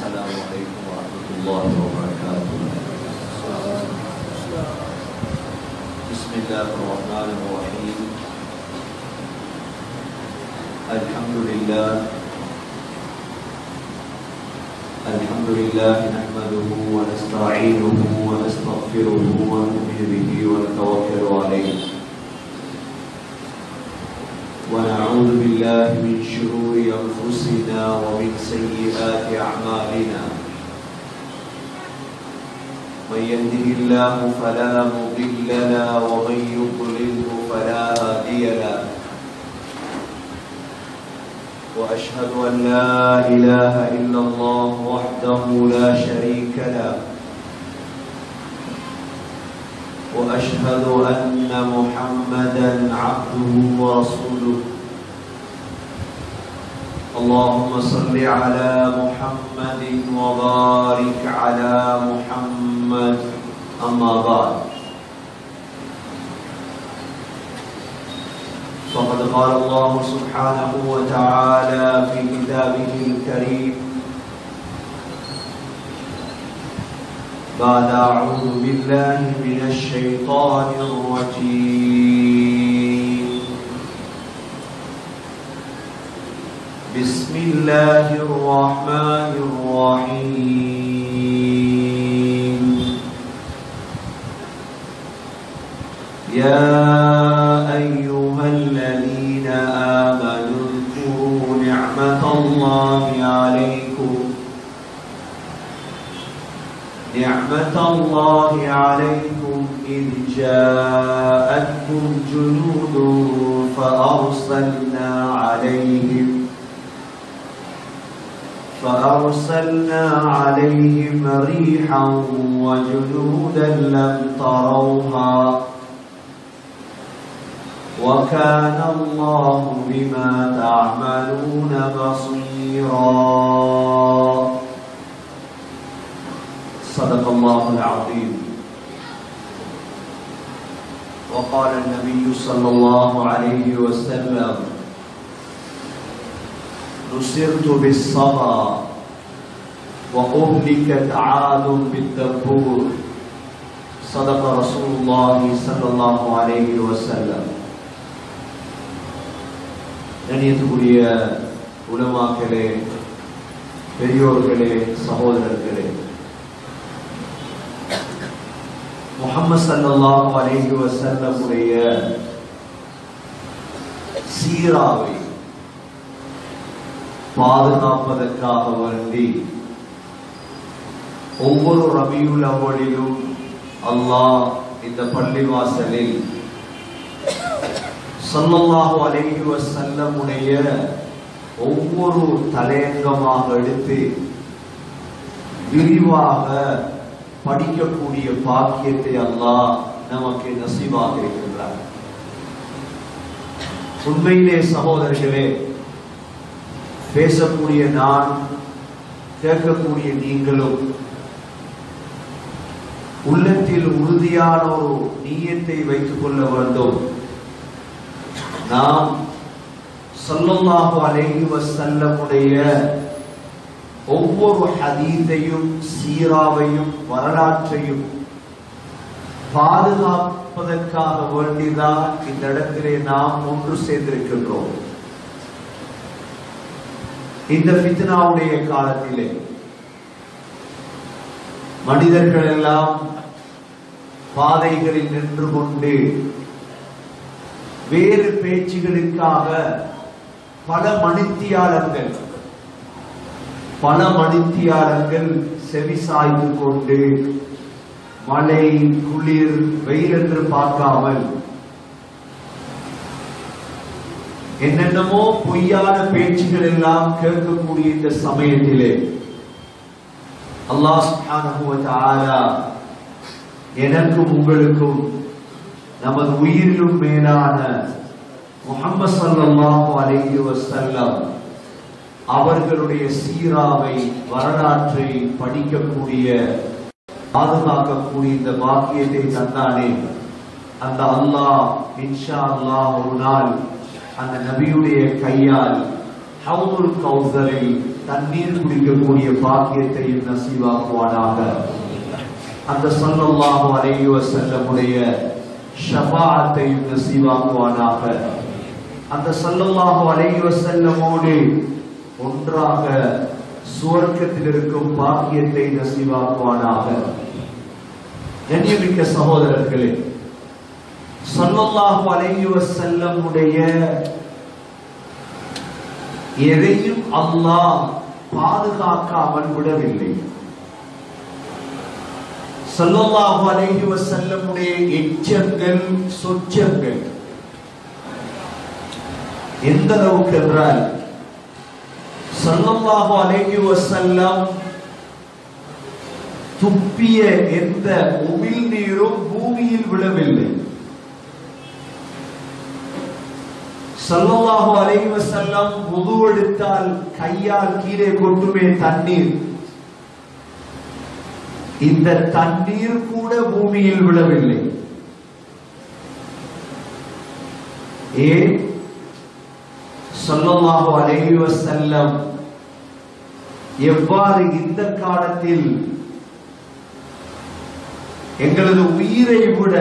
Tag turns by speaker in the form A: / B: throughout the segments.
A: السلام عليكم ورحمة الله وبركاته بسم الله الرحمن الرحيم الحمد لله الحمد لله نحمده ونستعينه ونستغفره ونؤمن به ونتوكل عليه ونعوذ بالله من شرور انفسنا ومن سيئات اعمالنا من يهده الله فلا مضل له ومن يضلله فلا هادي له واشهد ان لا اله الا الله وحده لا شريك له واشهد ان محمدا عبده ورسوله اللهم صل على محمد وبارك على محمد اما بعد فقد قال الله سبحانه وتعالى في كتابه الكريم بعد أعوذ بالله من الشيطان الرجيم بسم الله الرحمن الرحيم يا أيها الذين آمنوا اذكروا نعمة الله عليكم نعمة الله عليكم إذ جاءتكم جنود فأرسلنا عليهم فأرسلنا عليهم ريحا وجنودا لم تروها وكان الله بما تعملون بصيرا صدق الله العظيم وقال النبي صلى الله عليه وسلم نصرت بالصبا وأهلكت عاد بالدبور صدق رسول الله صلى الله عليه وسلم கண்ணியத்துக்குரிய உலமாக்களே பெரியோர்களே சகோதரர்களே முகமது சல்லாஹு அலைஹி வஸல்லம் உடைய சீராவை பாதுகாப்பதற்காக வேண்டி ஒவ்வொரு ரபியுல் அவ்வளிலும் அல்லாஹ் இந்த பள்ளிவாசலில் சல்லல்லாஹு அலைஹி வஸல்லம் உடைய ஒவ்வொரு தலையங்கமாக எடுத்து விரிவாக படிக்கக்கூடிய பாக்கியத்தை அல்லாஹ் நமக்கு நசீவாக இருக்கின்றார் உண்மையிலே சகோதரர்களே பேசக்கூடிய நான் கேட்கக்கூடிய நீங்களும் உள்ளத்தில் உறுதியான ஒரு நீயத்தை வைத்துக் கொள்ள வேண்டும் நாம் சொல்லல்லாஹு அலைஹி வஸல்லமுடைய ஒவ்வொரு ஹதீத்தையும் சீராவையும் வரலாற்றையும் பாதுகாப்பதற்காக வேண்டிதான் இந்த இடத்திலே நாம் ஒன்று சேர்ந்திருக்கின்றோம் இந்த பித்னாவுடைய காலத்திலே மனிதர்கள் எல்லாம் பாதைகளில் நின்று கொண்டு வேறு பேச்சுகளுக்காக பல மணித்தியாளர்கள் பல மணித்தியாளர்கள் செவி சாய்ந்து கொண்டு மழை குளிர் வெயில் என்று பார்க்காமல் என்னென்னமோ பொய்யான பேச்சுகள் எல்லாம் கேட்கக்கூடிய இந்த சமயத்திலே அல்லாஹ் சுப்ஹானஹு வ தஆலா எனக்கும் உங்களுக்கும் நமது உயிரிலும் மேலான முஹம்மது ஸல்லல்லாஹு அலைஹி வஸல்லம் அவர்களுடைய சீராவை வரலாற்றை படிக்கக்கூடிய பாதுகாக்கக்கூடிய இந்த பாக்கியத்தை தந்தானே அந்த அல்லாஹ் இன்ஷா அல்லாஹ் ஒரு நாள் அந்த நபியுடைய கையால் ஹவுதுல் கௌசரை தண்ணீர் குடிக்கக்கூடிய பாக்கியத்தையும் நசீவாக்குவானாக அந்த ஸல்லல்லாஹு அலைஹி வஸல்லமுடைய ஷஃபாஅத்தையும் நசீவாக்குவானாக அந்த ஸல்லல்லாஹு அலைஹி வஸல்லமோடு ஒன்றாக சுவர்க்கத்தில் இருக்கும் பாக்கியத்தை நசீவாக்குவானாக கண்ணியமிக்க சகோதரர்களே ஸல்லல்லாஹு அலைஹி வஸல்லமுடைய எதையும் அல்லாஹ் பாதுகாக்காமல் விடவில்லை ஸல்லல்லாஹு அலைஹி வஸல்லமுடைய எச்சங்கள் சொச்சங்கள் எந்த அளவுக்கு என்றால் ஸல்லல்லாஹு அலைஹி வஸல்லம் துப்பிய எந்த உமிழ் நீரும் பூமியில் விழவில்லை ஸல்லல்லாஹு அலைஹி வஸல்லம் wudu எடுத்தால் கையால் கீழே கொட்டுமே தண்ணீர் இந்த தண்ணீர் கூட பூமியில் விழவில்லை ஏன் ஸல்லல்லாஹு அலைஹி வஸல்லம் எவ்வாறு இந்த காலத்தில் எங்களது உயிரை விட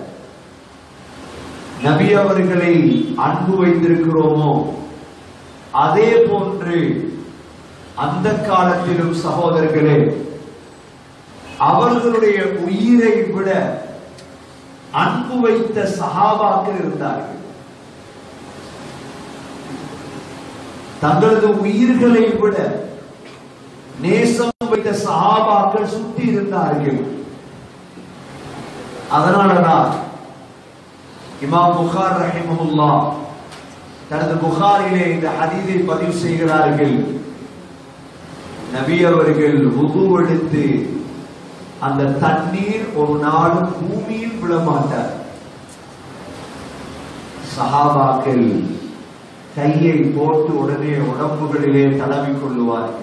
A: நபி அவர்களை அன்பு வைத்திருக்கிறோமோ அதே போன்று அந்த காலத்திலும் சகோதரர்களே அவர்களுடைய உயிரை விட அன்பு வைத்த சகாபாக்கள் இருந்தார்கள் தங்களது உயிர்களை விட நேசம் வைத்த சகாபாக்கள் சுற்றி இருந்தார்கள் அதனாலதான் இமாம் புகார் ரஹிமஹுல்லா தனது புகாரிலே இந்த ஹதீதை பதிவு செய்கிறார்கள் நபி அவர்கள் உது எடுத்து அந்த தண்ணீர் ஒரு நாளும் பூமியில் விழமாட்டார் சஹாபாக்கள் கையை போட்டு உடனே உடம்புகளிலே தடவிக் கொள்ளுவார்கள்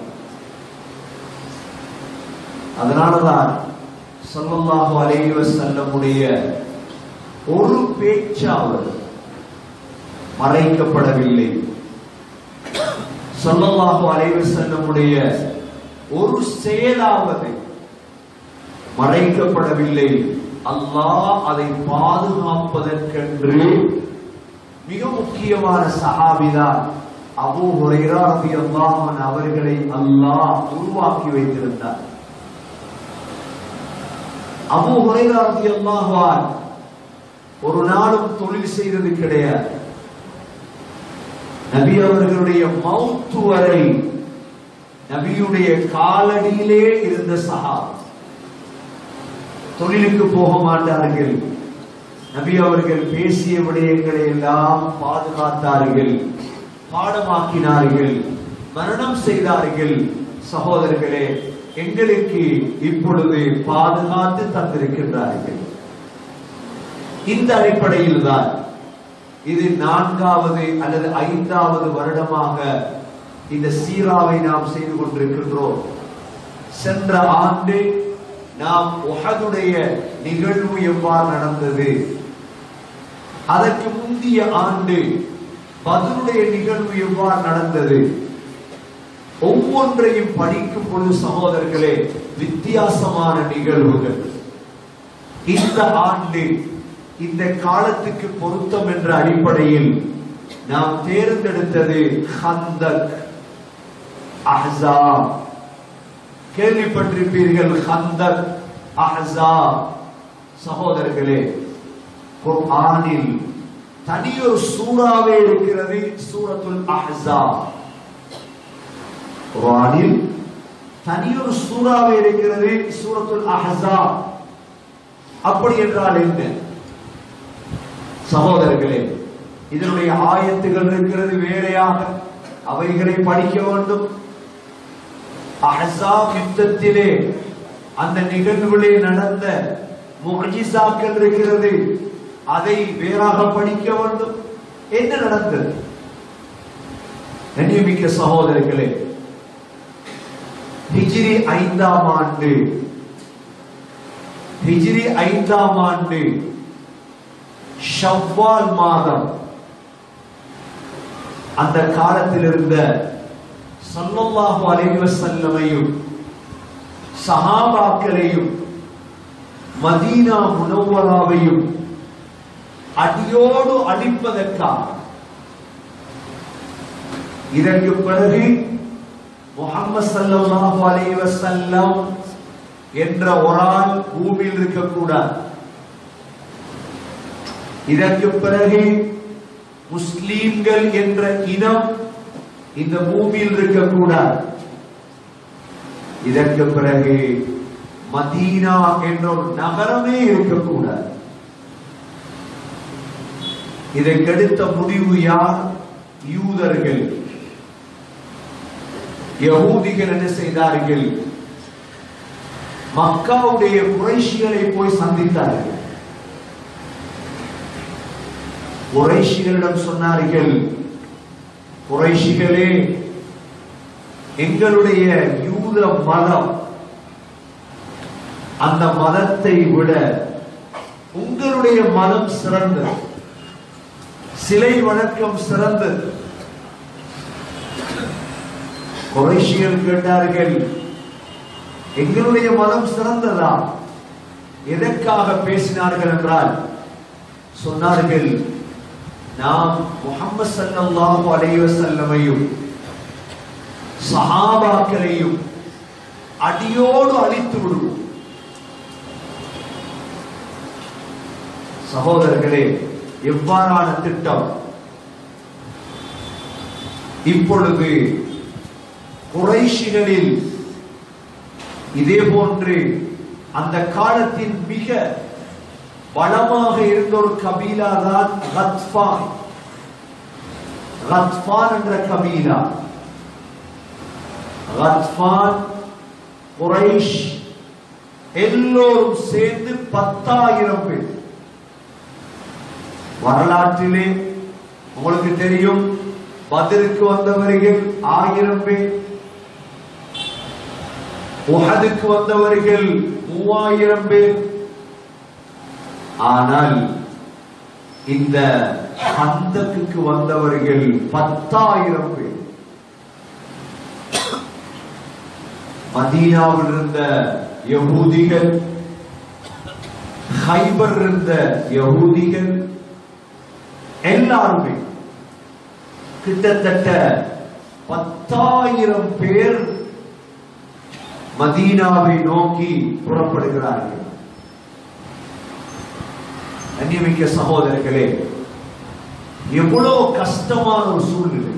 A: அதனாலதான் ஸல்லல்லாஹு அலைஹி வஸல்லமுடைய ஒரு பேச்சாவது மறைக்கப்படவில்லை ஸல்லல்லாஹு அலைஹி வஸல்லமுடைய ஒரு செயலாவது மறைக்கப்படவில்லை அல்லாஹ் அதை பாதுகாப்பதற்கென்று மிக முக்கியமான சஹாபிதான் அபூ ஹுரைரா ரலியல்லாஹு அன்ஹு அவர்களை அல்லாஹ் உருவாக்கி வைத்திருந்தார் அபூ ஹுரைரா ரலியல்லாஹு அன்ஹு ஒரு நாளும் தொழில் செய்தது கிடையாது நபி அவர்களுடைய மௌத்து வரை நபியுடைய காலடியிலே இருந்த சஹாபி தொழிலுக்கு போக மாட்டார்கள் நபி அவர்கள் பேசிய விடயங்களை எல்லாம் பாதுகாத்தார்கள் பாடமாக்கினார்கள் மரணம் செய்தார்கள் சகோதரர்களே எங்களுக்கு இப்பொழுது பாதுகாத்து தந்திருக்கின்றார்கள் இந்த அடிப்படையில் தான் இது நான்காவது அல்லது ஐந்தாவது வருடமாக இந்த சீராவை நாம் செய்து கொண்டிருக்கின்றோம் சென்ற ஆண்டு நாம் உஹதுடைய நிகழ்வு எவ்வாறு நடந்தது அதற்கு முந்தைய ஆண்டு பத்ருடைய நிகழ்வு எவ்வாறு நடந்தது ஒவ்வொன்றையும் படிக்கும் பொழுது சகோதரர்களே வித்தியாசமான நிகழ்வுகள் இந்த ஆண்டு இந்த காலத்துக்கு பொருத்தம் என்ற அடிப்படையில் நாம் தேர்ந்தெடுத்தது ஹந்தக் அஹ்ஸாப் கேள்விப்பட்டிருப்பீர்கள் ஹந்தக் அஹ்ஸாப் சகோதரர்களே குர்ஆனில் தனியொரு சூறாவே இருக்கிறது சூரத்துல் அஹ்ஸாப் குர்ஆனில் தனியொரு சூறாவே இருக்கிறது சூரத்துல் அஹ்ஸாப் அப்படி என்றால் என்ன சகோதரர்களே இதனுடைய ஆயத்துகள் இருக்கிறது வேறையாக அவைகளை படிக்க வேண்டும் அஹ்ஸாப் யுத்தத்திலே அந்த நிகழ்வுகளே நடந்த முஜிசாக்கள் இருக்கிறது அதை வேறாக படிக்க வேண்டும் என்ன நடந்தது கண்ணியமிக்க சகோதரர்களே ஹிஜ்ரி ஐந்தாம் ஆண்டு ஹிஜ்ரி ஐந்தாம் ஆண்டு ஷவ்வால் மாதம் அந்த காலத்தில் இருந்த
B: சல்லல்லாஹு அலைஹி வஸல்லமையும் சஹாபாக்களையும் மதீனா முனவ்வராவையும் அடியோடு அழிப்பதற்காக இதற்கு பிறகு முகமது ஸல்லல்லாஹு அலைஹி வஸல்லம் என்ற ஒரு ஆள் பூமியில் இருக்கக்கூடாது இதற்கு பிறகு முஸ்லீம்கள் என்ற இனம் இந்த பூமியில் இருக்கக்கூடாது இதற்கு பிறகு மதீனா என்ற ஒரு நகரமே இருக்கக்கூடாது இதை கெடுத்த முடிவு யார் யூதர்கள் யகூதிகள் என்ன செய்தார்கள் மக்காவுடைய குறைஷிகளை போய் சந்தித்தார்கள் குறைஷிகளிடம் சொன்னார்கள் குறைஷிகளே எங்களுடைய யூத மதம் அந்த மதத்தை விட உங்களுடைய மதம் சிறந்தது சிலை வணக்கம் சிறந்தது குறைஷிகள் கேட்டார்கள் எங்களுடைய மதம் சிறந்ததா எதற்காக பேசினார்கள் என்றால் சொன்னார்கள் நாம் முகமது ஸல்லல்லாஹு அலைஹி வஸல்லமையும் சஹாபாக்களையும் அடியோடு அழித்து விடுவோம் சகோதரர்களே எவ்வாறான திட்டம் இப்பொழுது குறைஷிகளில் இதே போன்று அந்த காலத்தின் மிக பலமாக இருந்த ஒரு கபீலா தான் ரத்பான் ரத்பான் என்ற கபீலா ரத்பான் குறைஷ் எல்லோரும் சேர்ந்து பத்தாயிரம் பேர் வரலாற்றிலே உங்களுக்கு தெரியும் பதிலுக்கு வந்தவர்கள் ஆயிரம் பேர் உஹதுக்கு வந்தவர்கள் மூவாயிரம் பேர் ஆனால் இந்த ஹந்தக்கு வந்தவர்கள் பத்தாயிரம் பேர் மதீனாவில் இருந்த யகூதிகள் ஹைபர் இருந்த யகூதிகள் எல்லாருமே கிட்டத்தட்ட பத்தாயிரம் பேர் மதீனாவை நோக்கி புறப்படுகிறார்கள் கண்ணியமிக்க சகோதரர்களே எவ்வளவு கஷ்டமான ஒரு சூழ்நிலை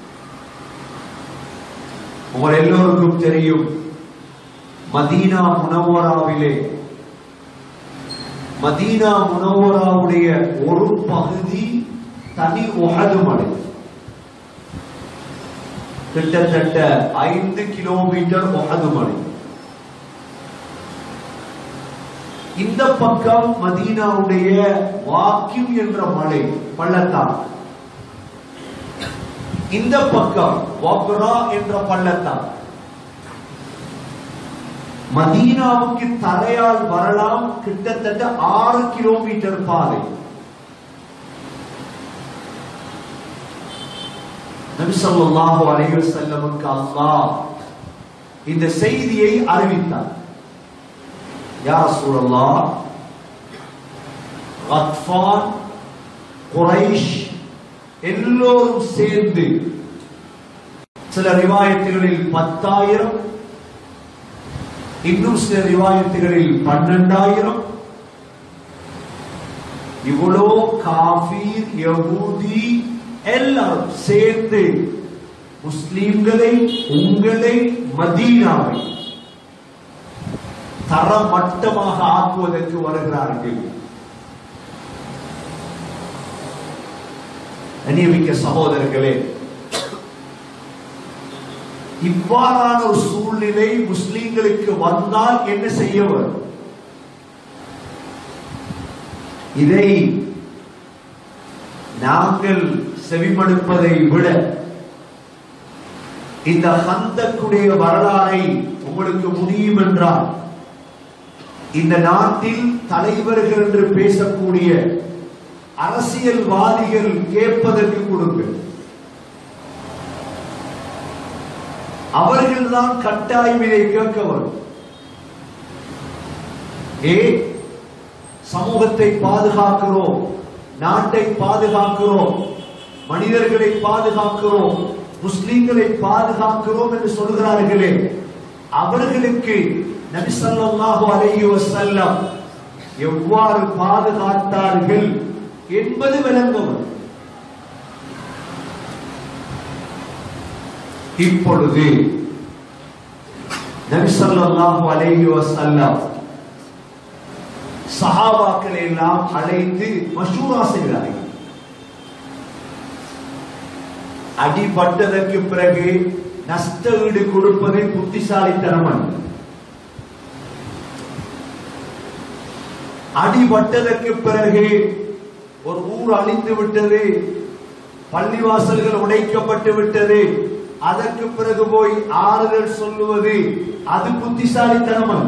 B: உங்கள் எல்லோருக்கும் தெரியும் மதீனா முனவராவிலே மதீனா முனவராவுடைய ஒரு பகுதி தனி உஹது மலை கிட்டத்தட்ட ஐந்து கிலோமீட்டர் உஹது மலை இந்த பக்கம் மதீனாவுடைய வாக்கிம் என்ற மலை பள்ளத்தான் இந்த பக்கம் வப்ரா என்ற பள்ளத்தான் மதீனாவுக்கு தரையால் வரலாம் கிட்டத்தட்ட ஆறு கிலோமீட்டர் பாதை நபி ஸல்லல்லாஹு அலைஹி வஸல்லமுக்கு அல்லாஹ் இந்த செய்தியை அறிவித்தார் யா ரசூலல்லாஹ் கத்ஃபான் குரைஷ் எல்லோரும் சேர்ந்து சில ரிவாயத்துகளில் பத்தாயிரம் இன்னும் சில ரிவாயத்துகளில் பன்னெண்டாயிரம் இவ்வளோ காபீர் யகூதி எல்லாரும் சேர்ந்து முஸ்லிம்களை உங்களை மதீனாவை தரமட்டமாக ஆக்குவதற்கு வருகிறார்கள் அநியமிக்க சகோதரர்களே இவ்வாறான ஒரு சூழ்நிலை முஸ்லிம்களுக்கு வந்தால் என்ன செய்ய வரும் இதை நாங்கள் செவிமடுப்பதை விட இந்த ஹந்தக்குடைய வரலாறை உங்களுக்கு முடியும் என்றால் இந்த நாட்டில் தலைவர்கள் என்று பேசக்கூடிய அரசியல்வாதிகள் கேட்பதற்கு கொடுங்கள் அவர்கள்தான் கட்டாயம் இதை கேட்க வரும் ஏ சமூகத்தை பாதுகாக்கிறோம் நாட்டை பாதுகாக்கிறோம் மனிதர்களை பாதுகாக்கிறோம் முஸ்லிம்களை பாதுகாக்கிறோம் என்று சொல்கிறார்களே அவர்களுக்கு நபி ஸல்லல்லாஹு அலைஹி வஸல்லம் எவ்வாறு பாதுகாத்தார்கள் என்பது விளங்கும் இப்பொழுது நபி ஸல்லல்லாஹு அலைஹி வஸல்லம் சஹாபாக்களை எல்லாம் அழைத்து மஷூரா செய்கிறார்கள் அடிபட்டதற்கு பிறகு நஷ்ட ஈடு கொடுப்பதை புத்திசாலித்தனம் அல்ல. அடிபட்டதற்கு பிறகு ஒரு ஊர் அழிந்து விட்டது பள்ளிவாசல்கள் உடைக்கப்பட்டு விட்டது அதற்கு பிறகு போய் ஆறுதல் சொல்லுவது அது புத்திசாலித்தனம் அல்ல.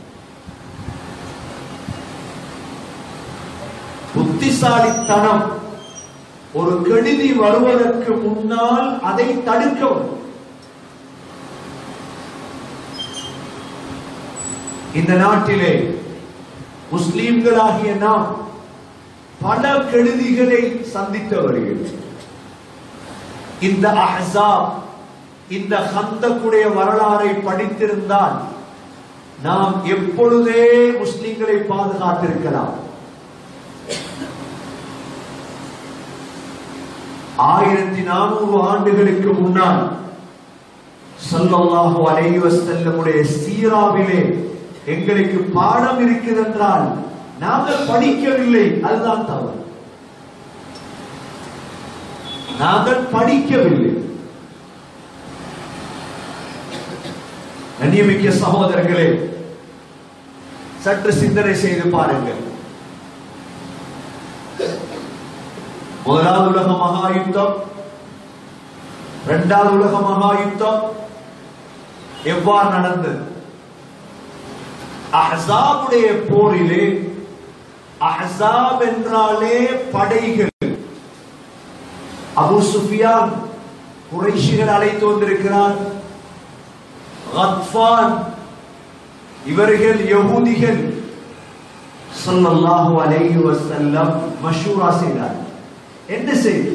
B: புத்திசாலித்தனம் ஒரு கெடுதி வருவதற்கு முன்னால் அதை தடுக்கவும் இந்த நாட்டிலே முஸ்லிம்களாகிய நாம் பல கெடுதிகளை சந்தித்தவர்கள் இந்த அஹ்ஸாப் இந்த ஹந்தக்குடைய வரலாறை படித்திருந்தால் நாம் எப்பொழுதே முஸ்லிம்களை பாதுகாத்திருக்கலாம் ஆயிரத்தி நானூறு ஆண்டுகளுக்கு முன்னால் ஸல்லல்லாஹு அலைஹி வஸல்லமுடைய சீராவிலே எங்களுக்கு பாடம் இருக்குது என்றால் நாங்கள் படிக்கவில்லை அதுதான் தவறு நாங்கள் படிக்கவில்லை கண்ணியமிக்க சகோதரர்களே சற்று சிந்தனை செய்து பாருங்கள் முதலாவது உலக மகா யுத்தம் இரண்டாவது உலக மகா யுத்தம் எவ்வாறு நடந்தது அஹ்ஸாபுடைய போரிலே அஹ்ஸாப் என்றாலே படைகள் அபு சுஃபியான் குறைஷிகள் அழைத்து வந்திருக்கிறார் கத்ஃபான் இவர்கள் யகூதிகள் ஸல்லல்லாஹு அலைஹி வஸல்லம் மஷூரா செய்தார் என்ன செய்தி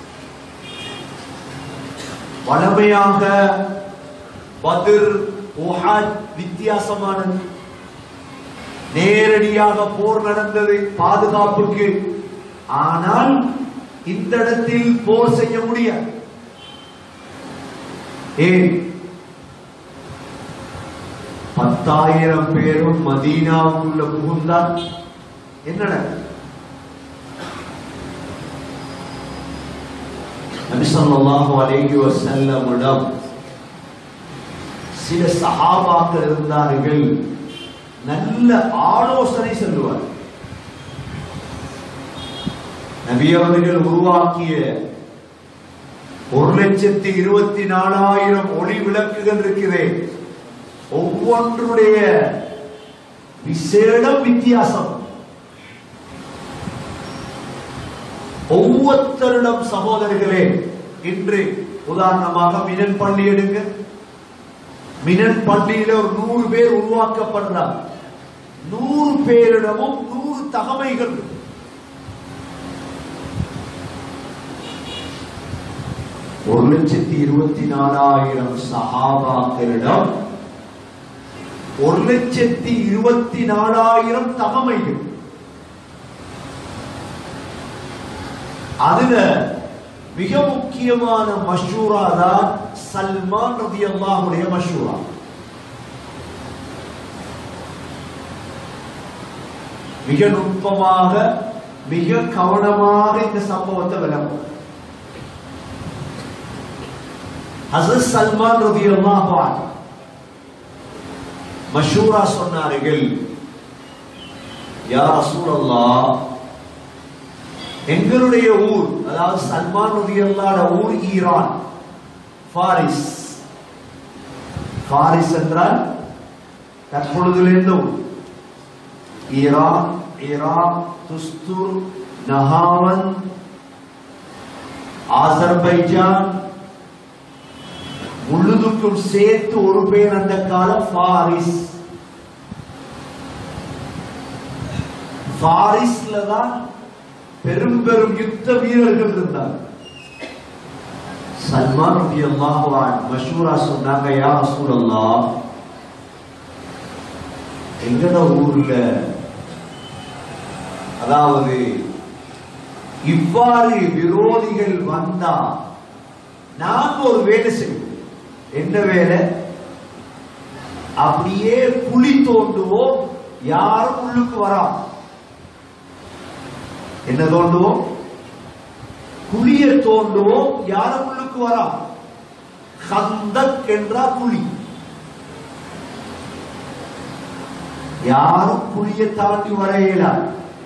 B: வளமையாக பத்ர் உஹத் வித்தியாசமானது நேரடியாக போர் நடந்தது பாதுகாப்புக்கு ஆனால் இந்த இடத்தில் போர் செய்ய முடியாது ஏன் பத்தாயிரம் பேரும் மதீனாவுக்குள்ள புகுந்தால் என்ன நடக்கும்? நபி ஸல்லல்லாஹு அலைஹி வஸல்லமிடம் சில சஹாபாக்கள் இருந்தார்கள் நல்ல ஆலோசனை சொல்லுவார் நபி அவர்கள் உருவாக்கிய ஒரு லட்சத்தி இருபத்தி நாலாயிரம் ஒளி விளக்குகள் இருக்கிறே ஒவ்வொன்றுடைய விசேடம் வித்தியாசம் ஒவ்வொருத்தரிடம் சகோதரர்களே இன்று உதாரணமாக மினன் பள்ளி எடுங்க மினன் பள்ளியில ஒரு நூறு பேர் உருவாக்கப்படுறார் நூறு பேரிடமும் நூறு தகமைகள் இருக்கு. ஒரு லட்சத்தி இருபத்தி நாலாயிரம் சஹாபாக்களிடம் ஒரு லட்சத்தி இருபத்தி நாலாயிரம் தகமைகள் அதுல மிக முக்கியமான மஷூரா தான் சல்மான் ரதி அல்லாஹுடைய மஷூரா மிக நுட்பமாக மிக கவனமாக இந்த சம்பவத்தை விளக்கும் ஹசரத் சல்மான் ரதி அல்லாஹ் மஷூரா சொன்னார்கள் யா ரசூலல்லாஹ் எங்களுடைய ஊர் அதாவது சல்மான் ரதியல்லாட ஊர் ஈரான் பாரிஸ் பாரிஸ் என்றால் தற்பொழுதிலிருந்து ஊர் ஈரான் ஈராக் துஸ்துர் நஹாவன் ஆசர்பைஜான் முழுதுக்கும் சேர்த்து ஒரு பேர் அந்த காலம் ஃபாரிஸ் ஃபாரிஸ்ல தான் பெரும் பெரும் யுத்த வீரர்கள் இருந்தார் சல்மான் ரபி அல்லாஹ் மஷூரா சொன்னாங்க யா ரசூலல்லாஹ் எங்கட ஊர்ல அதாவது இவ்வாறு விரோதிகள் வந்தா நாங்க ஒரு வேலை செய்வோம் என்ன வேலை அப்படியே குழி தோண்டுவோம் யாரும் உள்ளுக்கு வரா என்ன தோண்டுவோம் குழிய தோண்டுவோம் யாரும் உள்ளுக்கு வரா ஹந்தக் என்றா குழி யாரும் குழிய தாண்டி வர இயலாது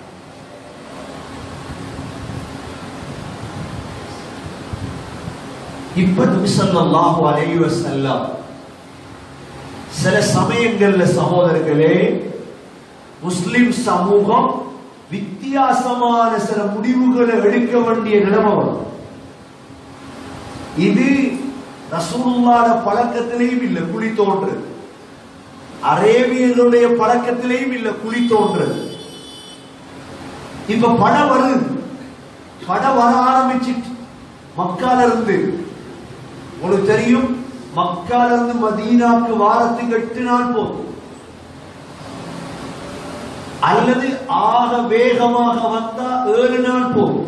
B: இப்ப நபி ஸல்லல்லாஹு அலைஹி வஸல்லம் சில சமயங்கள்ல சகோதரர்களே முஸ்லிம் சமூகம் வித்தியாசமான சில முடிவுகளை எடுக்க வேண்டிய நிலைமை வரும் இது ரசூலுல்லாஹ்ட பழக்கத்திலேயும் இல்லை குழி தோன்றது அரேபியர்களுடைய பழக்கத்திலேயும் இல்லை குழி தோன்றது இப்ப படம் வருது படம் வர ஆரம்பிச்சிட்டு மக்கால இருந்து உங்களுக்கு தெரியும் மக்கால இருந்து மதீனாக்கு வாரத்துக்கு எட்டு நாள் போகும் அல்லது ஆக வேகமாக வந்தா ஏழு நாள் போகும்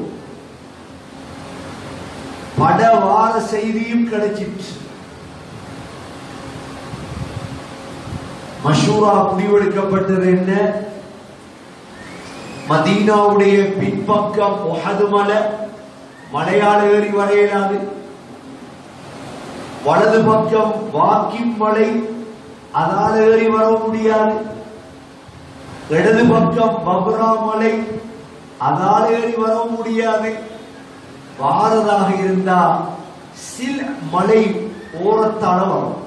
B: பட வார செய்தியும் கிடைச்சிட்டு மஷூரா முடிவெடுக்கப்பட்டது என்ன மதீனாவுடைய பின்பக்கம் ஒஹது மலை மலையாள ஏறி வரையலாது வலது பக்கம் வாக்கின் மலை அதால ஏறி வர முடியாது இடது பக்கம் பப்ரா மலை அதால ஏறி வர முடியாது வாரதாக இருந்தா சில் மலை ஓரத்தால வரும்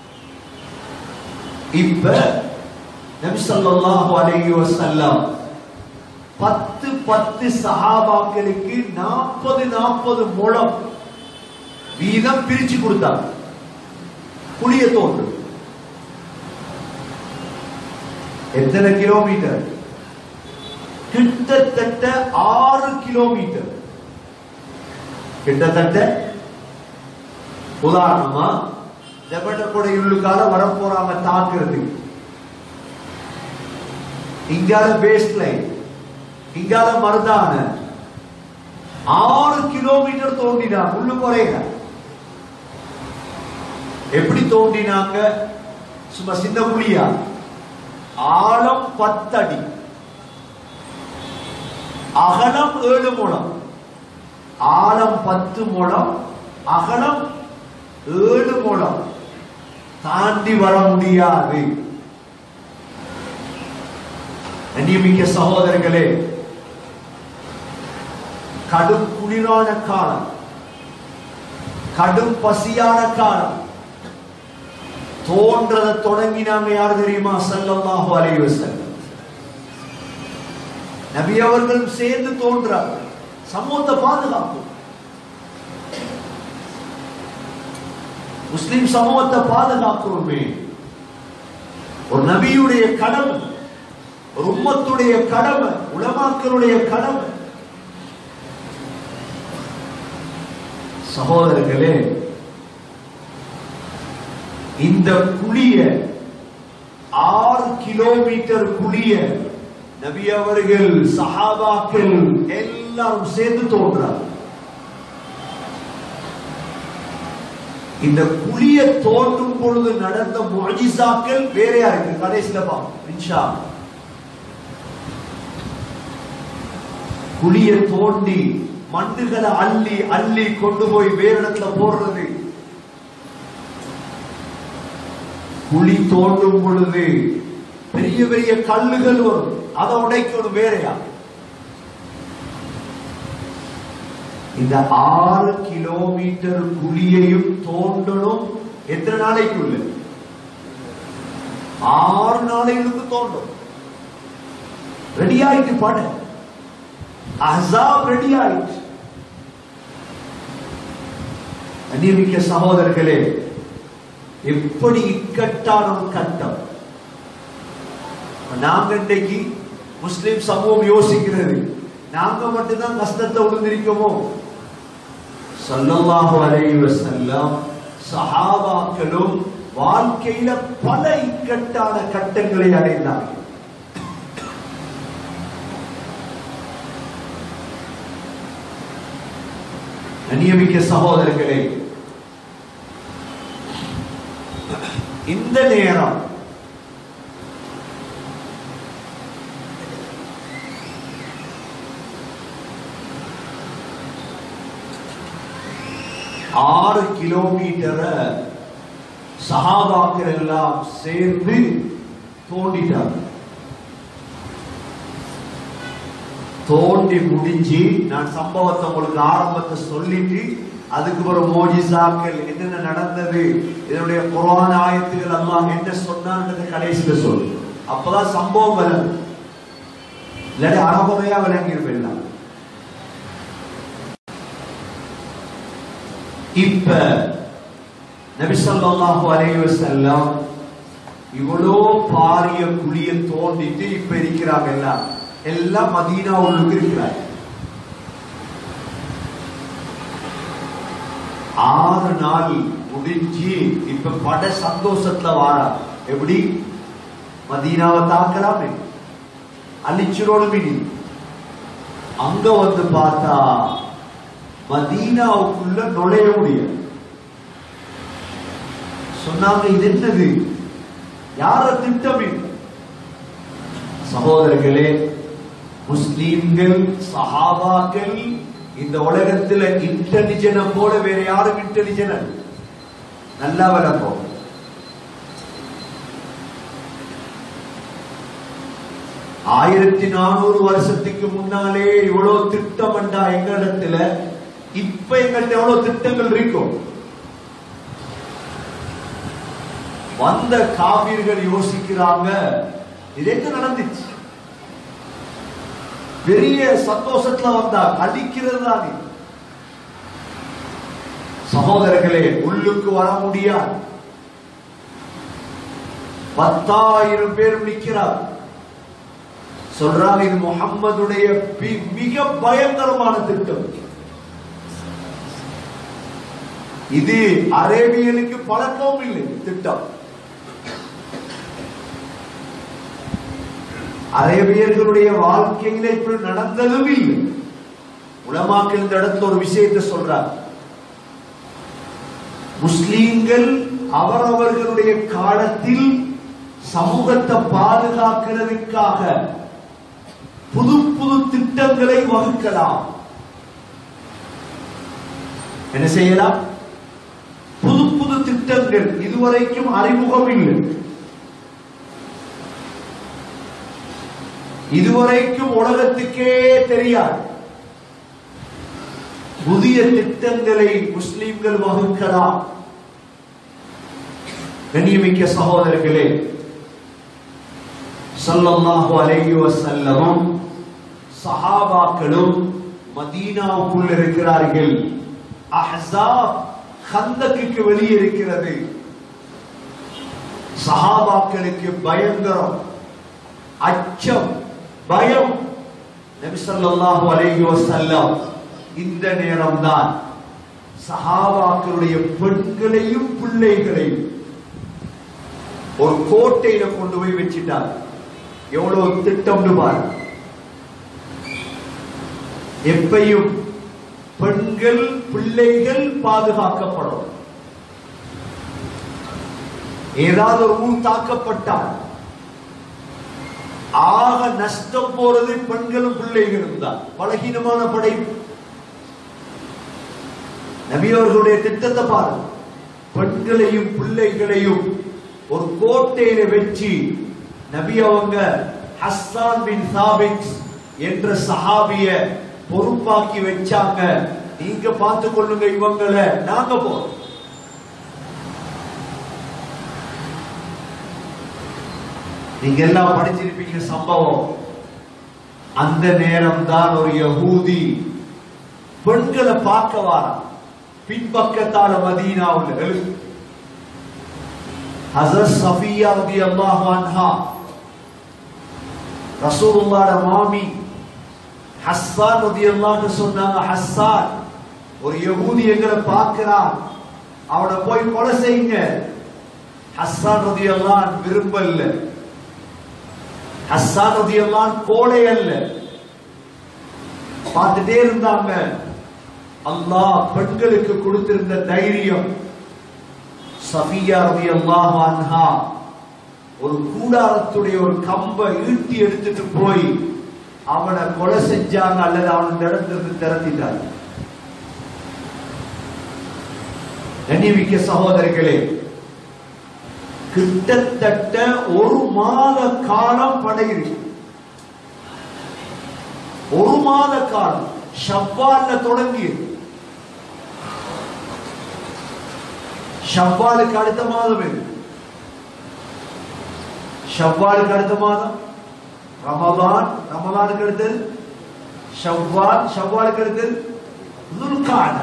B: இப்ப நபி ஸல்லல்லாஹு அலைஹி வஸல்லம் பத்து பத்து சஹாபாக்களுக்கு நாற்பது நாற்பது முழம் வீதம் பிரிச்சு கொடுத்தாங்க குளிய தோன்று எத்தனை கிலோமீட்டர் கிட்டத்தட்ட ஆறு கிலோமீட்டர் கிட்டத்தட்ட உதாரணமா ஜெபட்டக்கூட இருளுக்கால வரப்போறாங்க தாக்குறது இங்கால பேஸ் லைன் இங்கால மருதான ஆறு கிலோமீட்டர் தோண்டினாங்க உள்ளு குறையில எப்படி தோண்டினாங்க சும்மா சின்ன புளியா ஆழம் பத்தடி அகலம் ஏழு முழம் ஆழம் பத்து முழம் அகலம் ஏழு முழம் தாண்டி வர முடியாது கண்ணியமிக்க சகோதரர்களே கடும் குளிரான காலம் கடும் பசியான காலம் தோன்றத தொடங்கினாங்க யார் தெரியுமா ஸல்லல்லாஹு அலைஹி வஸல்லம் நபி அவர்களும் சேர்ந்து தோன்றாங்க சமூகத்தை பாதுகாக்கும் முஸ்லிம் சமூகத்தை பாதுகாக்கணுமே ஒரு நபியுடைய கடமை ஒரு உம்மத்துடைய கடமை உலமாக்களுடைய கடமை சகோதரர்களே இந்த குழிய ஆறு கிலோமீட்டர் குழிய நபி அவர்கள் சஹாபாக்கள் எல்லாரும் சேர்ந்து தோன்றார் இந்த குழிய தோன்றும் பொழுது நடந்த முஜிசாக்கள் வேறையா இருக்கு கடைசியில பார்ப்போம் இன்ஷா அல்லாஹ். குழிய தோண்டி மண்ணுகளை அள்ளி அள்ளி கொண்டு போய் வேற இடத்துல போடுறது குழி தோண்டும் பொழுது பெரிய பெரிய கல்லுகள் வரும் அதை உடைக்கணும் வேறையா இந்த ஆறு கிலோமீட்டர் குழியையும் தோண்டணும் எத்தனை நாளைக்குள்ள ஆறு நாளைகளுக்கு தோண்டும் ரெடி ஆயிட்டு பட அஹ்ஸாப் ரெடி ஆயிட்டு அந்நியமிக்க சகோதரர்களே எப்படி இக்கட்டான ஒரு கட்டம் நாங்க இன்றைக்கு முஸ்லிம் சமூகம் யோசிக்கிறது நாங்க மட்டும்தான் கஷ்டத்தை விழுந்திருக்கோமோ ஸல்லல்லாஹு அலைஹி வஸல்லம் சஹாபாக்களும் வாழ்க்கையில பல இக்கட்டான கட்டங்களை அடைந்தார்கள் கண்ணியமிக்க சகோதரர்களே இந்த நேரம் ஆறு கிலோமீட்டரை சஹாபாக்கள் எல்லாம் சேர்ந்து தோண்டிட்டாங்க தோண்டி முடிஞ்சு நான் சம்பவத்தை உங்களுக்கு ஆரம்பத்தை சொல்லிட்டு அதுக்கு ஒரு மோஜிசாக்கள் என்னென்ன நடந்தது இதனுடைய குரான் ஆயத்துகள் எல்லாம் என்ன சொன்னான்றது கடைசியில சொல்லு அப்பதான் சம்பவம் வரும் இல்லாட்டி அறகுறையா விளங்கியிருப்பேன் இப்ப நபி ஸல்லல்லாஹு அலைஹி வஸல்லம் இவ்வளோ பாரிய குழிய தோண்டிட்டு இப்ப இருக்கிறாங்க எல்லாம் எல்லாம் மதீனா உள்ளுக்கு இருக்கிறாங்க ஆறு நாள் முடிஞ்சு இப்ப பட சந்தோஷத்துல வாரா எப்படி மதீனாவை தாக்கலாமே அழிச்சிரோடு மினி அங்க வந்து பார்த்தா மதீனாவுக்குள்ள நுழைய முடியாது சொன்னாங்க இது என்னது யார திட்டம் இது? சகோதரர்களே முஸ்லீம்கள் சஹாபாக்கள் இந்த உலகத்துல இன்டெலிஜென்ட போல வேற யாரும் இன்டெலிஜென்ட் நல்லா விளக்கம் ஆயிரத்தி நானூறு வருஷத்துக்கு முன்னாலே இவ்வளவு திட்டம் என்றா எங்களிடத்துல இப்ப எங்கள்ட்ட எவ்வளவு திட்டங்கள் இருக்கும் வந்த காவிர்கள் யோசிக்கிறாங்க இது எங்க நடந்துச்சு பெரிய சந்தோஷத்துல வந்தா அடிக்கிறது தானே சகோதரர்களே உள்ளுக்கு வர முடியாது பத்தாயிரம் பேர் நிக்கிறார் சொல்றாங்க இது முகம்மதுடைய பி- மிக பயங்கரமான திட்டம் இது அரேபியனுக்கு பழக்கமும் இல்லை திட்டம் அரேபியர்களுடைய வாழ்க்கையில இப்படி நடந்ததும் இல்லை உலமாக்கள் இந்த இடத்துல ஒரு விஷயத்தை சொல்றார் முஸ்லீம்கள் அவரவர்களுடைய காலத்தில் சமூகத்தை பாதுகாக்கிறதுக்காக புது புது திட்டங்களை வகுக்கலாம் என்ன செய்யலாம் புது புது திட்டங்கள் இதுவரைக்கும் அறிமுகம் இல்லை இதுவரைக்கும் உலகத்துக்கே தெரியாது புதிய திட்டங்களை முஸ்லிம்கள் வகுக்கலாம் கண்ணியமிக்க சகோதரர்களே ஸல்லல்லாஹு அலைஹி வஸல்லமும் சஹாபாக்களும் மதீனாவுக்குள் இருக்கிறார்கள் அஹ்ஸாப் கந்தக்குக்கு வெளியே இருக்கிறது சஹாபாக்களுக்கு பயங்கரம் அச்சம் பயம் நபி ஸல்லல்லாஹு அலைஹி வஸல்லம் இந்த நேரம்தான் சஹாபாக்களுடைய பெண்களையும் பிள்ளைகளையும் ஒரு கோட்டையில கொண்டு போய் வச்சிட்டார் எவ்வளவு திட்டம்னு பாரு எப்பையும் பெண்கள் பிள்ளைகள் பாதுகாக்கப்படும் ஏதாவது ஒரு ஊர் தாக்கப்பட்டால் ஆக நஷ்டம் போறது பெண்களும் பிள்ளைகளும் தான் பலகீனமான படைப்பு நபி அவர்களுடைய திட்டத்தை பாருங்க பெண்களையும் பிள்ளைகளையும் ஒரு கோட்டையில வச்சு நபி அவங்க ஹஸ்ஸான் பின் சாபித் என்ற சஹாபிய பொறுப்பாக்கி வச்சாங்க நீங்க பார்த்து கொள்ளுங்க இவங்களை நாங்க போறோம் நீங்க எல்லாம் படிச்சிருப்பீங்க சம்பவம் அந்த நேரம் தான் ஒரு யகூதி பெண்களை பார்க்க வாரான் பின்பக்கத்தால மதீனாவுல எழு ஹசரத் சஃபியா ரலியல்லாஹு அன்ஹா ரசூலுல்லாஹ்ட மாமி ஹஸ்ஸான் ரலியல்லாஹு சொன்னாங்க ஹஸ்ஸான் ஒரு யகூதி எங்களை பார்க்கிறான் அவனை போய் கொலை செய்யுங்க ஹஸ்ஸான் ரலியல்லாஹு விரும்பல ஹஸ்ஸான் ரலியல்லாஹு கோழை அல்ல பார்த்துட்டே இருந்தாங்க அல்லாஹ் பெண்களுக்கு கொடுத்திருந்த தைரியம் சஃபியா ரலியல்லாஹு அன்ஹா ஒரு கூடாரத்துடைய ஒரு கம்பை ஈட்டி எடுத்துட்டு போய் அவனை கொலை செஞ்சாங்க அல்லது அவன் இந்த இடத்திலிருந்து திறத்திட்டாங்க கண்ணிமிக்க சகோதரிகளே கிட்டத்தட்ட ஒரு மாத காலம் படையிருக்கு ஒரு மாத காலம் ஷவ்வால்ல தொடங்கி ஷவ்வாலுக்கு அடுத்த மாதம் எது ஷவ்வாலுக்கு அடுத்த மாதம் ரமலான் ரமலானுக்கு அடுத்தது ஷவ்வால் ஷவ்வாலுக்கு அடுத்தது துல்காடா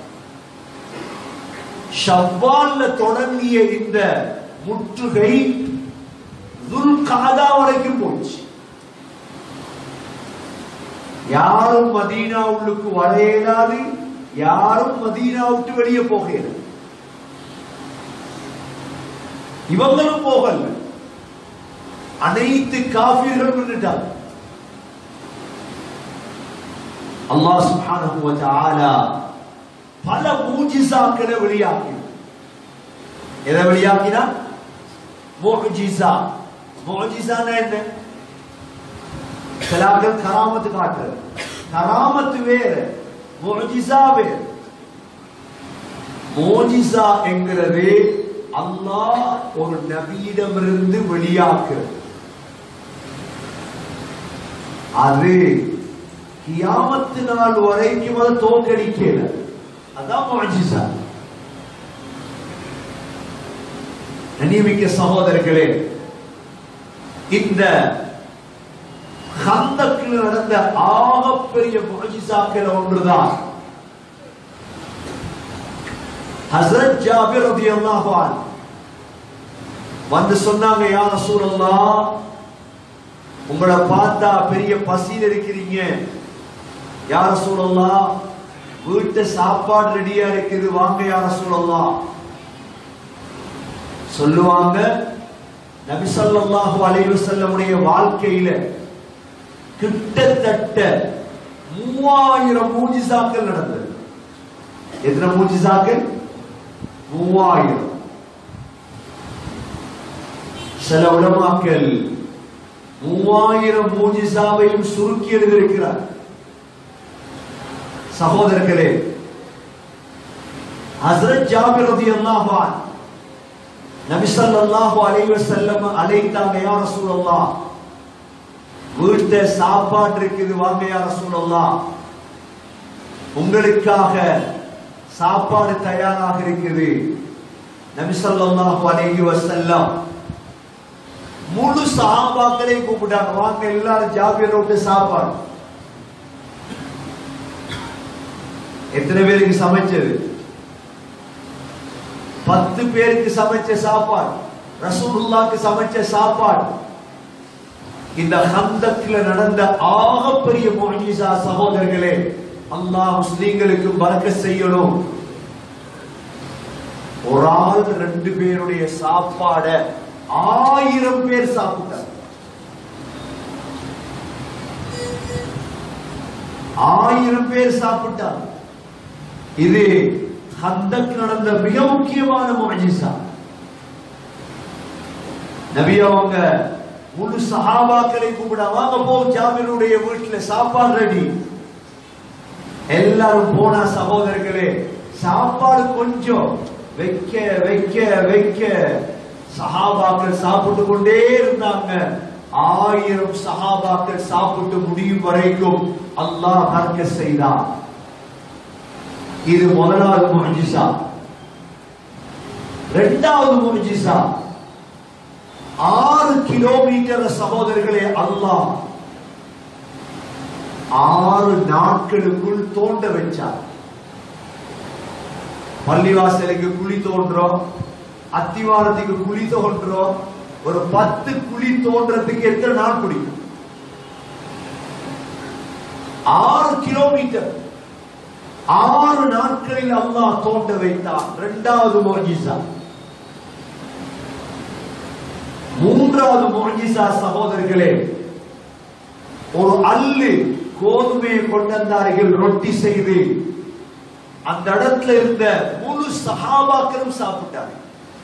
B: ஷவ்வால்ல தொடங்கிய இந்த முற்றுகை துல்காதா வரைக்கும் போச்சு யாரும் மதீனா உள்ளுக்கு வர இயலாது யாரும் மதீனா விட்டு வெளியே போக இயலாது இவங்களும் போகல அனைத்து காஃபிர்களும் நின்றுட்டாங்க அல்லாஹ் சுப்ஹானஹு வ தஆலா பல மூஜிசாக்களை வெளியாக்கி எதை வெளியாக்கினா மூஜிசா மூஜிசானா என்ன சிலாக்கள் கராமத்து காட்டுறது கராமத்து வேற மூஜிசா வேற மோஜிசா என்கிறது அல்லாஹ் ஒரு நபியிடமிருந்து வெளியாக்குறது அது கியாமத்து நாள் வரைக்கும் அதை தோக்கடிக்கல அதான் மோஜிசா நியமிக்க சகோதரர்களே இந்த ஹந்தக்கில் நடந்த ஆகப்பெரிய முஜிசாக்கள் ஒன்றுதான் ஹசரத் ஜாபிர் ரலியல்லாஹு அன்ஹு வந்து சொன்னாங்க யா ரசூலல்லாஹ் உங்களை பார்த்தா பெரிய பசியில் இருக்கிறீங்க யா ரசூலல்லாஹ் வீட்டு சாப்பாடு ரெடியா இருக்குது வாங்க யா ரசூலல்லாஹ் சொல்லுவாங்க நபி ஸல்லல்லாஹு அலைஹி வஸல்லமுடைய வாழ்க்கையில கிட்டத்தட்ட மூவாயிரம் மூஜிசாக்கள் நடந்தது எத்தனை மூஜிசாக்கள் மூவாயிரம் சில உலமாக்கள் மூவாயிரம் மூஜிசாவையும் சுருக்கி எழுதியிருக்கிறார் சகோதரர்களே ஹசரத் ஜாபிர் ரலியல்லாஹு அன்ஹு நபி ஸல்லல்லாஹு அலைஹி வஸல்லம் அழைத்தாங்க யா ரசூலல்லாஹ் வீட்டு சாப்பாடு இருக்குது வாங்க யா ரசூலல்லாஹ் உங்களுக்காக சாப்பாடு தயாராக இருக்குது நபி ஸல்லல்லாஹு அலைஹி வஸல்லம் முழு சஹாபாக்களை கூப்பிட்டாங்க வாங்க எல்லாரும் ஜாபிர் விட்டு சாப்பாடு எத்தனை பேருக்கு சமைச்சது பத்து பேருக்கு சமைச்ச சாப்பாடு ரசூலுல்லாக்கு சமைச்ச சாப்பாடு இந்த ஹந்தக்ல நடந்த ஆகப்பெரிய முஹ்ஜிசா சகோதரர்களே அல்லாஹ் முஸ்லீம்களுக்கு பறக்க செய்யணும் ஒரு ஆள் ரெண்டு பேருடைய சாப்பாட ஆயிரம் பேர் சாப்பிட்டார் ஆயிரம் பேர் சாப்பிட்டார் இது ஹந்தக் நடந்த மிக முக்கியமான முஜிசா நபி அவங்க முழு சஹாபாக்களை கூப்பிட வாங்க போ ஜாபிருடைய வீட்டுல சாப்பாடு ரெடி எல்லாரும் போனா சகோதரர்களே சாப்பாடு கொஞ்சம் வைக்க வைக்க வைக்க சஹாபாக்கள் சாப்பிட்டு கொண்டே இருந்தாங்க ஆயிரம் சஹாபாக்கள் சாப்பிட்டு முடியும் வரைக்கும் அல்லாஹ் பறக்க செய்தார் இது முதலாவது முஜிசா இரண்டாவது முஜிசா ஆறு கிலோமீட்டர் சகோதரர்களே அல்லாஹ் ஆறு நாட்களுக்குள் தோண்ட வச்சார் பள்ளிவாசலுக்கு குழி தோன்றோம் அத்திவாரத்துக்கு குழி தோன்றோம் ஒரு பத்து குழி தோன்றதுக்கு எத்தனை நாள் பிடிக்கும் ஆறு கிலோமீட்டர் ஆறு நாட்களில் அல்லாஹ் தோண்ட வைத்தான் இரண்டாவது மோஜிசா மூன்றாவது மோஜிசா சகோதரர்களே ஒரு அல்லு கோதுமையை கொண்டு வந்தார்கள் ரொட்டி செய்து அந்த இடத்துல இருந்த முழு சஹாபாக்களும் சாப்பிட்டார்கள்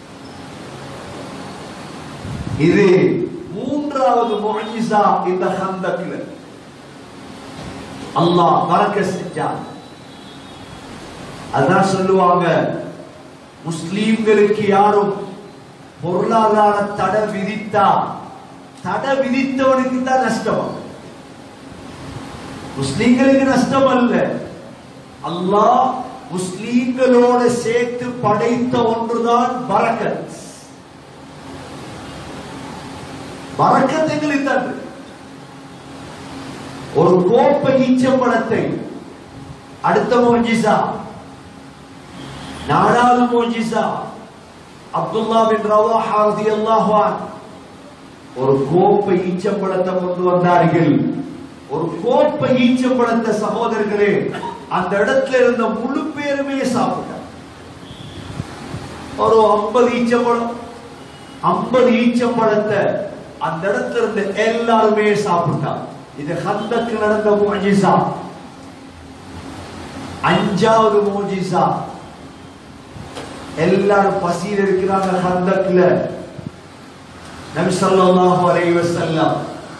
B: இது மூன்றாவது முஅஜிசா இந்த ஹந்தக்ல அல்லாஹ் பறக்க செஞ்சான் அதான் சொல்லுவாங்க முஸ்லீம்களுக்கு யாரும் பொருளாதார தடை விதித்தா தடை விதித்தவனுக்கு தான் நஷ்டம் முஸ்லீம்களுக்கு நஷ்டம் அல்ல அல்லாஹ் முஸ்லீம்களோட சேர்த்து படைத்த ஒன்றுதான் பரக்கத் பரக்கத் எங்களுக்கு தான் இருக்கு. ஒரு கோப்பை ஈச்சம்பழத்தை அடுத்த மோஜிசா நாலாவது மோஜிசா அப்துல்லா பின் ரவாஹா ரலியல்லாஹு அன்ஹு ஒரு கோப்பை ஈச்சம்பழத்தை கொண்டு வந்தார்கள் ஒரு கோப்பை ஈச்சம்பழத்தை சகோதரர்களே அந்த இடத்துல இருந்த முழு பேருமே சாப்பிட்டார் ஒரு ஐம்பது ஈச்சம்பழம் ஐம்பது ஈச்சம்பழத்தை அந்த இடத்துல இருந்த எல்லாருமே சாப்பிட்டார் இது ஹந்தக்கு நடந்த மோஜிசா அஞ்சாவது மோஜிசா எல்லாரும் பசியில் இருக்கிறாங்க ஹந்தக்ல நபி ஸல்லல்லாஹு அலைஹி வஸல்லம்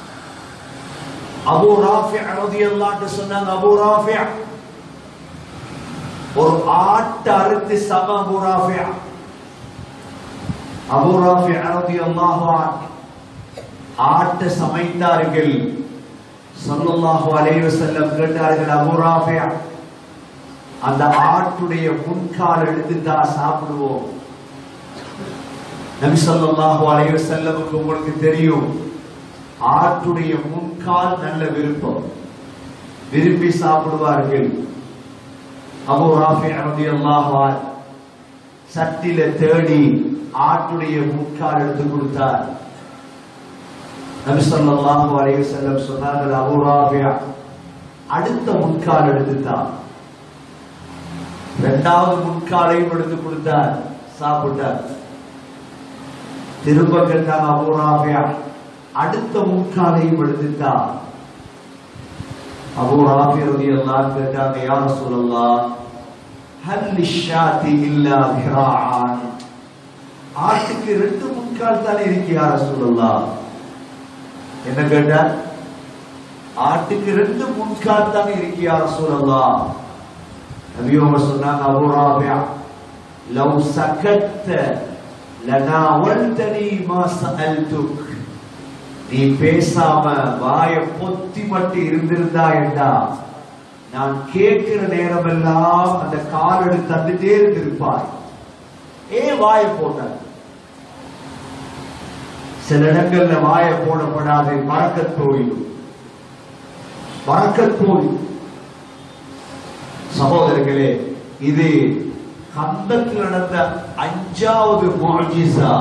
B: அபூ ராஃபி ரலியல்லாஹு அன்ஹு சொன்னாங்க அபூ ராஃபி ஒரு ஆட்டை அறுத்து சம அபூ ராஃபி அபூ ராஃபி ரலியல்லாஹு அன்ஹு ஆட்டை சமைத்தார்கள் ஸல்லல்லாஹு அலைஹி வஸல்லம் கேட்டார்கள் அபூ ராஃபி அந்த ஆட்டுடைய முன்கால் எடுத்து தான் சாப்பிடுவோம் நபி ஸல்லல்லாஹு அலைஹி வஸல்லமுக்கு உங்களுக்கு தெரியும் ஆட்டுடைய முன்கால் நல்ல விருப்பம் விரும்பி சாப்பிடுவார்கள் அபூ ராஃபி ரலியல்லாஹு அன்ஹு சட்டில தேடி ஆட்டுடைய முன்கால் எடுத்து கொடுத்தார் நபி ஸல்லல்லாஹு அலைஹி வஸல்லம் சொன்னார்கள் அபூ ராஃபி அடுத்த முன்கால் எடுத்துட்டார் இரண்டாவது முன்காலையும் எடுத்து கொடுத்தார் சாப்பிட்டார் திரும்ப கேட்டாங்க அபூராபியா அடுத்த முன்காலையும் எடுத்துட்டார் அபூராபி ரதி எல்லாம் கேட்டாங்க யார சொல்லலாம் ஹல் லிஷாத்தி இல்லா திராஆன் ஆட்டுக்கு ரெண்டு முன்கால் தானே இருக்கு யார சொல்லலாம் என்ன கேட்டார் ஆட்டுக்கு ரெண்டு முன்கால் தானே இருக்கு யார சொல்லலாம் நபியோங்க சொன்னாங்க அபூ ராபியா லவ் சகத்த லனாவல்தனி மா சஅல்துக் நீ பேசாம வாய பொத்தி மட்டும் இருந்திருந்தா என்றா நான் கேட்கிற நேரமெல்லாம் அந்த கால் எடுத்து தந்துட்டே இருந்திருப்பாய் ஏன் வாய போட்ட சில இடங்கள்ல வாய போடப்படாது மறக்கத் போயிடும் மறக்கத் போயிடும் சகோதரர்களே இது கந்தத்தில் நடந்த அஞ்சாவது மோஜிசா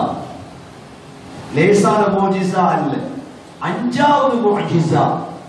B: லேசான மோஜிசா அல்ல அஞ்சாவது மோஜிசா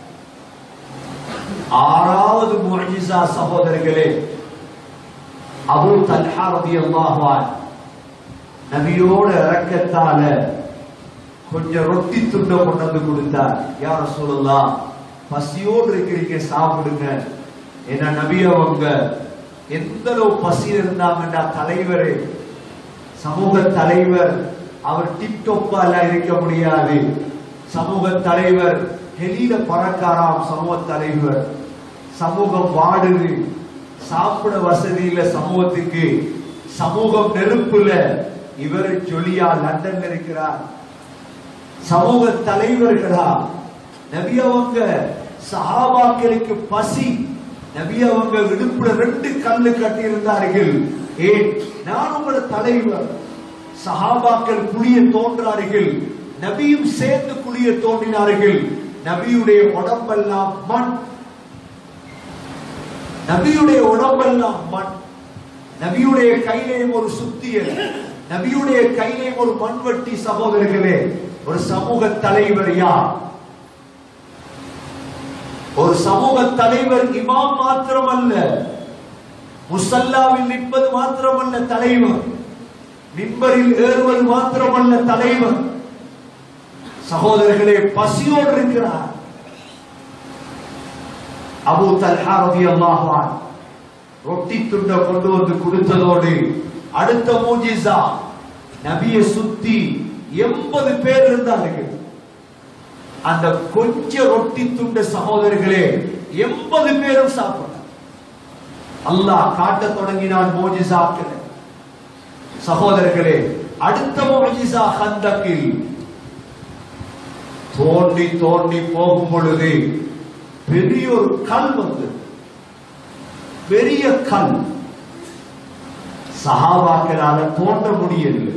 B: ஆறாவது மோஜிசா சகோதரர்களே அபூ தல்ஹா ரலியல்லாஹு அன்ஹு நபியோட இறக்கத்தால கொஞ்சம் ரொட்டி துண்டை கொண்டு வந்து கொடுத்தார் யார சொல்லலாம் பசியோடு இருக்கிறீங்க சாப்பிடுங்க என்ன நபி அவங்க எந்த அளவு பசி இருந்தாங்கன்னா தலைவர் சமூக தலைவர் அவர் டிப்டொப்பா எல்லாம் இருக்க முடியாது சமூக தலைவர் ஹெலியில பறக்காராம் சமூக தலைவர் சமூகம் வாடுது சாப்பிட வசதி இல்ல சமூகத்துக்கு சமூகம் நெருப்புல இவர் ஜொலியா லண்டன்ல இருக்கிறார் சமூக தலைவர்களா நபி அவங்க சஹாபாக்களுக்கு பசி நபி அவங்க இடுப்புல ரெண்டு கல்லு கட்டி இருந்தார்கள் ஏன் நான் உங்களோட தலைவர் சஹாபாக்கள் குழிய தோன்றார்கள் நபியும் சேர்ந்து குழிய தோன்றினார்கள் நபியுடைய உடம்பெல்லாம் மண் நபியுடைய உடம்பெல்லாம் மண் நபியுடைய கையிலே ஒரு சுத்தியல் நபியுடைய கையிலே ஒரு மண்வெட்டி சகோதரர்களே ஒரு சமூக தலைவர் யார் ஒரு சமூக தலைவர் இமாம் மாத்திரமல்ல முசல்லாவில் நிற்பது மாத்திரமல்ல தலைவர் மிம்பரில் ஏறுவது மாத்திரமல்ல தலைவர் சகோதரர்களே பசியோடு இருக்கிறார் அபூ தல்ஹா ரலியல்லாஹு அன்ஹு ரொட்டி துண்ட கொண்டு வந்து கொடுத்ததோடு அடுத்த மூஜிசா நபியை சுத்தி எண்பது பேர் இருந்தார்கள் அந்த கொஞ்ச ரொட்டி துண்ட சகோதரர்களே எண்பது பேரும் சாப்பிட்டார் அல்லாஹ் காட்டத் தொடங்கினான் மோஜிசாக்களை சகோதரர்களே அடுத்த மோஜிசா ஹந்தக்கில் தோண்டி தோண்டி போகும் பொழுது பெரிய ஒரு கல் வந்து பெரிய கல் சஹாபாக்களால தோன்ற முடியவில்லை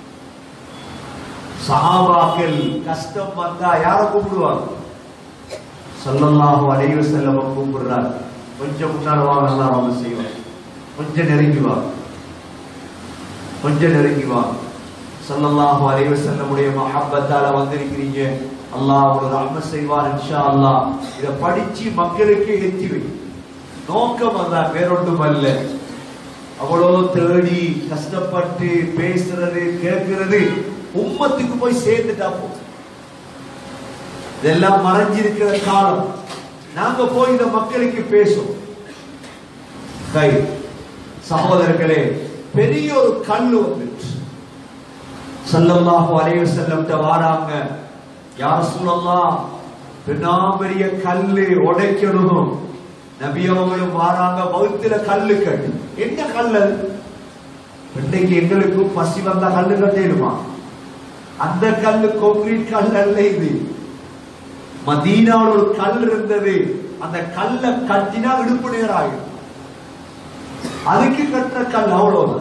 B: சஹாபாக்கள் கஷ்டம் வந்தா யார கூப்பிடுவாங்க ஸல்லல்லாஹு அலைஹி வஸல்லம் கூப்பிடுறார் கொஞ்சம் முன்னால வாங்க அல்லாஹ் அவங்க செய்வார் கொஞ்சம் நெருங்கி வா கொஞ்சம் நெருங்கி வா ஸல்லல்லாஹு அலைஹி வஸல்லமுடைய மஹப்பத்தால வந்திருக்கிறீங்க அல்லாஹ் உங்களுக்கு ரஹ்மத் செய்வார் இன்ஷா அல்லாஹ் இத படிச்சு மக்களுக்கு எத்தி வை நோக்கம் அதான் வேறொன்றும் அல்ல அவ்வளோ தேடி கஷ்டப்பட்டு பேசுறது கேட்கிறது உம்மத்துக்கு போய் சேர்ந்துட்டா போதும் இதெல்லாம் மறைஞ்சிருக்கிற காலம் நாங்க போய் இந்த மக்களுக்கு பேசும் கை சகோதரர்களே பெரிய ஒரு கல் வந்துச்சு ஸல்லல்லாஹு அலைஹி வஸல்லம் வாராங்க யார் சொல்லலாம் பெரிய கல்லு உடைக்கணும் நபி அவங்களும் வாராங்க வகுத்துல கல்லு கட்டு என்ன கல் அது இன்னைக்கு எங்களுக்கு பசி வந்தா கல்லு கட்டிடுமா அந்த கல்லு கான்கிரீட் கல் அல்ல இது மதீனாவில் ஒரு கல் இருந்தது அந்த கல்லை கட்டினா இடுப்பு நேராகும் அதுக்கு கட்டின கல் அவ்வளவுதான்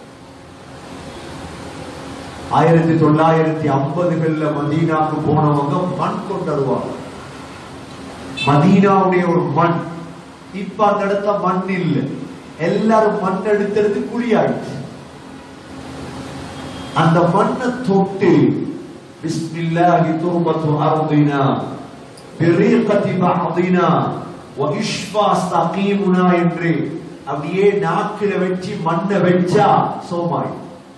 B: ஆயிரத்தி தொள்ளாயிரத்தி ஐம்பதுகள்ல மதீனாவுக்கு போனவங்க மண் கொண்டு வருவாங்க மதீனாவுடைய ஒரு மண் இப்ப அந்த இடத்துல மண் இல்ல எல்லாரும் மண் எடுத்துறது குழியாயிடுச்சு அந்த மண்ணை தொட்டு பிஸ்மில்லாஹி துர்பத்து அர்தினா பிரீகதி பஅதினா வஇஷ்ஃபா சகீமுனா என்று அப்படியே நாக்கில வச்சு மண்ணை வச்சா சோமாய்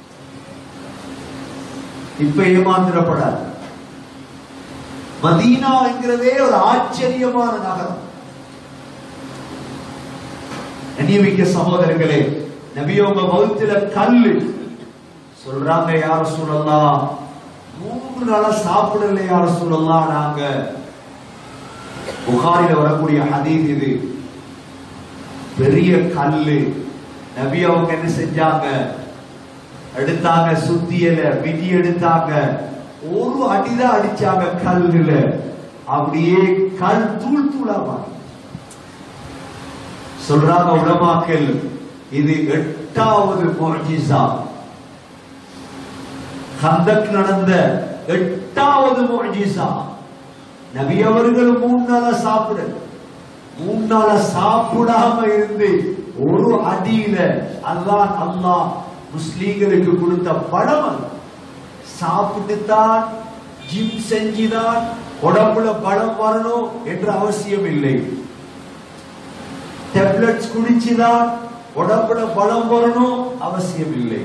B: இப்ப ஏமாந்திரப்படாது மதீனா என்கிறதே ஒரு ஆச்சரியமான நகரம் அந்நியமிக்க சகோதரர்களே நபியோங்க வகுத்துல கல்லு சொல்றாங்க யார சொல்லலாம் மூன்று நாளா சாப்பிடல யார சொல்லலாம் நாங்க புகாரில வரக்கூடிய ஹதீஸ் இது பெரிய கல்லு நபி அவங்க என்ன செஞ்சாங்க எடுத்தாங்க சுத்தியல விதி எடுத்தாங்க ஒரு அடிதான் அடிச்சாங்க கல்லுல அப்படியே கல் தூள் தூளா மாறி சொல்றாங்க உலமாக்கள் இது எட்டாவது முஅஜிசா கந்தக் நடந்த எட்டாவது முஅஜிசா நபி அவர்கள் மூணு நாளா சாப்பிட மூணு நாளா சாப்பிடாம இருந்து ஒரு அடியில அல்லாஹ் அல்லாஹ் முஸ்லீம்களுக்கு கொடுத்த படம் அது சாப்பிட்டு தான் ஜிம் செஞ்சுதான் உடம்புல பலம் வரணும் என்ற அவசியம் இல்லை டேப்லெட்ஸ் குடிச்சுதான் உடம்புல பலம் வரணும் அவசியம் இல்லை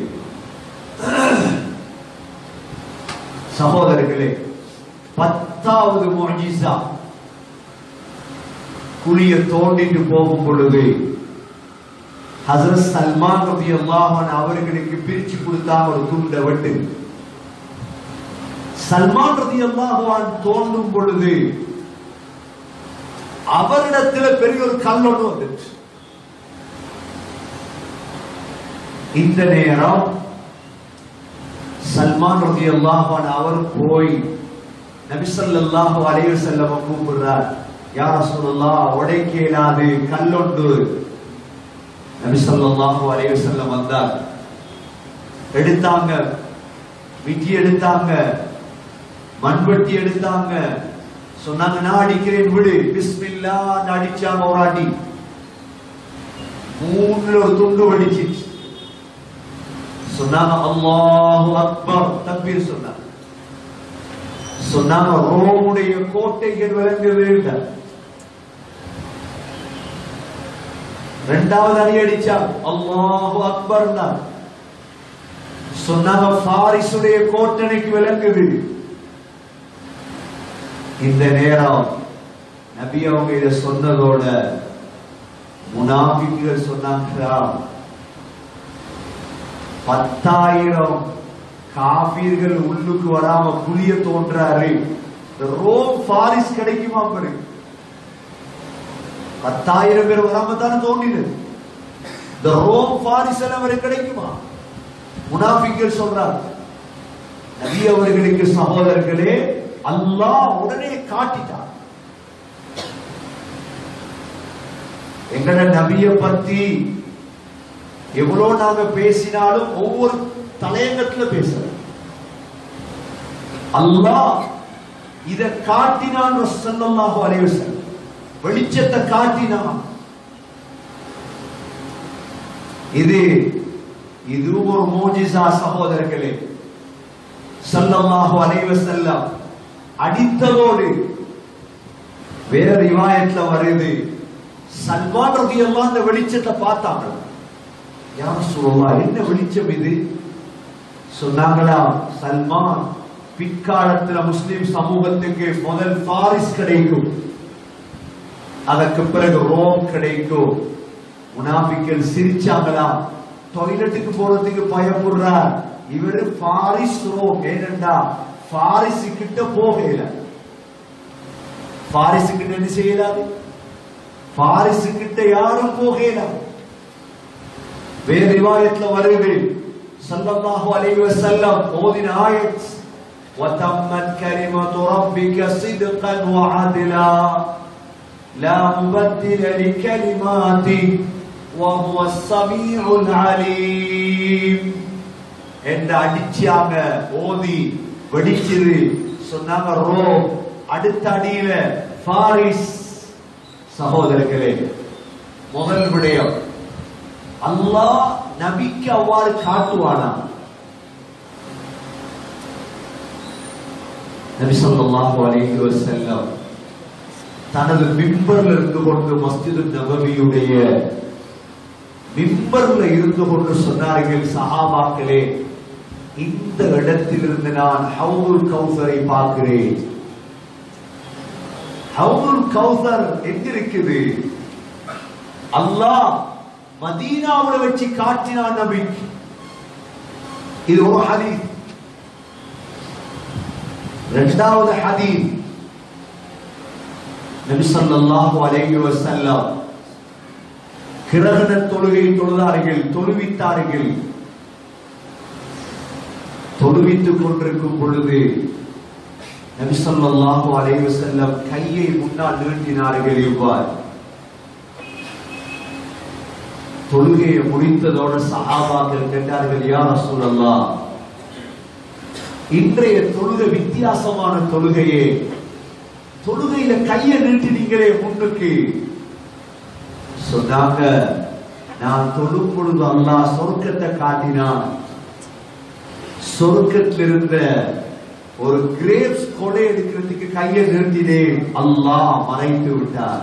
B: சகோதரர்களே பத்தாவது மொஜிசா குழிய தோண்டிட்டு போகும் பொழுது ஹசரத் சல்மான் ரபி அல்லாஹன் அவர்களுக்கு பிரிச்சு கொடுத்தாங்க ஒரு துண்டை வெட்டு சல்மான் ரதி அல்லாஹான் தோண்டும் பொழுது அவரிடத்துல பெரிய ஒரு கல் ஒன்று வந்துச்சு இந்த நேரம் சல்மான் ரதி அல்லாஹான் அவர் போய் நபிசல்லாஹு அலைஹி வஸல்லம் கூப்பிடுறார் யா ரசூலுல்லாஹ் உடைக்க இயலாது கல்லொண்டு நபி ஸல்லல்லாஹு அலைஹி வஸல்லம் வந்தார் எடுத்தாங்க விட்டி எடுத்தாங்க மண்வெட்டி எடுத்தாங்க சொன்னாங்க நான் அடிக்கிறேன் விடு பிஸ்மில்லா அடிச்சாங்க ஒரு அடி மூணுல ஒரு துண்டு வெடிச்சிச்சு சொன்னாங்க அல்லாஹு அக்பர் தக்பீர் சொன்னாங்க சொன்னாங்க ரோமுடைய கோட்டைகள் விளங்குது ரெண்டாவது அடி அடிச்சாங்க அல்லாஹு அக்பர் சொன்னாங்க பாரிசுடைய கோட்டணைக்கு விளங்குது இந்த நேரம் நபி அவங்க இத சொன்னதோட முனாபிக்குகள் சொன்னாங்க பத்தாயிரம் காபீர்கள் உள்ளுக்கு வராம புளிய தோன்றாரு இந்த ரோம் பாரிஸ் கிடைக்குமா பாரு பத்தாயிரம் பேர் வராம தானே தோன்றினது இந்த ரோம் பாரிஸ் எல்லாம் அவருக்கு கிடைக்குமா முனாபிக்கள் சொல்றார் நபி அவர்களுக்கு சகோதரர்களே அல்லாஹ் உடனே காட்டிட்டார் எங்கட நபிய பத்தி எவ்வளவு நாங்க பேசினாலும் ஒவ்வொரு தலையங்கத்துல பேசுறோம் அல்லாஹ் இத காட்டினான் ஸல்லல்லாஹு அலைஹி வஸல்லம் வெளிச்சத்தை காட்டினான் இது இது ஒரு மோஜிசா சகோதரர்களே ஸல்லல்லாஹு அலைஹி வஸல்லம் அடித்ததோடு வேற ரிவாயத்துல வருது சல்மான் ரலியல்லாஹு அந்த வெளிச்சத்தை பார்த்தாங்க யார் சொல்லலாம் என்ன வெளிச்சம் இது சொன்னாங்களா சல்மான் பிற்காலத்துல முஸ்லிம் சமூகத்துக்கு முதல் பாரிஸ் கிடைக்கும் அதற்கு பிறகு ரோம் கிடைக்கும் முனாபிக்கள் சிரிச்சாங்களா டாய்லெட்டுக்கு போறதுக்கு பயப்படுறார் இவரு பாரிஸ் ரோம் ஏனென்றா பாரிஸ் கிட்ட போகல பாரிஸ் கிட்ட என்ன செய்யலாது பாரிஸ் கிட்ட யாரும் போகல வேற ரிவாயத்துல வருது ஸல்லல்லாஹு அலைஹி வஸல்லம் ஓதின ஆயத் وتمت كلمة ربك صدقا وعدلا لا مبدل لكلماته وهو السميع العليم என்ன அடிச்சாங்க ஓதி வெடிச்சது சொன்னாங்க ரோம் அடுத்த அடியில பாரிஸ் சகோதரர்களே முதல் விடயம் அல்லாஹ் நபிக்கு அவ்வாறு காட்டுவானா நபி ஸல்லல்லாஹு அலைஹி வஸல்லம் தனது மிம்பர்ல இருந்து கொண்டு மஸ்ஜிது நபவியுடைய மிம்பர்ல இருந்து கொண்டு சொன்னார்கள் சஹாபாக்களே இந்த இடத்திலிருந்து நான் ஹவுல் கௌசரை பார்க்கிறேன் ஹவுல் கௌசர் எங்க இருக்குது அல்லாஹ் மதீனாவுல வச்சு காட்டினான் நபிக்கு இது ஒரு ஹதீஸ் இரண்டாவது ஹதீஸ் நபி ஸல்லல்லாஹு அலைஹி வஸல்லம் கிரகண தொழுகை தொழுதார்கள் தொழுவித்தார்கள் தொழுவித்துக் கொண்டிருக்கும் பொழுது நபி ஸல்லல்லாஹு அலைஹி வஸல்லம் கையை முன்னால் நீட்டினார்கள் இவ்வாறு தொழுகையை முடித்ததோட சஹாபாக்கள் கேட்டார்கள் யா ரசூலல்லாஹ் இன்றைய தொழுகை வித்தியாசமான தொழுகையே தொழுகையில கையை நீட்டினீங்களே முன்னுக்கு சொன்னாங்க நான் தொழும் பொழுது அல்லாஹ் சொர்க்கத்தை காட்டினான் சொர்க்கத்தில் இருந்த ஒரு கிரேப்ஸ் கொடை எடுக்கிறதுக்கு கையை நிறுத்தினேன் அல்லாஹ் மறைத்து விட்டார்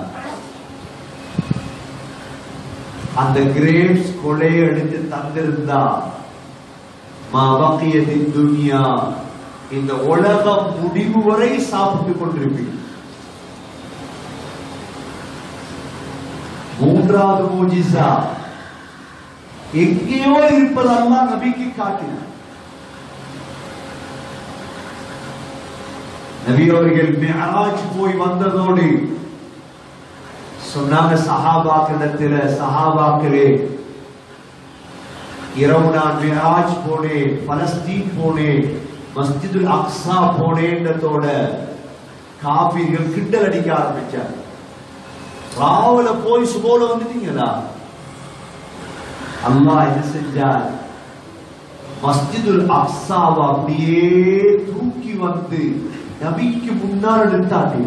B: அந்த கிரேப்ஸ் கொலையை எடுத்து தந்திருந்தா மா பக்கியத்தின் துனியா இந்த உலகம் முடிவு வரை சாப்பிட்டுக் கொண்டிருப்பீங்க மூன்றாவது மூஜிசா எங்கேயோ இருப்பதெல்லாம் நபிக்கு காட்டினார் நபி அவர்கள் மிஅராஜ் போய் வந்ததோடு சொன்னாங்க சஹாபாக்களிடத்துல சஹாபாக்களே இரவு நான் மிராஜ் போனேன் பலஸ்தீன் போனேன் மஸ்ஜிதுல் அக்ஸா போனேன்றதோட காபீர்கள் கிண்டல் அடிக்க ஆரம்பிச்சாங்க ராவுல போய் சுபோல வந்துட்டீங்களா அல்லாஹ் என்ன செஞ்சார் மஸ்ஜிதுல் அக்ஸாவை அப்படியே தூக்கி வந்து நபிக்கு முன்னால் எடுத்தாட்டி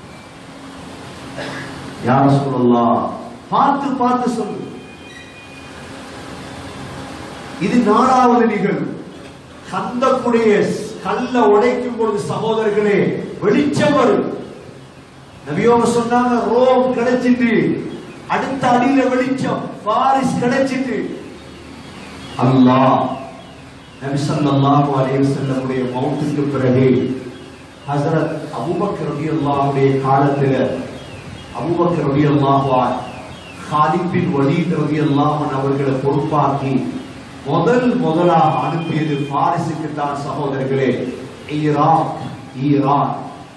B: யார சொல்லலாம் பார்த்து பார்த்து சொல்லு இது நாலாவது நிகழ்வு கந்தக்குடைய கல்ல உடைக்கும் பொழுது சகோதரர்களே வெளிச்சம் வரும் நபியோக சொன்னாங்க ரோம் கிடைச்சிட்டு அடுத்த அடியில வெளிச்சம் பாரிஸ் கிடைச்சிட்டு அல்லாஹ் நபி ஸல்லல்லாஹு அலைஹி வஸல்லமுடைய மௌத்துக்கு பிறகு ஹஸரத் அபூபக்கர் ரலியல்லாஹுடைய காலத்துல அபூபக்கர் ரலியல்லாஹு அன்ஹு காலித் பின் வலீத் ரலியல்லாஹு அன்ஹு அவர்களை பொறுப்பாக்கி முதல் முதலாக அனுப்பியது பாரிஸுக்கு தான் சகோதரர்களே ஈராக் ஈரான்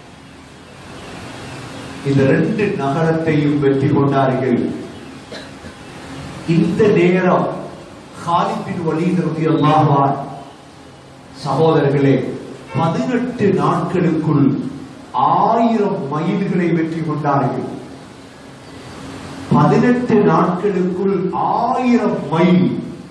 B: இந்த ரெண்டு நகரத்தையும் வெற்றி கொண்டார்கள் இந்த நேரம் காலிப்பின் வலீத் ரலியல்லாஹு அன்ஹு சகோதரர்களே பதினெட்டு நாட்களுக்குள் ஆயிரம் மைல்களை வெற்றி கொண்டார்கள் பதினெட்டு நாட்களுக்குள் ஆயிரம் மைல்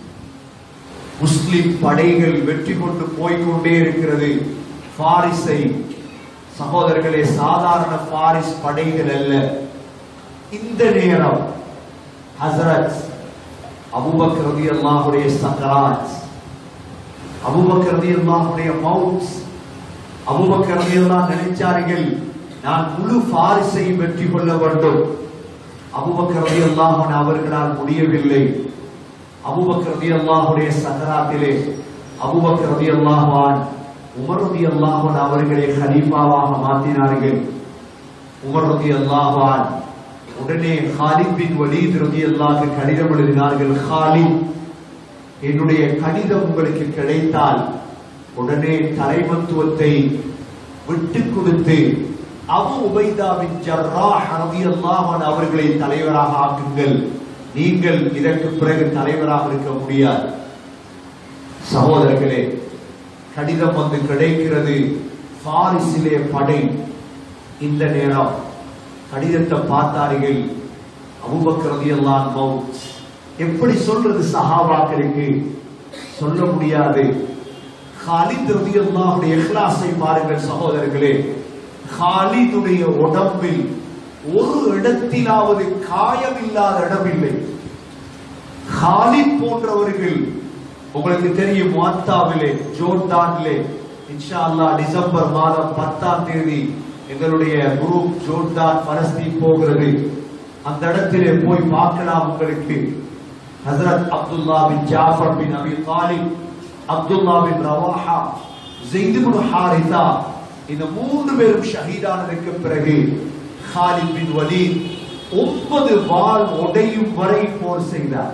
B: முஸ்லிம் படைகள் வெற்றி கொண்டு போய்க்கொண்டே இருக்கிறது பாரிஸை சகோதரர்களே சாதாரண பாரிஸ் படைகள் அல்ல இந்த நேரம் ஹசரத் அபூபக்கர் ரலியல்லாஹுடைய சக்கராத் அபூபக்கர் ரலியல்லாஹுடைய மவுத் அபூபக்கர் ரலியல்லாஹு நினைச்சார்கள் நான் முழு பாரிஸையும் வெற்றி கொள்ள வேண்டும் அபூபக்கர் ரலியல்லாஹு அன்ஹு அவர்களால் முடியவில்லை அபூபக்கர் ரலியல்லாஹுடைய சக்கராத்திலே அபூபக்கர் ரலியல்லாஹு அன்ஹு உமர் ரலியல்லாஹு அன்ஹு அவர்களை கலீஃபாவாக மாற்றினார்கள் உமர் ரலியல்லாஹு அன்ஹு உடனே ஹாலித் பின் வலீத் ரலியல்லாஹு கடிதம் எழுதினார்கள் ஹாலித் என்னுடைய கடிதம் உங்களுக்கு கிடைத்தால் உடனே தலைமத்துவத்தை விட்டு கொடுத்து அபு உபைதாவின் ஜர்ராஹ் ரலியல்லாஹு அன்ஹு அவர்களை தலைவராக ஆக்குங்கள் நீங்கள் இதற்கு பிறகு தலைவராக இருக்க முடியாது சகோதரர்களே கடிதம் வந்து கிடைக்கிறது பாரிசிலே படை இந்த நேரம் கடிதத்தை பார்த்தார்கள் அபூபக்கர் ரலியல்லாஹு மவுத் எப்படி சொல்றது சஹாபாக்களுக்கு சொல்ல முடியாது ஹாலித் ரலியல்லாஹுடைய இஹ்லாஸை பாருங்கள் சகோதரர்களே ஹாலிதுடைய உடம்பில் ஒரு இடத்திலாவது காயம் இல்லாத இடமில்லை ஹாலித் போன்றவர்கள் உங்களுக்கு தெரியும் மாத்தாவிலே ஜோர்டான்லே இன்ஷா அல்லாஹ் டிசம்பர் மாதம் பத்தாம் தேதி எங்களுடைய குரூப் ஜோர்டான் பலஸ்தீன் போகிறது அந்த இடத்திலே போய் பார்க்கலாம் உங்களுக்கு ஹசரத் Abdullah bin Jafar bin Abi Talib Abdullah bin Rawaha Zaid bin Haritha இந்த மூன்று பேரும் ஷஹீதானதுக்கு பிறகு ஹாலித் பின் வலீத் ஒன்பது வாள் உடையும் வரை போர் செய்தார்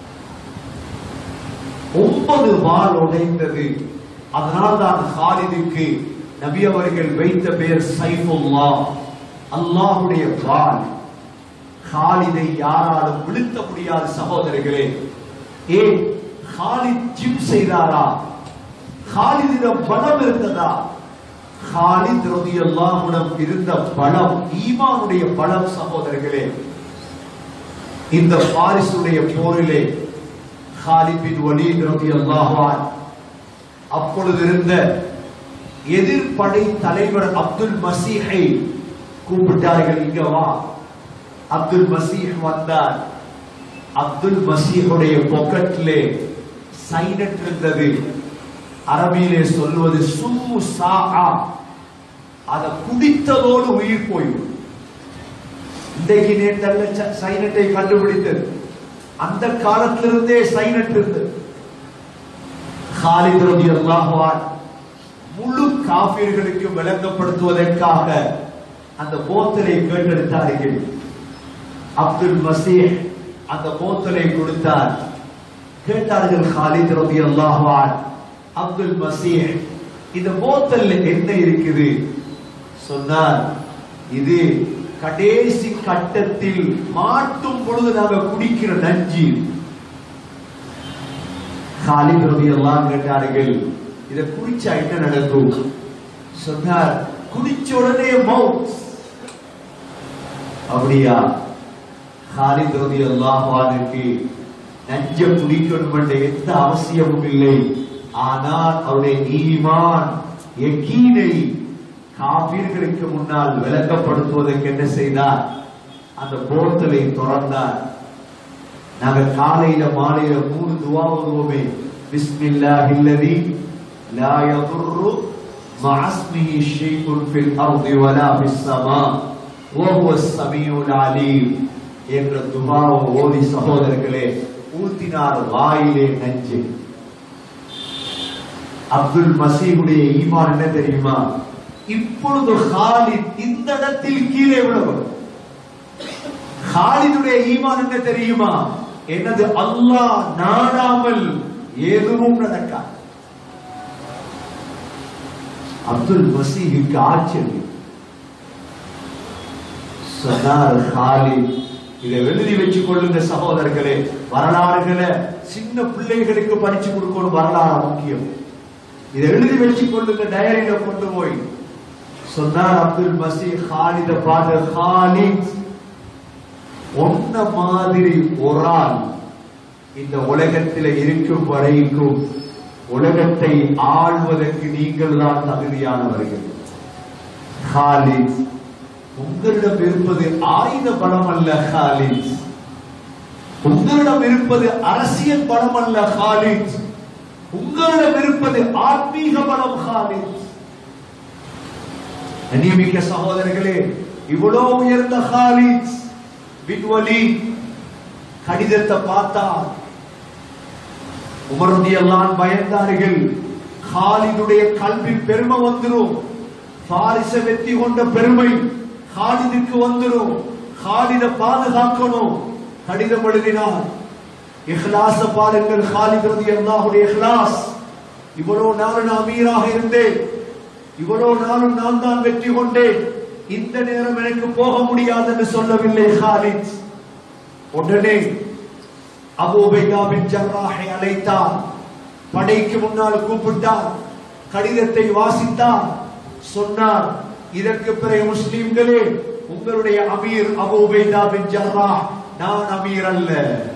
B: ஒன்பது வாள் உடைந்தது அதனால்தான் ஹாலிதுக்கு நபி அவர்கள் வைத்த பெயர் சைஃபுல்லா அல்லாஹுடைய வாள் ஹாலிதை யாராலும் வீழ்த்த முடியாத சகோதரர்களே ஏன் ஹாலித் ஜிம் செய்தாரா ஹாலிதிடம் பலம் இருந்ததா ஹாலித் ரலியல்லாஹுடம் இருந்த பலம் ஈமானுடைய பலம் சகோதரர்களே இந்த பாரிசுடைய போரிலே ஹாலித் பின் வலீத் ரலியல்லாஹு அன்ஹு அப்பொழுது இருந்த எதிர்ப்படை தலைவர் அப்துல் மசீஹை கூப்பிட்டார்கள் இங்க வா அப்துல் மசீஹ் வந்தார் அப்துல் மசீஹுடைய பொக்கெட்டிலே சைனட் இருந்தது அரபியிலே சொல்வது சும்மு சாஆ அதை குடித்ததோடு உயிர் போய்விடும் இன்றைக்கு நேற்றல்ல சைனட்டை கண்டுபிடித்தது அந்த காலத்திலிருந்தே சைனட் இருந்தது ஹாலித் ரலியல்லாஹு அன்ஹு முழு காபிர்களுக்கு விளங்கப்படுத்துவதற்காக அந்த போத்தலை கேட்டெடுத்தார்கள் அப்துல் மசீஹ் அந்த போத்தலை கொடுத்தார் கேட்டார்கள் ஹாலித் ரலியல்லாஹு அன்ஹு அப்துல் மசீஹ் இந்த போத்தல்ல என்ன இருக்குது சொன்னார் இது கடைசி கட்டத்தில் மாட்டும் பொழுது நாங்க குடிக்கிற நஞ்சு காலித் ரலியல்லாஹு கேட்டார்கள் இத குடிச்சா என்ன நடக்கும் சொன்னார் குடிச்ச உடனே மவுத் அப்படியா காலித் ரலியல்லாஹு அன்ஹுக்கு நஞ்ச குடிக்கணும் என்ற எந்த அவசியமும் இல்லை ஆனால் அவருடைய ஈமான் யக்கீனை காபீர்களுக்கு முன்னால் விளக்கப்படுத்துவதற்கு என்ன செய்தார் அந்த போர்த்தலை திறந்தார் நாங்க காலையில மாலையில மூணு துவா ஓதுவோமே பிஸ்மில்லாஹில்லதி லா யதுர்ரு மஅ இஸ்மிஹி ஷைஉன் ஃபில் அர்தி வலா ஃபிஸ் ஸமா வஹுவ ஸமீஉல் அலீம் என்ற துஆவை ஓதி சகோதரர்களே ஊத்தினார் வாயிலே நஞ்சு அப்துல் மசீஹுடைய ஈமான் என்ன தெரியுமா இப்பொழுது ஹாலித் இந்த இடத்தில் கீழே விழவும் ஹாலிதுடைய ஈமான் என்ன தெரியுமா எனது அல்லாஹ் நாடாமல் எதுவும் நடக்காது அப்துல் மசீஹுக்கு ஆச்சரியம் சொன்னார் ஹாலித் இதை எழுதி வச்சு கொள்ளுங்க சகோதரர்களே வரலாறுகளை சின்ன பிள்ளைகளுக்கு படிச்சு கொடுக்கணும் வரலாறு முக்கியம் இதை எழுதி வச்சு கொள்ளுங்க டயரியில கொண்டு போய் சொன்னார் அப்துல் மசீஹ் ஹாலித பாடு ஹாலித் ஒன்ன மாதிரி ஒரு ஆள் இந்த உலகத்தில் இருக்கும் வரைக்கும் உலகத்தை ஆள்வதற்கு நீங்கள் தான் தகுதியானவர்கள் ஹாலித் உங்களிடம் இருப்பது ஆயுத பலம் அல்ல ஹாலித் உங்களிடம் இருப்பது அரசியல் பலம் அல்ல ஹாலித் உங்களிடம் இருப்பது ஆத்மீக பலம் ஹாலித் அநியமிக்க சகோதரர்களே இவ்வளவு உயர்ந்த ஹாலித் பின்வலி கடிதத்தை பார்த்தார் உமருதி எல்லாம் பயந்தார்கள் ஹாலிதுடைய கல்வியில் பெருமை வந்துரும் பாரிச வெற்றி கொண்ட பெருமை ஹாலிதுக்கு வந்துரும் ஹாலித பாதுகாக்கணும் கடிதம் எழுதினார் இஹ்லாச பாருங்கள் ஹாலித் ரதி அல்லாஹுடைய இஹ்லாஸ் இவ்வளவு நாள் நான் அமீராக இருந்தேன் இவ்வளவு நாளும் நான் தான் வெற்றி கொண்டேன் இந்த நேரம் எனக்கு போக முடியாது என்று சொல்லவில்லை ஹாலித் உடனே அபூ உபைதா பின் ஜர்ராஹை அழைத்தார் படைக்கு முன்னால் கூப்பிட்டார் கடிதத்தை வாசித்தார் சொன்னார் இதற்கு பிறகு முஸ்லிம்களே உங்களுடைய அமீர் அபூ உபைதா பின் ஜர்ராஹ் நான் அமீர் அல்ல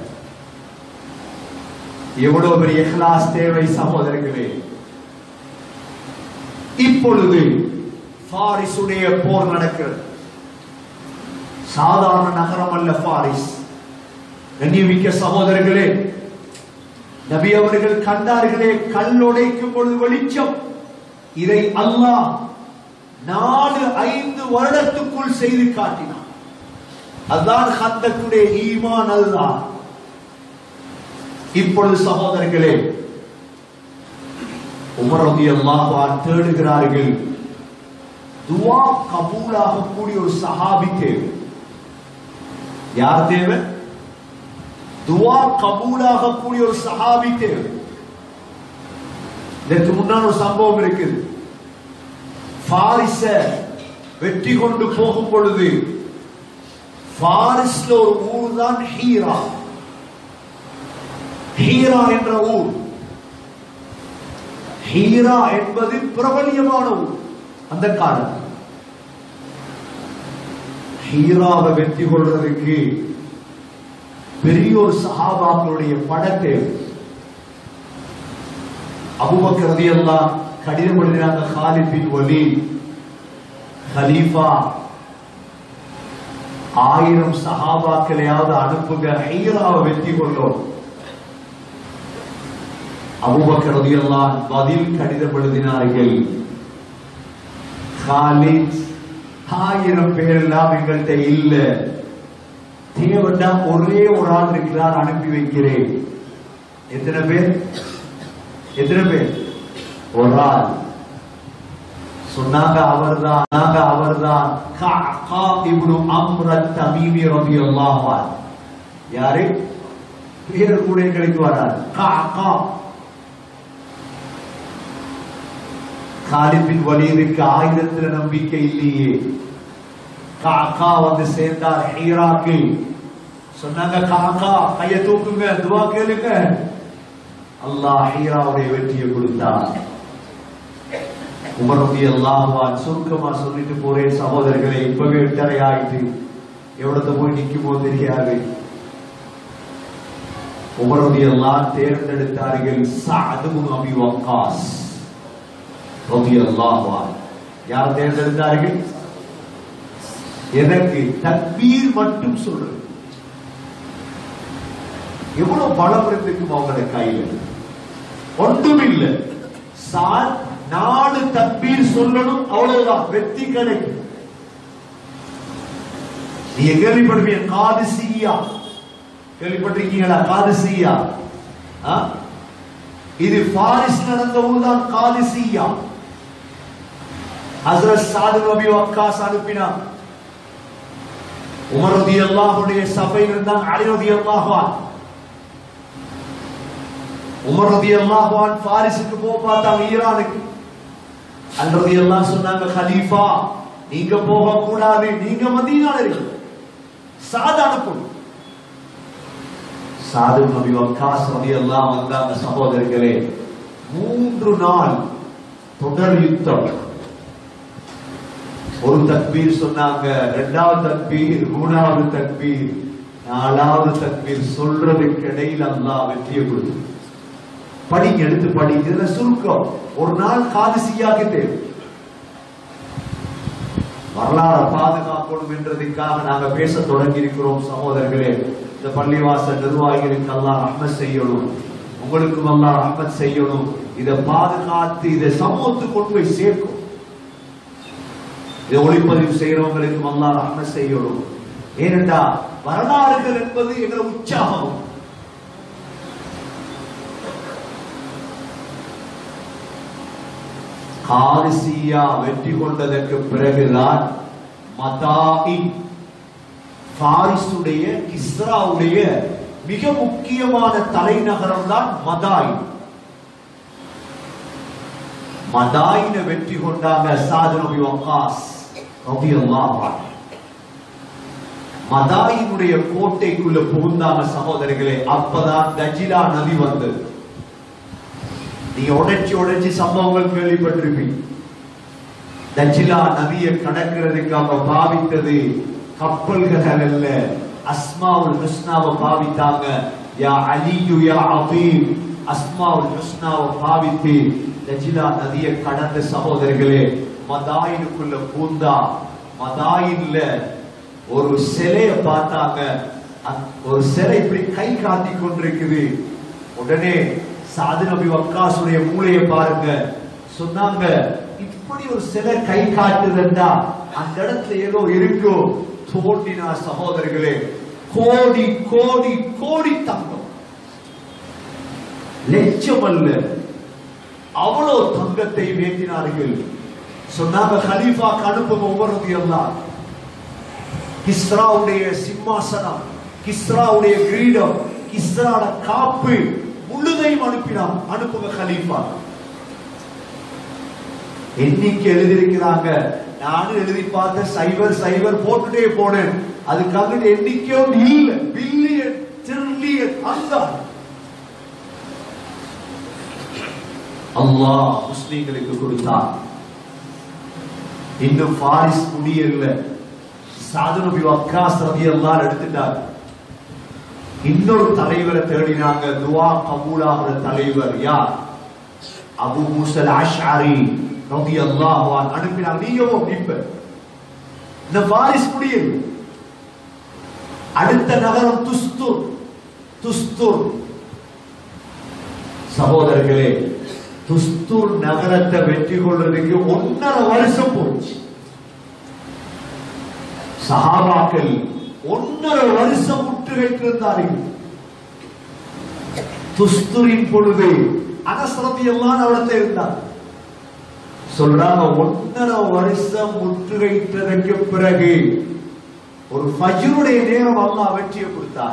B: எவ்வளவு பெரிய இஹ்லாஸ் தேவை சகோதரர்களே இப்பொழுது பாரிசுடைய போர் நடக்கிறது சாதாரண நகரம் அல்ல பாரிஸ் கண்ணியமிக்க சகோதரர்களே நபி அவர்கள் கண்டார்களே கல் உடைக்கும் பொழுது வெளிச்சம் இதை அல்லாஹ் நாலு ஐந்து வருடத்துக்குள் செய்து காட்டினான் அதுதான் ஹத்தக்குடைய ஈமான் அதுதான் இப்பொழுது சகோதரர்களே உமர் ரலியல்லாஹு தேடுகிறார்கள் துவா கபூலாக கூடிய ஒரு சஹாபி தேவை யார் தேவை துவா கபூலாக கூடிய ஒரு சஹாபி தேவை இதற்கு முன்னால் ஒரு சம்பவம் இருக்குது பாரிச வெற்றி கொண்டு போகும் பொழுது பாரிஸ்ல ஒரு ஊர் தான் ஹீரா ஹீரா என்ற ஊர் ஹீரா என்பது பிரபலியமான ஊர் அந்த காலம் ஹீராவை வெற்றி கொள்றதுக்கு பெரிய ஒரு சஹாபாக்களுடைய படத்தை அபுபக்கர் ரலியல்லாஹ் கடிதம் எழுதினாங்க காலித் பின் வலீத் ஹலீஃபா ஆயிரம் சஹாபாக்களையாவது அனுப்புங்க ஹீராவை வெற்றி கொள்ளும் அபூபக்கர் ரலியல்லாஹு பதில் கடிதம் எழுதினார்கள் காலித் ஆயிரம் பேர் எல்லாம் எங்கள்கிட்ட இல்ல தேவண்டா ஒரே ஒரு ஆள் இருக்கிறார் அனுப்பி வைக்கிறேன் எத்தனை பேர் எத்தனை பேர் ஒரு ஆள் சொன்னாங்க அவர்தான் நாங்க அவர்தான் கஅகா இப்னு அம்ர தமீமி ரலியல்லாஹு அன்ஹு யாரு பேர் கூட எங்களுக்கு வராது கஅகா காலித் பின் வலீதுக்கு ஆயுதத்துல நம்பிக்கை இல்லையே காக்கா வந்து சேர்ந்தார் ஹீராக்கு சொன்னாங்க காக்கா கைய தூக்குங்க துவா கேளுங்க அல்லாஹ் ஹீராவுடைய வெற்றியை கொடுத்தார் உமரதி அல்லாஹ்வான் சுருக்கமா சொல்லிட்டு போறேன் சகோதரர்களே இப்பவே எட்டரை ஆயிட்டு எவ்வளவு போய் நிக்குமோ தெரியாது உமரதி எல்லாம் தேர்ந்தெடுத்தார்கள் சாதுமுன் அபி வக்காஸ் ரலியல்லாஹு அன்ஹு யார் தேர்ந்தெடுத்தார்கள் எனக்கு தக்பீர் மட்டும் சொல்றது எவ்வளவு பலம் இருந்திருக்கும் அவங்களோட கையில ஒன்றுமில்ல சார் நாலு தக்பீர் சொல்லணும் அவ்வளவுதான் வெற்றி கிடைக்கும் நீங்க கேள்விப்படுவீங்க காதிசியா கேள்விப்பட்டிருக்கீங்களா காதிசியா ஆ? இது பாரிஸ் நடந்த ஊர்தான் காதிசியா ஹசரத் சாது நபி வக்காஸ் அனுப்பினார் உமர் ரலியல்லாஹுடைய சபையில் இருந்தான் அலி ரலியல்லாஹு உமர் ரலியல்லாஹு அன்ஹு பாரிஸுக்கு போக பார்த்தாங்க ஈரானுக்கு அல் ரலியல்லாஹு சொன்னாங்க கலீஃபா நீங்க போக கூடாது நீங்க மதீனால இருக்கீங்க சாது அனுப்பும் சாது நபி வக்காஸ் ரலியல்லாஹு வந்தாங்க சகோதரர்களே மூன்று நாள் தொடர் யுத்தம் ஒரு தக்பீர் சொன்னாங்க இரண்டாவது தக்பீர் மூணாவது தக்பீர் நாலாவது தக்பீர் சொல்றதுக்கு இடையில் அல்லாஹ் வெற்றியை கொடுத்து படிங்க எடுத்து படிங்க இதுல சுருக்கம் ஒரு நாள் காது செய்யாக்கு தேவை வரலாறு பாதுகாக்கணும் என்றதுக்காக நாங்க பேச தொடங்கி இருக்கிறோம் சகோதரர்களே இந்த பள்ளிவாசல் நிர்வாகிகளுக்கு அல்லாஹ் ரஹ்மத் செய்யணும் உங்களுக்கும் அல்லாஹ் ரஹ்மத் செய்யணும் இதை பாதுகாத்து இதை சமூகத்துக்கு கொண்டு போய் சேர்க்கும் இதை ஒளிப்பதிவு செய்யறவங்களுக்கு அல்லாஹ் ரஹ்மத் செய்யணும் ஏனென்றா வரலாறுகள் என்பது எங்களை உற்சாகம் காரிசியா வெற்றி கொண்டதற்கு பிறகுதான் மதாஇ பாரிசுடைய கிஸ்ராவுடைய மிக முக்கியமான தலைநகரம் தான் மதாய் மதாயின வெற்றி கொண்டாங்க சாது நபி வக்காஸ் ரலியல்லாஹு அன்ஹு மதாயினுடைய கோட்டைக்குள்ள புகுந்தாங்க சகோதரர்களே அப்பதான் தஜிலா நதி வந்தது நீங்க உடைச்சு உடைச்சு சம்பவங்கள் கேள்விப்பட்டிருப்பீங்க தஜிலா நதியை கடக்கிறதுக்காக பாவித்தது கப்பல்கள் அல்ல அஸ்மாவுல் ஹுஸ்னாவை பாவித்தாங்க யா அலியு யா அபீம் அஸ்மாவுல் ஹுஸ்னாவை பாவித்து தஜிலா நதியை கடந்த சகோதரர்களே மதாயினுக்குள்ள பூந்தா மதாயின்ல ஒரு சிலையை பார்த்தாங்க அந்த- ஒரு சிலை இப்படி கை காட்டி கொண்டிருக்குது உடனே சாது நபி வக்காசுடைய மூளையை பாருங்க சொன்னாங்க இப்படி ஒரு சிலை கை காட்டுதுன்னா அந்த இடத்துல ஏதோ இருக்கோ தோண்டினா சகோதரர்களே கோடி கோடி கோடி தங்கம் லட்சம் அல்ல அவ்வளவு தங்கத்தை வேண்டினார்கள் சொன்னாங்க கலீஃபா அனுப்புங்க ஒவ்வொரு எல்லாம் கிஸ்ராவுடைய சிம்மாசனம் கிஸ்ராவுடைய கிரீடம் கிஸ்ராட காப்பு முழுதையும் அனுப்பினான் அனுப்புங்க கலீஃபா எண்ணிக்கை எழுதியிருக்கிறாங்க நானும் எழுதி பார்த்த சைபர் சைபர் போட்டுட்டே போனேன் அதுக்காக எண்ணிக்கையும் இல்ல பில்லியன் ட்ரில்லியன் அந்த அல்லாஹ் முஸ்லீம்களுக்கு கொடுத்தார் இன்னும் பாரிஸ் முடியல சாது நபி வக்காஸ் ரலியல்லாஹு எடுத்துட்டார் இன்னொரு தலைவரை தேடினாங்க துவா கபூலாகிற தலைவர் யார் அபு மூசல் அஷ்அரி ரலியல்லாஹு அன்ஹு அனுப்பினாங்க நீயும் இப்ப இந்த பாரிஸ் முடியல அடுத்த நகரம் துஸ்துர் துஸ்துர் சகோதரர்களே துஸ்தூர் நகரத்தை வெற்றி கொள்றதுக்கு ஒன்னரை வருஷம் போச்சு சஹாபாக்கள் ஒன்னரை வருஷம் முற்றுகைத்திருந்தார்கள் துஸ்துரின் பொழுது அனசரதி எல்லாம் அவடத்தை இருந்தார் சொல்றாங்க ஒன்னரை வருஷம் முற்றுகைத்ததற்கு பிறகு ஒரு ஃபஜ்ருடைய நேரம் அல்லாஹ் வெற்றியை கொடுத்தார்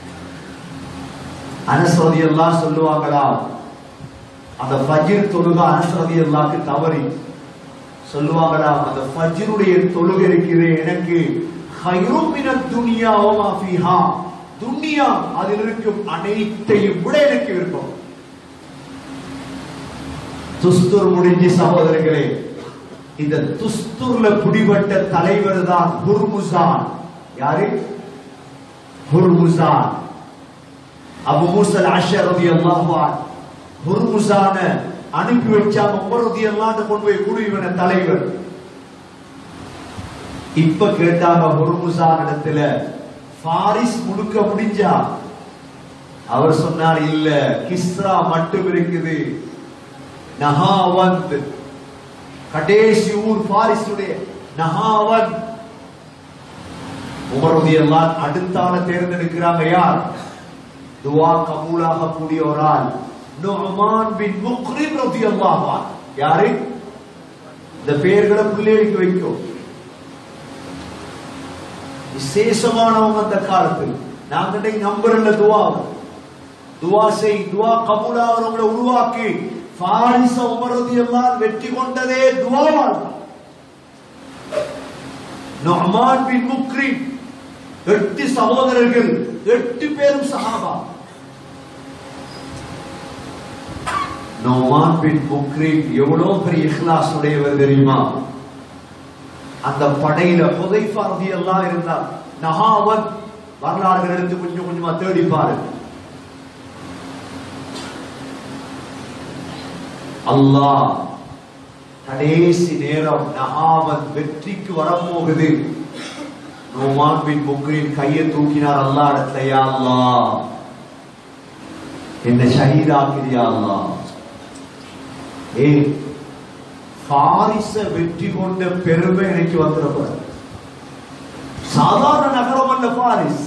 B: அனசரதி எல்லாம் சொல்லுவாங்களா அந்த ஃபஜ்ர் தொழுகை அனசரதி எல்லாக்கு தவறி சொல்லுவாங்களா அந்த ஃபஜ்ருடைய தொழுகை இருக்குது எனக்கு ஹைரும் மின துனியா வமா ஃபீஹா துனியா அதில் இருக்கும் அனைத்தையும் விட எனக்கு விருப்பம் துஸ்துர் முடிஞ்சு சகோதரர்களே இந்த துஸ்துர்ல பிடிபட்ட தலைவர் தான் ஹுர்முசான் யாரு ஹுர்முசான் அபு மூசல் அஷர் ரலியல்லாஹு அன்ஹு ஹுர்முசான அனுப்பி வச்சாங்க உமர் ரலியல்லாஹு கொண்டு போய் குடு இவன தலைவர் இப்ப கேட்டாங்க ஹுர்முசான் இடத்துல ஃபாரிஸ் முழுக்க முடிஞ்சா அவர் சொன்னார் இல்ல கிஸ்ரா மட்டும் இருக்குது நகாவந்த் கடைசி ஊர் பாரிசுடைய நகாவந்த் உமருடையெல்லாம் அடுத்தால தேர்ந்தெடுக்கிறாங்க யார் துவா கபூலாக கூடிய ஒரு ஆள் நுஅமான் பின் முக்ரிம் ரலியல்லாஹு அன்ஹு யாரு இந்த பெயர்களை பிள்ளைகளுக்கு வைக்கும் விசேஷமானவங்க அந்த காலத்தில் நாங்க இன்னைக்கு நம்புறல துவா துவா செய் துவா கபூலாகிறவங்களை உருவாக்கி பாரிச உமரது எல்லாம் வெற்றி கொண்டதே துவாவால் தான். நுஅமான் பின் முக்ரிம் எட்டு சகோதரர்கள் எட்டு பேரும் சஹாபா நோமான் பின் முக்ரிம் எவ்வளவு பெரிய இஹ்லாஸ் உடையவர் தெரியுமா அந்த படையில புதைஃபா ரலியல்லாஹு இருந்தார் நஹாவத் வரலாறுகள் எடுத்து கொஞ்சம் கொஞ்சமா தேடி பாருங்க அல்லாஹ் கடைசி நேரம் நஹாவத் வெற்றிக்கு வரப்போகுது நோமான் பின் முக்ரின் கையை தூக்கினார் அல்லாஹ் இடத்துல யா அல்லாஹ் என்ன ஷஹீதாக்கிறியா அல்லாஹ் ஏ பாரிச வெற்றி கொண்ட பெருமை எனக்கு வந்துடக்கூடாது சாதாரண நகரம் அல்ல பாரிஸ்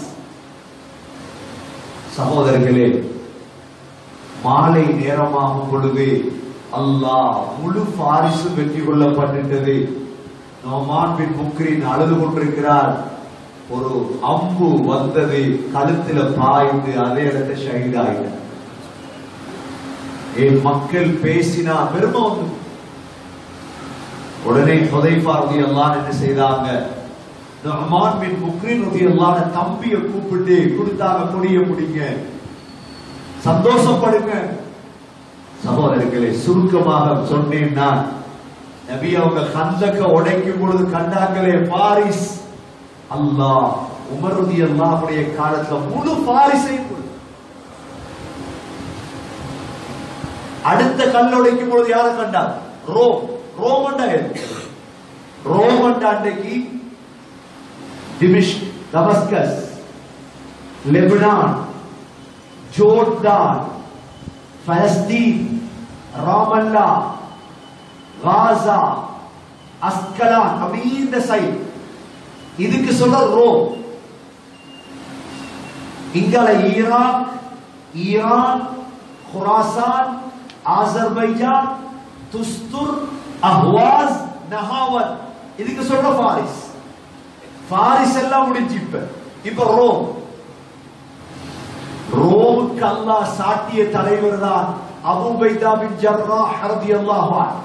B: சகோதரர்களே மாலை நேரமாகும் பொழுது அல்லாஹ் முழு பாரிசு வெற்றி கொள்ளப்பட்டுட்டது நோமான் பின் முக்ரின் அழுது கொண்டிருக்கிறார் ஒரு அம்பு வந்தது கழுத்துல பாய்ந்து அதே இடத்தை ஷஹீதாயிட்டார் என் மக்கள் பேசினா பெருமை வந்து உடனே புதைப்பா ரதி எல்லாம் என்ன செய்தாங்க நுஅமான் பின் முக்ரின் ரதி எல்லாம் தம்பியை கூப்பிட்டு கொடுத்தாங்க கொடிய முடிங்க சந்தோஷப்படுங்க சகோதரர்களே சுருக்கமாக சொன்னேன் நான் நபி அவங்க கந்தக்க உடைக்கும் பொழுது கண்டாங்களே பாரிஸ் அல்லாஹ் உமர் ரதி அல்லாஹ்வுடைய காலத்துல முழு பாரிஸை கொடு அடுத்த கல் உடைக்கும் பொழுது யாரை கண்டார் ரோம் ரோமண்டா எது ரோமண்டா அன்றைக்கு Dimashq Damascus Lebanon Jordan Palestine Ramallah Gaza Ascalon அப்படி இந்த சைட் இதுக்கு சொல்ல ரோம் இங்கால Iraq Iran Khorasan Azerbaijan Tustar Ahvaz Nahavand இதுக்கு சொல்ற பாரிஸ் பாரிஸ் எல்லாம் முடிஞ்சு இப்ப இப்ப ரோம் ரோமுக்கு அல்லாஹ் சாட்டிய தலைவர் தான் அபு பைதா பின் ஜர்ராஹ் ரலியல்லாஹு அன்ஹு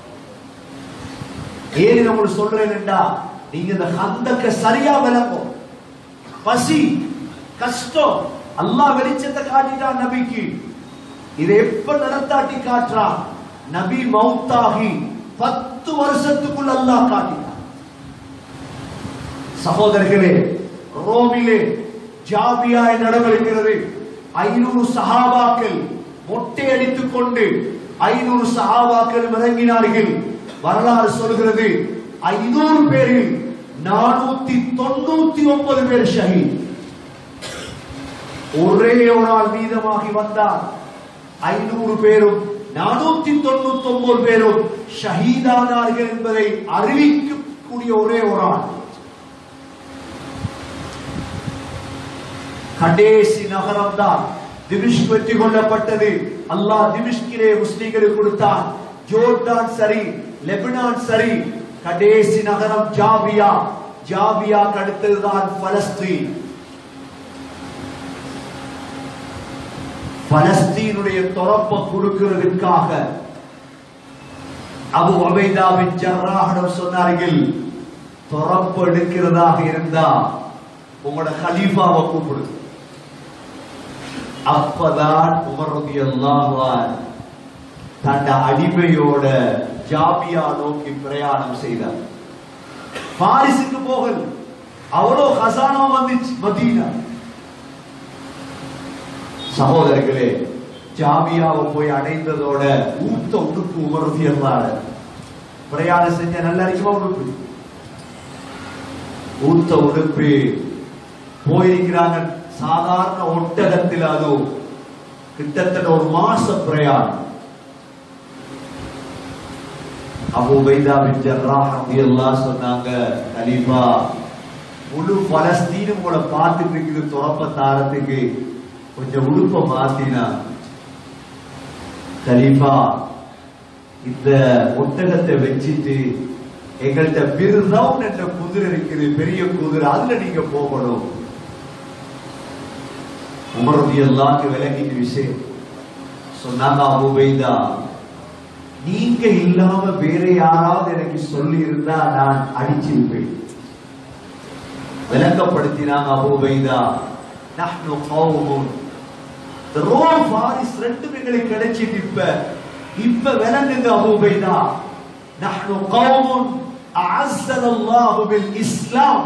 B: ஏன் நான் உங்களுக்கு சொல்றேன்டா நீங்க இந்த ஹந்தக்க சரியா விளங்கும் பசி கஷ்டம் அல்லாஹ் வெளிச்சத்தை காட்டிட்டான் நபிக்கு இதை எப்ப நடத்தாட்டி காட்டுறான் நபி மௌத்தாகி பத்து வருஷத்துக்குள்ள அல்லாஹ் காட்டினான் சகோதரர்களே ரோமிலே ஜாபியாய் நடவடிக்கிறது ஐநூறு சஹாபாக்கள் மொட்டை அடித்துக் கொண்டு ஐநூறு சஹாபாக்கள் இறங்கினார்கள் வரலாறு சொல்கிறது ஐநூறு பேரில் நானூத்தி தொண்ணூத்தி ஒன்பது பேர் ஷஹீத் ஒரே ஒரு ஆள் மீதமாகி வந்தார் ஐநூறு பேரும் நானூத்தி தொண்ணூத்தி ஒன்பது பேரும் ஷஹீதானார்கள் என்பதை அறிவிக்கக்கூடிய ஒரே ஒரு ஆள் கடைசி நகரம் தான் திமிஷ்க் வெற்றி கொள்ளப்பட்டது அல்லாஹ் திமிஷ்கிலே முஸ்லிம்களுக்கு கொடுத்தான் ஜோர்டான் சரி லெபனான் சரி கடைசி நகரம் ஜாபியா ஜாபியா அடுத்ததுதான் பலஸ்தீன் பலஸ்தீனுடைய தொடப்ப கொடுக்கிறதுக்காக அபு அபைதாவின் ஜர்ராஹிடம் சொன்னார்கள் தொடப்பு எடுக்கிறதாக இருந்தா உங்களோட கலீஃபாவை கூப்பிடு அப்பதான் உமர் ரலியல்லாஹு அன்ஹு தன் அடிமையோட ஜாபியா நோக்கி பிரயாணம் செய்தார் பாரிஸுக்கு போகல் அவ்வளோ ஹசானா வந்துச்சு மதீனா சகோதரர்களே ஜாபியாவை போய் அடைந்ததோட ஊத்த உடுப்பு உமர்த்தி இருந்தாரு பிரயாணம் செஞ்ச நல்ல அறிக்கமா உடுப்பு ஊத்த உடுப்பு போயிருக்கிறாங்க சாதாரண ஒட்டகத்தில் அது கிட்டத்தட்ட ஒரு மாச பிரயாணம் அபு உபைதா பின் ஜர்ராஹ் ரலியல்லாஹு சொன்னாங்க கலீஃபா முழு பலஸ்தீனும் உங்களை பார்த்துட்டு இருக்குது துறப்ப தாரத்துக்கு கொஞ்சம் உடுப்ப மாத்தினா கலீஃபா இந்த ஒட்டகத்தை வச்சுட்டு எங்கள்கிட்ட பிர்ரவுன் என்ற குதிரை இருக்குது பெரிய குதிரை அதுல நீங்க போகணும் உமரது எல்லாருக்கும் விளங்கிட்டு விஷயம் சொன்னாங்க அபுபைதா நீங்க இல்லாம வேற யாராவது எனக்கு சொல்லி இருந்தா நான் அடிச்சிருப்பேன் விளக்கப்படுத்தினாங்க அபுபைதா நஹ்னு கௌமுன் இந்த ரோம் பாரிஸ் ரெண்டும் எங்களுக்கு கிடைச்சிட்டு இப்ப இப்ப விளங்குங்க அபுபைதா நஹ்னு கௌமுன் அஅஸ்ஸன அல்லாஹு பில் இஸ்லாம்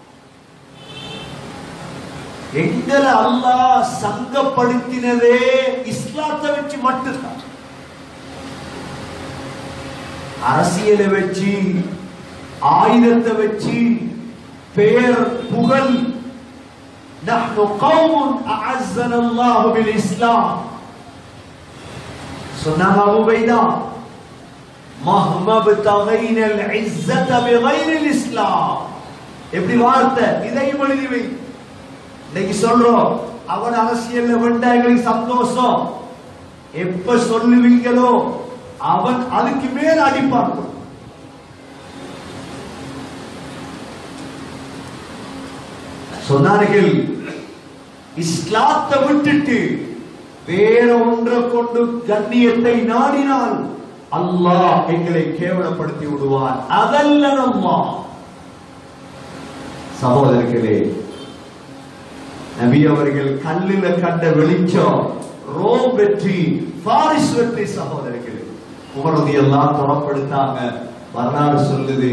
B: எங்களை அல்லாஹ் சங்கப்படுத்தினதே இஸ்லாத்தை வச்சு மட்டும்தான் அரசியலை வச்சு ஆயுதத்தை வச்சு பேர் புகழ் نحن قوم أعزنا الله بالإسلام சொன்னாங்க அபு பைதா மஹ்மப் தகைன العزة بغير الإسلام எப்படி வார்த்தை இதையும் எழுதி வை இன்னைக்கு சொல்றோம் அவன் அரசியல்ல வெண்டா எங்களுக்கு சந்தோஷம் எப்ப சொல்லுவீங்களோ அவன் அதுக்கு மேல அடிப்பான் சொன்னார்கள் இஸ்லாத்தை விட்டுட்டு வேற ஒன்றை கொண்டு கண்ணியத்தை நாடினால் அல்லாஹ் எங்களை கேவலப்படுத்தி விடுவான் அதல்ல அம்மா சகோதரர்களே நபி அவர்கள் கல்லில கண்ட வெளிச்சம் ரோம் வெற்றி பாரிஸ் வெற்றி சகோதரர்களே உமரதி எல்லாம் தொடப்படுத்தாங்க வரலாறு சொல்லுது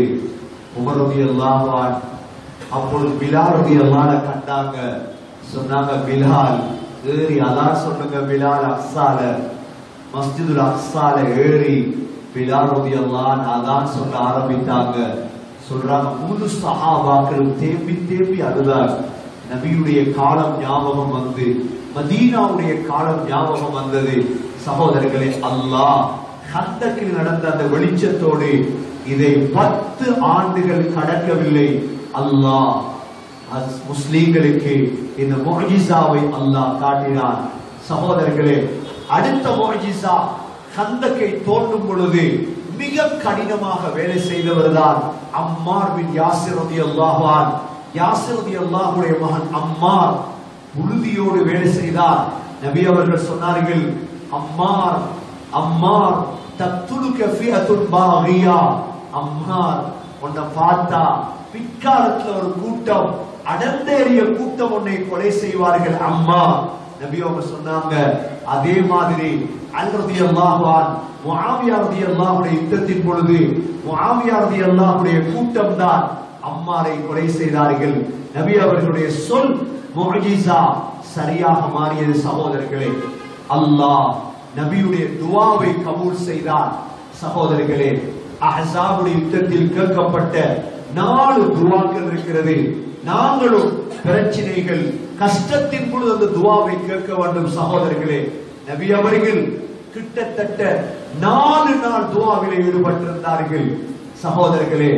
B: உமரதி எல்லாம் அப்பொழுது பிலாரதி எல்லாம் கண்டாங்க சொன்னாங்க பிலால் ஏறி அதான் சொல்லுங்க பிலால் அக்ஸால மஸ்ஜிதுல் அக்ஸால ஏறி பிலால் ரதி எல்லாம் அதான் சொல்ல ஆரம்பித்தாங்க சொல்றாங்க முழு சஹாபாக்கள் தேம்பி தேம்பி அழுதார் நபியுடைய காலம் ஞாபகம் வந்து மதீனாவுடைய காலம் ஞாபகம் வந்தது சகோதரர்களே அல்லாஹ் ஹந்தக்கில் நடந்த அந்த வெளிச்சத்தோடு இதை பத்து ஆண்டுகள் கடக்கவில்லை அல்லாஹ் அஸ் முஸ்லீம்களுக்கு இந்த முஜிசாவை அல்லாஹ் காட்டினான் சகோதரர்களே அடுத்த முஜிசா ஹந்தக்கை தோண்டும் பொழுது மிக கடினமாக வேலை செய்தவர் தான் அம்மார் பின் யாசிர் ரதி அல்லாஹான் யாசிர் ரதி அல்லாஹுடைய மகன் அம்மார் உறுதியோடு வேலை செய்தார் நபி அவர்கள் சொன்னார்கள் அம்மார் அம்மார் தத்துலுக்க ஃபியத்துன் பாகியா அம்மார் உன்னை பார்த்தா பிற்காலத்துல ஒரு கூட்டம் அடர்ந்தேறிய கூட்டம் உன்னை கொலை செய்வார்கள் அம்மா நபி அவங்க சொன்னாங்க அதே மாதிரி அல் ரதியல்லாஹுவான் முஆவியா ரதியல்லாஹுடைய யுத்தத்தின் பொழுது முஆவியா ரதியல்லாஹுடைய கூட்டம் தான் அம்மாரை கொலை செய்தார்கள் நபி அவர்களுடைய சொல் முஅஜிசா சரியாக மாறியது சகோதரர்களே அல்லாஹ் நபியுடைய துவாவை கபூல் செய்தார் சகோதரர்களே அஹ்ஸாபுடைய யுத்தத்தில் கேட்கப்பட்ட நாலு துவாக்கள் இருக்கிறது நாங்களும் பிரச்சனைகள் கஷ்டத்தின் பொழுது அந்த துவாவை கேட்க வேண்டும் சகோதரர்களே நபி அவர்கள் கிட்டத்தட்ட நாலு நாள் துவாவிலே ஈடுபட்டிருந்தார்கள் சகோதரர்களே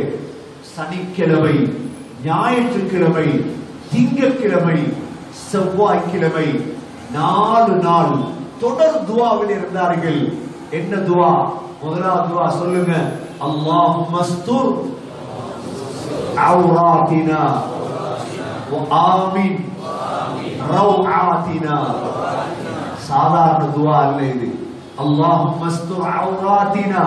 B: சனிக்கிழமை ஞாயிற்றுக்கிழமை திங்கட்கிழமை செவ்வாய்க்கிழமை நாலு நாள் தொடர் துவாவில் இருந்தார்கள் என்ன துவா முதலாவது துவா சொல்லுங்க அல்லாஹும் மஸ்துர் عوراتنا وآمن روعاتنا சாதாரண துவா அல்ல இது اللهم استر عوراتنا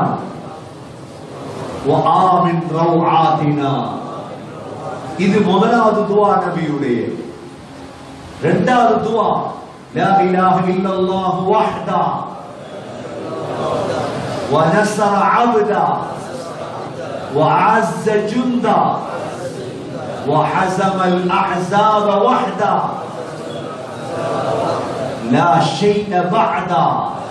B: وآمن روعاتنا இது முதலாவது துவா நபியுடைய இரண்டாவது துவா لا إله إلا الله وحده ونصر عبده وعز جندا وحزم الأحزاب وحده لا شيء بعده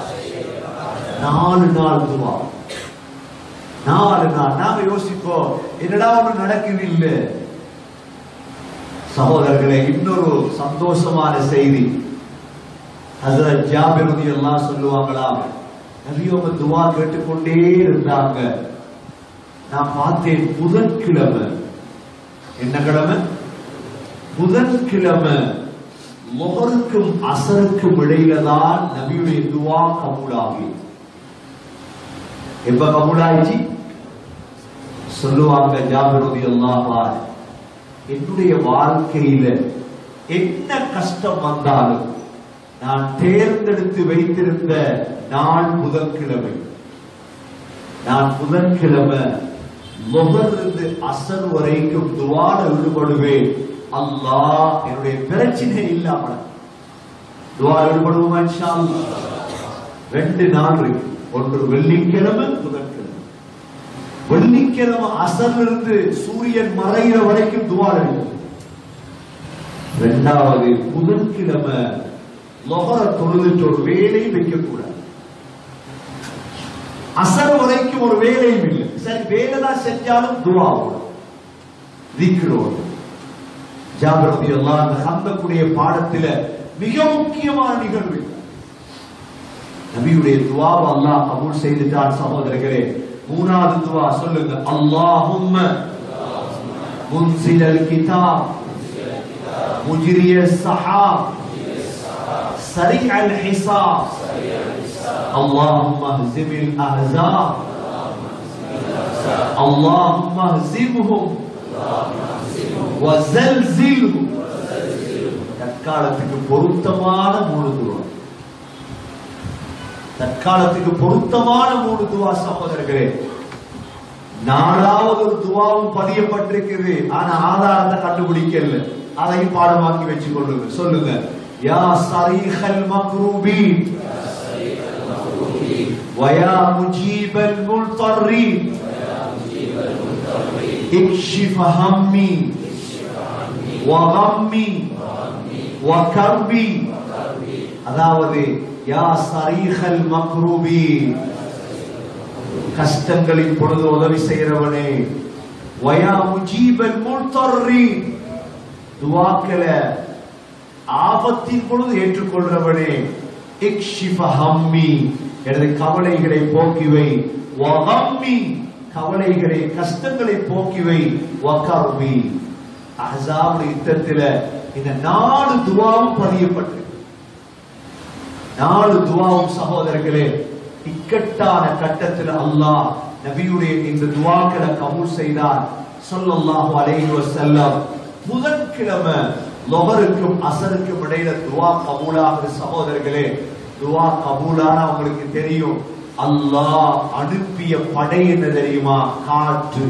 B: நாலு நாள் துவா நாலு நாள் நாம யோசிப்போம் என்னடா ஒண்ணு நடக்குது இல்ல சகோதரர்களே இன்னொரு சந்தோஷமான செய்தி ஹசரத் ஜாபிர் ரலியல்லாஹு சொல்லுவாங்களாம் நபி அவங்க துவா கேட்டுக்கொண்டே இருந்தாங்க நான் பார்த்தேன் புதன்கிழமை என்ன கிழமை புதன்கிழமை முகருக்கும் அசருக்கும் இடையில தான் நபியுடைய துவா கபூலாகி எப்ப கபூலாயிச்சு சொல்லுவாங்க ஜாபிரதி அல்லாஹ் என்னுடைய வாழ்க்கையில என்ன கஷ்டம் வந்தாலும் நான் தேர்ந்தெடுத்து வைத்திருந்த நாள் புதன்கிழமை நான் புதன்கிழமை முகர்ந்து அசர் வரைக்கும் துவாட ஈடுபடுவேன் அல்லாஹ் என்னுடைய பிரச்சனை இல்லாம துவா ஈடுபடுவோமா இன்ஷா அல்லாஹ்? ரெண்டு நாள் இருக்கு ஒன்று வெள்ளிக்கிழமை புதன்கிழமை வெள்ளிக்கிழமை அசர்ல இருந்து சூரியன் மறைகிற வரைக்கும் துவா இருக்கு இரண்டாவது புதன்கிழமை லொகர தொழுதுட்டு ஒரு வேலையும் வைக்கக்கூடாது அசர் வரைக்கும் ஒரு வேலையும் இல்லை சரி வேலை தான் செஞ்சாலும் துவா திக்கிறோம் ஜாகிரதி எல்லாம் அந்த ஹந்தக்குடைய பாடத்துல மிக முக்கியமான நிகழ்வு நபியுடைய துவாவை அல்லாஹ் கபூல் செய்துட்டான் சகோதரர்களே மூணாவது துவா சொல்லுங்க அல்லாஹும்ம முன்சிலல் கிதாப் முஜ்ரிய சஹாப் سريع الحساب اللهم اهزم الاحزاب اللهم اهزمهم وزلزلهم தற்காலத்துக்கு பொருத்தமான மூணு துவா தற்காலத்துக்கு பொருத்தமான மூணு துவா சகோதரர்களே நாலாவது ஒரு துவாவும் பதியப்பட்டிருக்குது ஆனா ஆதாரத்தை கண்டுபிடிக்கல அதையும் பாடமாக்கி வச்சு கொள்ளுங்க சொல்லுங்க யா சரீஹல் மக்ரூபீன் ويا مجيب المضطرين اكشف همي وغمي وكربي அதாவது யா சரீஹல் மக்ரூபி கஷ்டங்களின் பொழுது உதவி செய்கிறவனே வயா முஜீபல் முல்தர்ரி துவாக்களை ஆபத்தின் பொழுது ஏற்றுக்கொள்றவனே இக்ஷிஃப ஹம்மி எனது கவலைகளை போக்கிவை வஹம்மி கவலைகளை கஷ்டங்களை போக்கிவை வகர்வி அஹ்ஸாப் யுத்தத்தில இந்த நாலு துவாவும் பதியப்பட்டு நாலு துவாவும் சகோதரர்களே இக்கட்டான கட்டத்தில் அல்லாஹ் நபியுடைய இந்த துவாக்களை கபூல் செய்தார் ஸல்லல்லாஹு அலைஹி வஸல்லம் புதன்கிழமை லொஹருக்கும் அசருக்கும் இடையில துவா கபூலாகுது சகோதரர்களே துவா கபூலான உங்களுக்கு தெரியும் அல்லாஹ் அனுப்பிய படை என்ன தெரியுமா காற்று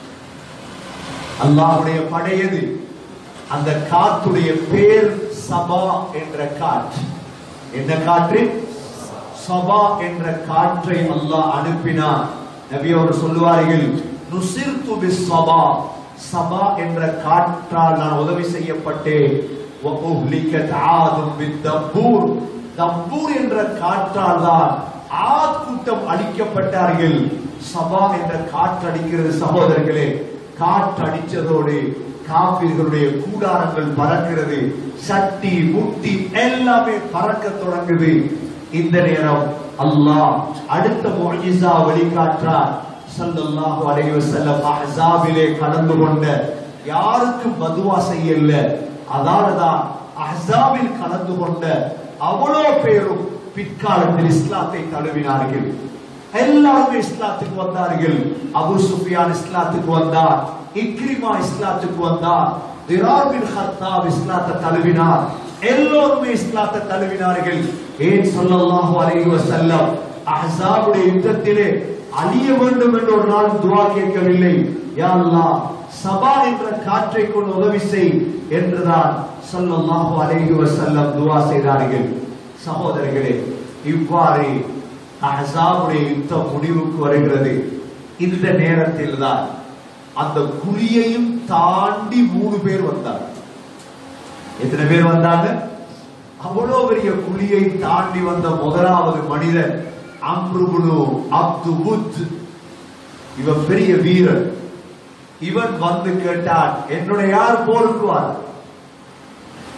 B: அல்லாஹ்வுடைய படை எது அந்த காற்றுடைய பேர் சபா என்ற காற்று என்ன காற்று சபா என்ற காற்றை அல்லாஹ் அனுப்பினார் நபி அவர் சொல்லுவார்கள் நுசிர்து பிஸ் சபா சபா என்ற காற்றால் நான் உதவி செய்யப்பட்டேன் وَأُهْلِكَتْ عَادٌ بِالدَّبُّورِ தப்பூர் என்ற காற்றால் தான் ஆத் கூட்டம் அழிக்கப்பட்டார்கள் சபா என்ற காற்று அடிக்கிறது சகோதரர்களே காற்று அடிச்சதோடு காப்பீர்களுடைய கூடாரங்கள் பறக்கிறது சட்டி முட்டி எல்லாமே பறக்க தொடங்குது இந்த நேரம் அல்லாஹ் அடுத்த முஅஜிஸா வழிகாற்றார் ஸல்லல்லாஹு அலைஹி வஸல்லம் அஹ்ஸாபிலே கலந்து கொண்ட யாருக்கும் பதுவா செய்யல அதாலதான் அஹ்ஸாபில் கலந்து கொண்ட அவ்வளோ பேரும் பிற்காலத்தில் இஸ்லாத்தை தழுவினார்கள் எல்லாருமே இஸ்லாத்துக்கு வந்தார்கள் அபு சுஃபியான் இஸ்லாத்துக்கு வந்தார் இக்ரிமா இஸ்லாத்துக்கு வந்தார் திரார் பின் ஹத்தாப் இஸ்லாத்தை தழுவினார் எல்லோருமே இஸ்லாத்தை தழுவினார்கள் ஏன் ஸல்லல்லாஹு அலைஹி வஸல்லம் அஹ்ஸாபுடைய யுத்தத்திலே அழிய வேண்டும் என்று ஒரு நாள் துவா கேட்கவில்லை யா அல்லாஹ் சபா என்ற காற்றை கொண்டு உதவி செய் என்றுதான் ஸல்லல்லாஹு அலைஹி வஸல்லம் துவா செய்தார்கள் சகோதரர்களே இவ்வாறு அஹ்ஸாபுடைய யுத்தம் முடிவுக்கு வருகிறது இந்த நேரத்தில் தான் அந்த குழியையும் தாண்டி மூணு பேர் வந்தாங்க எத்தனை பேர் வந்தாங்க அவ்வளவு பெரிய குழியை தாண்டி வந்த முதலாவது மனிதன் அம்ருபுனு அப்து புத் இவன் பெரிய வீரன் இவன் வந்து கேட்டான் என்னுடைய யார் போருக்குவார்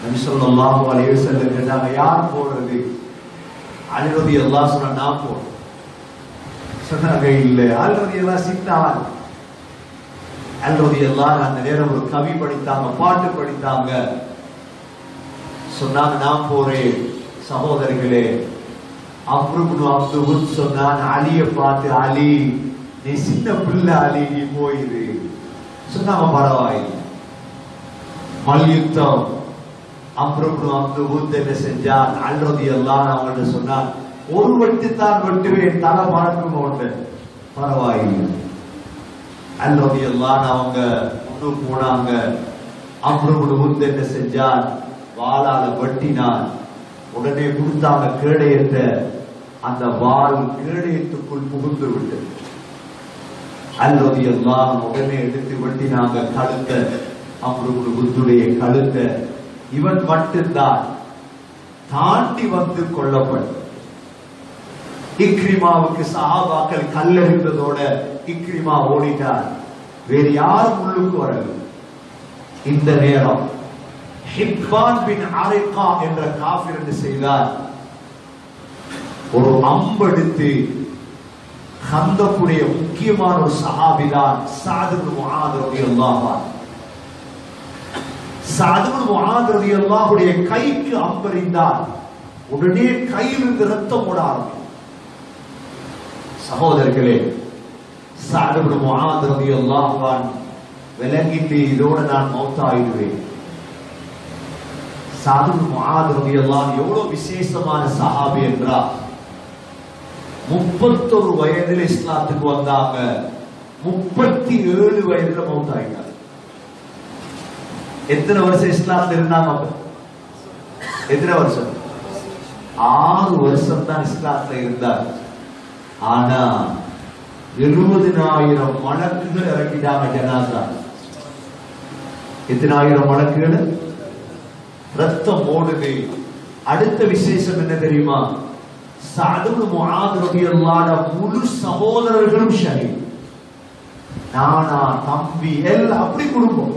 B: நபி ஸல்லல்லாஹு அலைஹி வஸல்லம் கேட்டாங்க யார் போடுறது அலி ரலியல்லாஹு சொன்னா நான் போடுறேன் சொன்னாங்க இல்ல அலி ரலியல்லாஹு சித்தாள் அலி ரலியல்லாஹு அந்த நேரம் ஒரு கவி படித்தாங்க பாட்டு படித்தாங்க சொன்னாங்க நான் போறேன் சகோதரர்களே அப்ருபுனு அப்துல் சொன்னான் அலிய பார்த்து அலி நீ சின்ன பிள்ளை அலி நீ போயிரு சொன்னாங்க பரவாயில்லை மல்யுத்தம் அப்ருபுனு அப்துல் என்ன செஞ்சான் அல்ரதி எல்லாம் அவங்கள்ட்ட சொன்னான் ஒரு வெட்டு தான் வெட்டுவேன் தலை மறக்கும் ஒன்று பரவாயில்லை அல்ரதி எல்லாம் அவங்க முன்னுக்கு போனாங்க அப்ருபுனு என்ன செஞ்சான் வாளால வெட்டினான் உடனே கொடுத்தாங்க கேடயத்தை அந்த வாள் கேடயத்துக்குள் புகுந்து விட்டது அல்லது எல்லாம் உடனே எடுத்து வெட்டினாங்க கழுத்தை அம்ருகுடு புத்துடைய கழுத்தை இவன் மட்டும்தான் தாண்டி வந்து கொல்லப்பட்ட இக்ரிமாவுக்கு சஹாபாக்கள் கல்லெறிந்ததோட இக்ரிமா ஓடிட்டார் வேறு யாரும் உள்ளுக்கு வரவில்லை இந்த நேரம் ஹிப்பான் பின் அரைகா என்ற காஃபிர் என்று செய்தார் ஒரு அம்பெடுத்து ஹந்தக்குடைய முக்கியமான ஒரு சஹாபிதான் சாதுபு முஆத் ரலியல்லாஹு அன்ஹு சாதுபு முஆத் ரலியல்லாஹுடைய கைக்கு அம்பெறிந்தார் உடனே கையிலிருந்து ரத்தம் ஓட ஆரம்பிக்கும் சகோதரர்களே சாதுபு முஆத் ரலியல்லாஹு அன்ஹு விளங்கிட்டு இதோட நான் மௌத்தாயிடுவேன் சாது முஆத் ரலியல்லாஹு எவ்வளவு விசேஷமான சஹாபி என்றால் முப்பத்தொரு வயதில் இஸ்லாத்துக்கு வந்தாங்க முப்பத்தி ஏழு வயதுல மௌத்தாயிட்டாங்க எத்தனை வருஷம் இஸ்லாத்துல இருந்தாங்க அப்ப? எத்தனை வருஷம் ஆறு வருஷம் தான் இஸ்லாத்துல இருந்தார் ஆனா எழுபதினாயிரம் மலக்குகள் இறக்கிட்டாங்க ஜனாசா எத்தனாயிரம் மலக்குகள் ரத்தம் ஓடுது அடுத்த விசேஷம் என்ன தெரியுமா சதுரு முஆத் ரலியல்லாஹு முழு சகோதரர்களும் ஷஹீத் நானா தம்பி எல்லாம் அப்படி குடும்பம்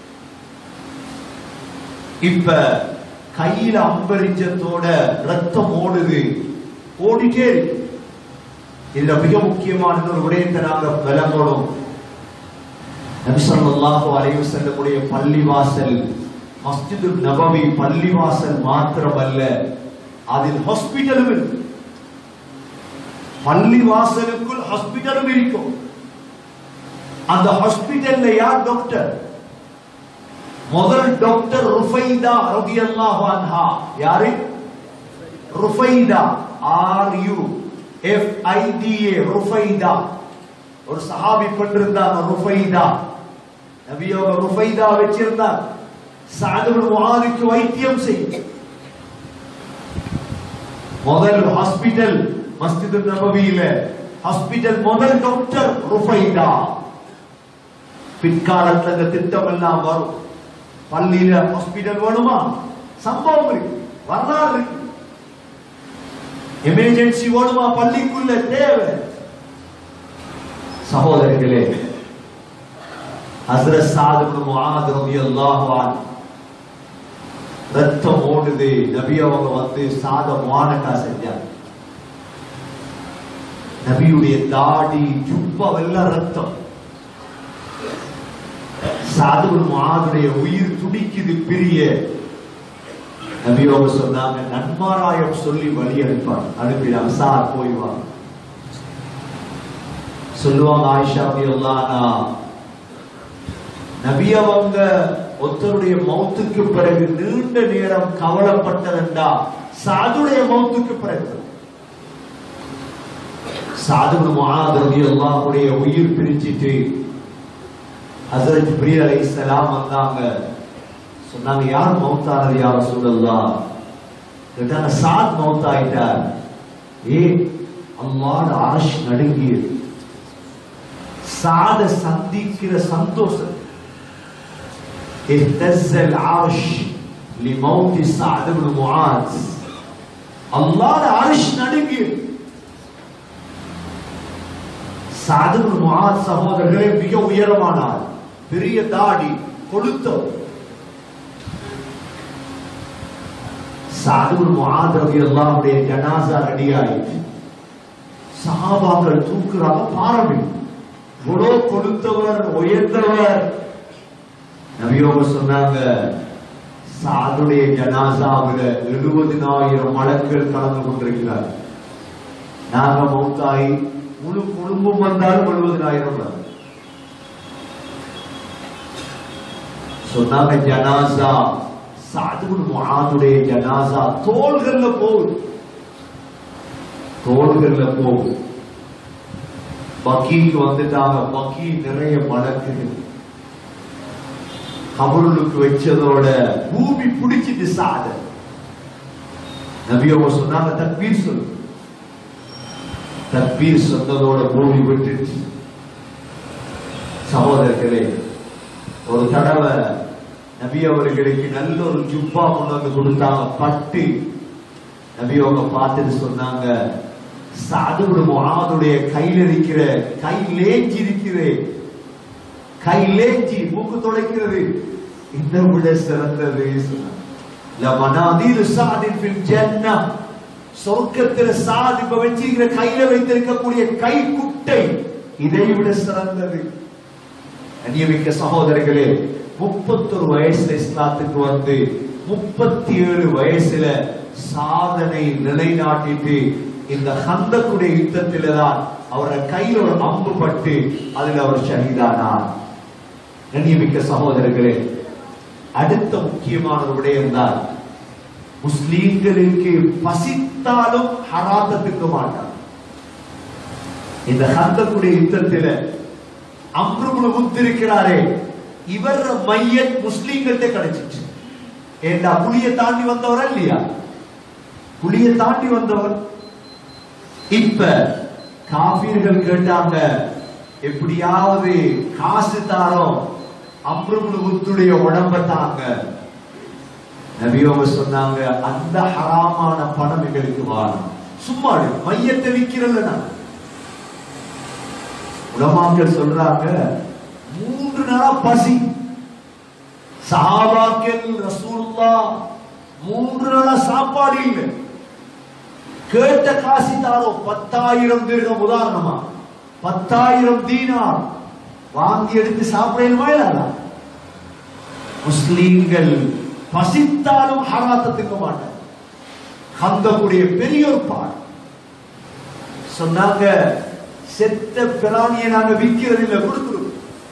B: இப்ப கையில அம்பரிஞ்சத்தோட ரத்தம் ஓடுது ஓடிட்டே இருக்கு இதுல மிக முக்கியமான ஒரு விடயத்தை நாங்க விளங்கணும் நபி ஸல்லல்லாஹு அலைஹி வஸல்லமுடைய பள்ளிவாசல் மஸ்ஜிதுல் நபவி பள்ளிவாசல் மாத்திரமல்ல அதில் ஹாஸ்பிட்டலும் இருக்கு பள்ளிவாசலுக்குள் ஹாஸ்பிட்டலும் இருக்கும் அந்த ஹாஸ்பிட்டல்ல யார் டாக்டர் முதல் டாக்டர் ருஃபைதா ரலியல்லாஹு அன்ஹா யாரு Rufaida R U F I D A Rufaida ஒரு சஹாபி பெற்றிருந்தாங்க ருஃபைதா நபியோக ருஃபைதா வச்சிருந்தாங்க சாதுபு முஆதுக்கு வைத்தியம் செய்யும் முதல் ஹாஸ்பிட்டல் மஸ்ஜித் நபவியில ஹாஸ்பிட்டல் முதல் டாக்டர் ருஃபைதா பிற்காலத்துல இந்த திட்டம் எல்லாம் வரும் பள்ளியில ஹாஸ்பிட்டல் வேணுமா சம்பவம் இருக்கு வரலாறு இருக்கு எமர்ஜென்சி வேணுமா பள்ளிக்குள்ள தேவை சகோதரர்களே ஹஸ்ரத் சாத் இப்னு முஆத் ரலியல்லாஹு அன்ஹு ரத்தம் ஓடுது நபி அவங்க வந்து சாத மானக்கா செஞ்சாங்க நபியுடைய தாடி ஜுப்பவெல்லாம் ரத்தம் சாதுபுல் முஆதுடைய உயிர் துடிக்குது பிரிய நபி அவங்க சொன்னாங்க நன்மாராயம் சொல்லி வழி அனுப்பார் அனுப்பினாங்க சார் போய் வா சொல்லுவாங்க ஆயிஷா ரலியல்லாஹு நபி அவங்க ஒருத்தருடைய மௌத்துக்கு பிறகு நீண்ட நேரம் கவலைப்பட்டதென்றா சாதுடைய மௌத்துக்கு பிறகு சாது முஆத் ரலியல்லாஹுடைய உயிர் பிரிஞ்சிட்டு ஹஸரத் ஜிப்ரீல் அலைஹிஸ்ஸலாம் வந்தாங்க சொன்னாங்க யார் மௌத்தானது யா ரசூலல்லாஹ் கேட்டாங்க சாத் மௌத்தாயிட்டார் ஏ அல்லாஹ் அரஷ் நடுங்கியது சாத சந்திக்கிற சந்தோஷம் اهتز العرش لموت سعد بن معاذ الله عرش நடுங்கி சாது பின் முஆத் சகோதரர்களே மிக உயரமானார் பெரிய தாடி கொளுத்தவர் சாதுல் முஆத் ரலியல்லாஹுடைய ஜனாசா ரெடி ஆயிடுச்சு சஹாபாக்கள் தூக்குறாங்க பாரம்பி இவ்வளோ கொடுத்தவர் உயர்ந்தவர் நபியோக சொன்னாங்க சாதுடைய ஜனாசாவில எழுபதினாயிரம் மலக்கள் கலந்து கொண்டிருக்கிறார் நாங்க மௌத்தாய் முழு குடும்பம் வந்தாலும் எழுபதினாயிரம் தான் சொன்னாங்க ஜனாசா சாதுல் முஆதுடைய ஜனாசா தோள்கள்ல போகுது தோள்கள்ல போகுது பக்கீக்கு வந்துட்டாங்க பக்கி நிறைய மலக்குது கபருளுக்கு வச்சதோட பூமி பிடிச்சிட்டு சாத நபியோக சொன்னாங்க தக்பீர் சொல்லு தக்பீர் சொன்னதோட பூமி விட்டுச்சு சகோதரர்களே ஒரு தடவை நபி அவர்களுக்கு நல்ல ஒரு ஜுப்பா கொண்டு வந்து கொடுத்தாங்க பட்டு நபி அவங்க பார்த்துட்டு சொன்னாங்க சாதுபடு முகாதுடைய கையில் இருக்கிற கை லேஞ்சி இருக்கிறே கை லேஞ்சி மூக்கு துடைக்கிறது இதை விட சிறந்தது சொன்னாங்க. லமனாதீரு சாதின் ஃபில் ஜன்னah. சொர்க்கத்தில் சாதி இப்ப வச்சிருக்கிற கையில வைத்திருக்கக்கூடிய கை குட்டை இதை விட சிறந்தது அந்நியமிக்க சகோதரர்களே முப்பத்தொரு வயசுல இஸ்லாத்துக்கு வந்து முப்பத்தி ஏழு வயசுல சாதனை நிலைநாட்டிட்டு இந்த ஹந்தக்குடைய யுத்தத்தில தான் அவரோட கையில் ஒரு அம்பு பட்டு அதில் அவர் ஷஹீதானார் கண்ணியமிக்க சகோதரர்களே அடுத்த முக்கியமான ஒரு விடயம் தான் முஸ்லீம்களுக்கு பசித்தாலும் ஹராத்தத்துக்கு மாட்டார் இந்த ஹந்தக்குடைய யுத்தத்தில அம்ருகுல முத்திருக்கிறாரே இவர் மையத் முஸ்லீம்கிட்ட கிடைச்சிச்சு ஏண்டா புலிய தாண்டி வந்தவரா இல்லையா புலிய தாண்டி வந்தவர் இப்ப காபீர்கள் கேட்டாங்க எப்படியாவது காசு தாரோம் அம்ருகுல முத்துடைய உடம்ப தாங்க நபியோக சொன்னாங்க அந்த ஹராமான பணம் எங்களுக்கு வாரும் சும்மா எடு. மையத்தை விக்கிறல்ல நான் உலமாக்கள் சொல்றாங்க மூன்று நாளா பசி சஹாபாக்கள் ரசூலுல்லா மூன்று நாளா சாப்பாடு இல்லை கேட்ட காசி தாரோ பத்தாயிரம் திருடம் உதாரணமா பத்தாயிரம் தீனார் வாங்கி எடுத்து சாப்பிடணுமா இல்ல முஸ்லீம்கள் பசித்தாலும் ஹராத்தத்துக்கு மாட்டாங்க ஹந்தக்கூடிய பெரிய ஒரு பாடு சொன்னாங்க செத்த பிராணியை நாங்க விற்கிறது இல்ல கொடுக்கிறோம்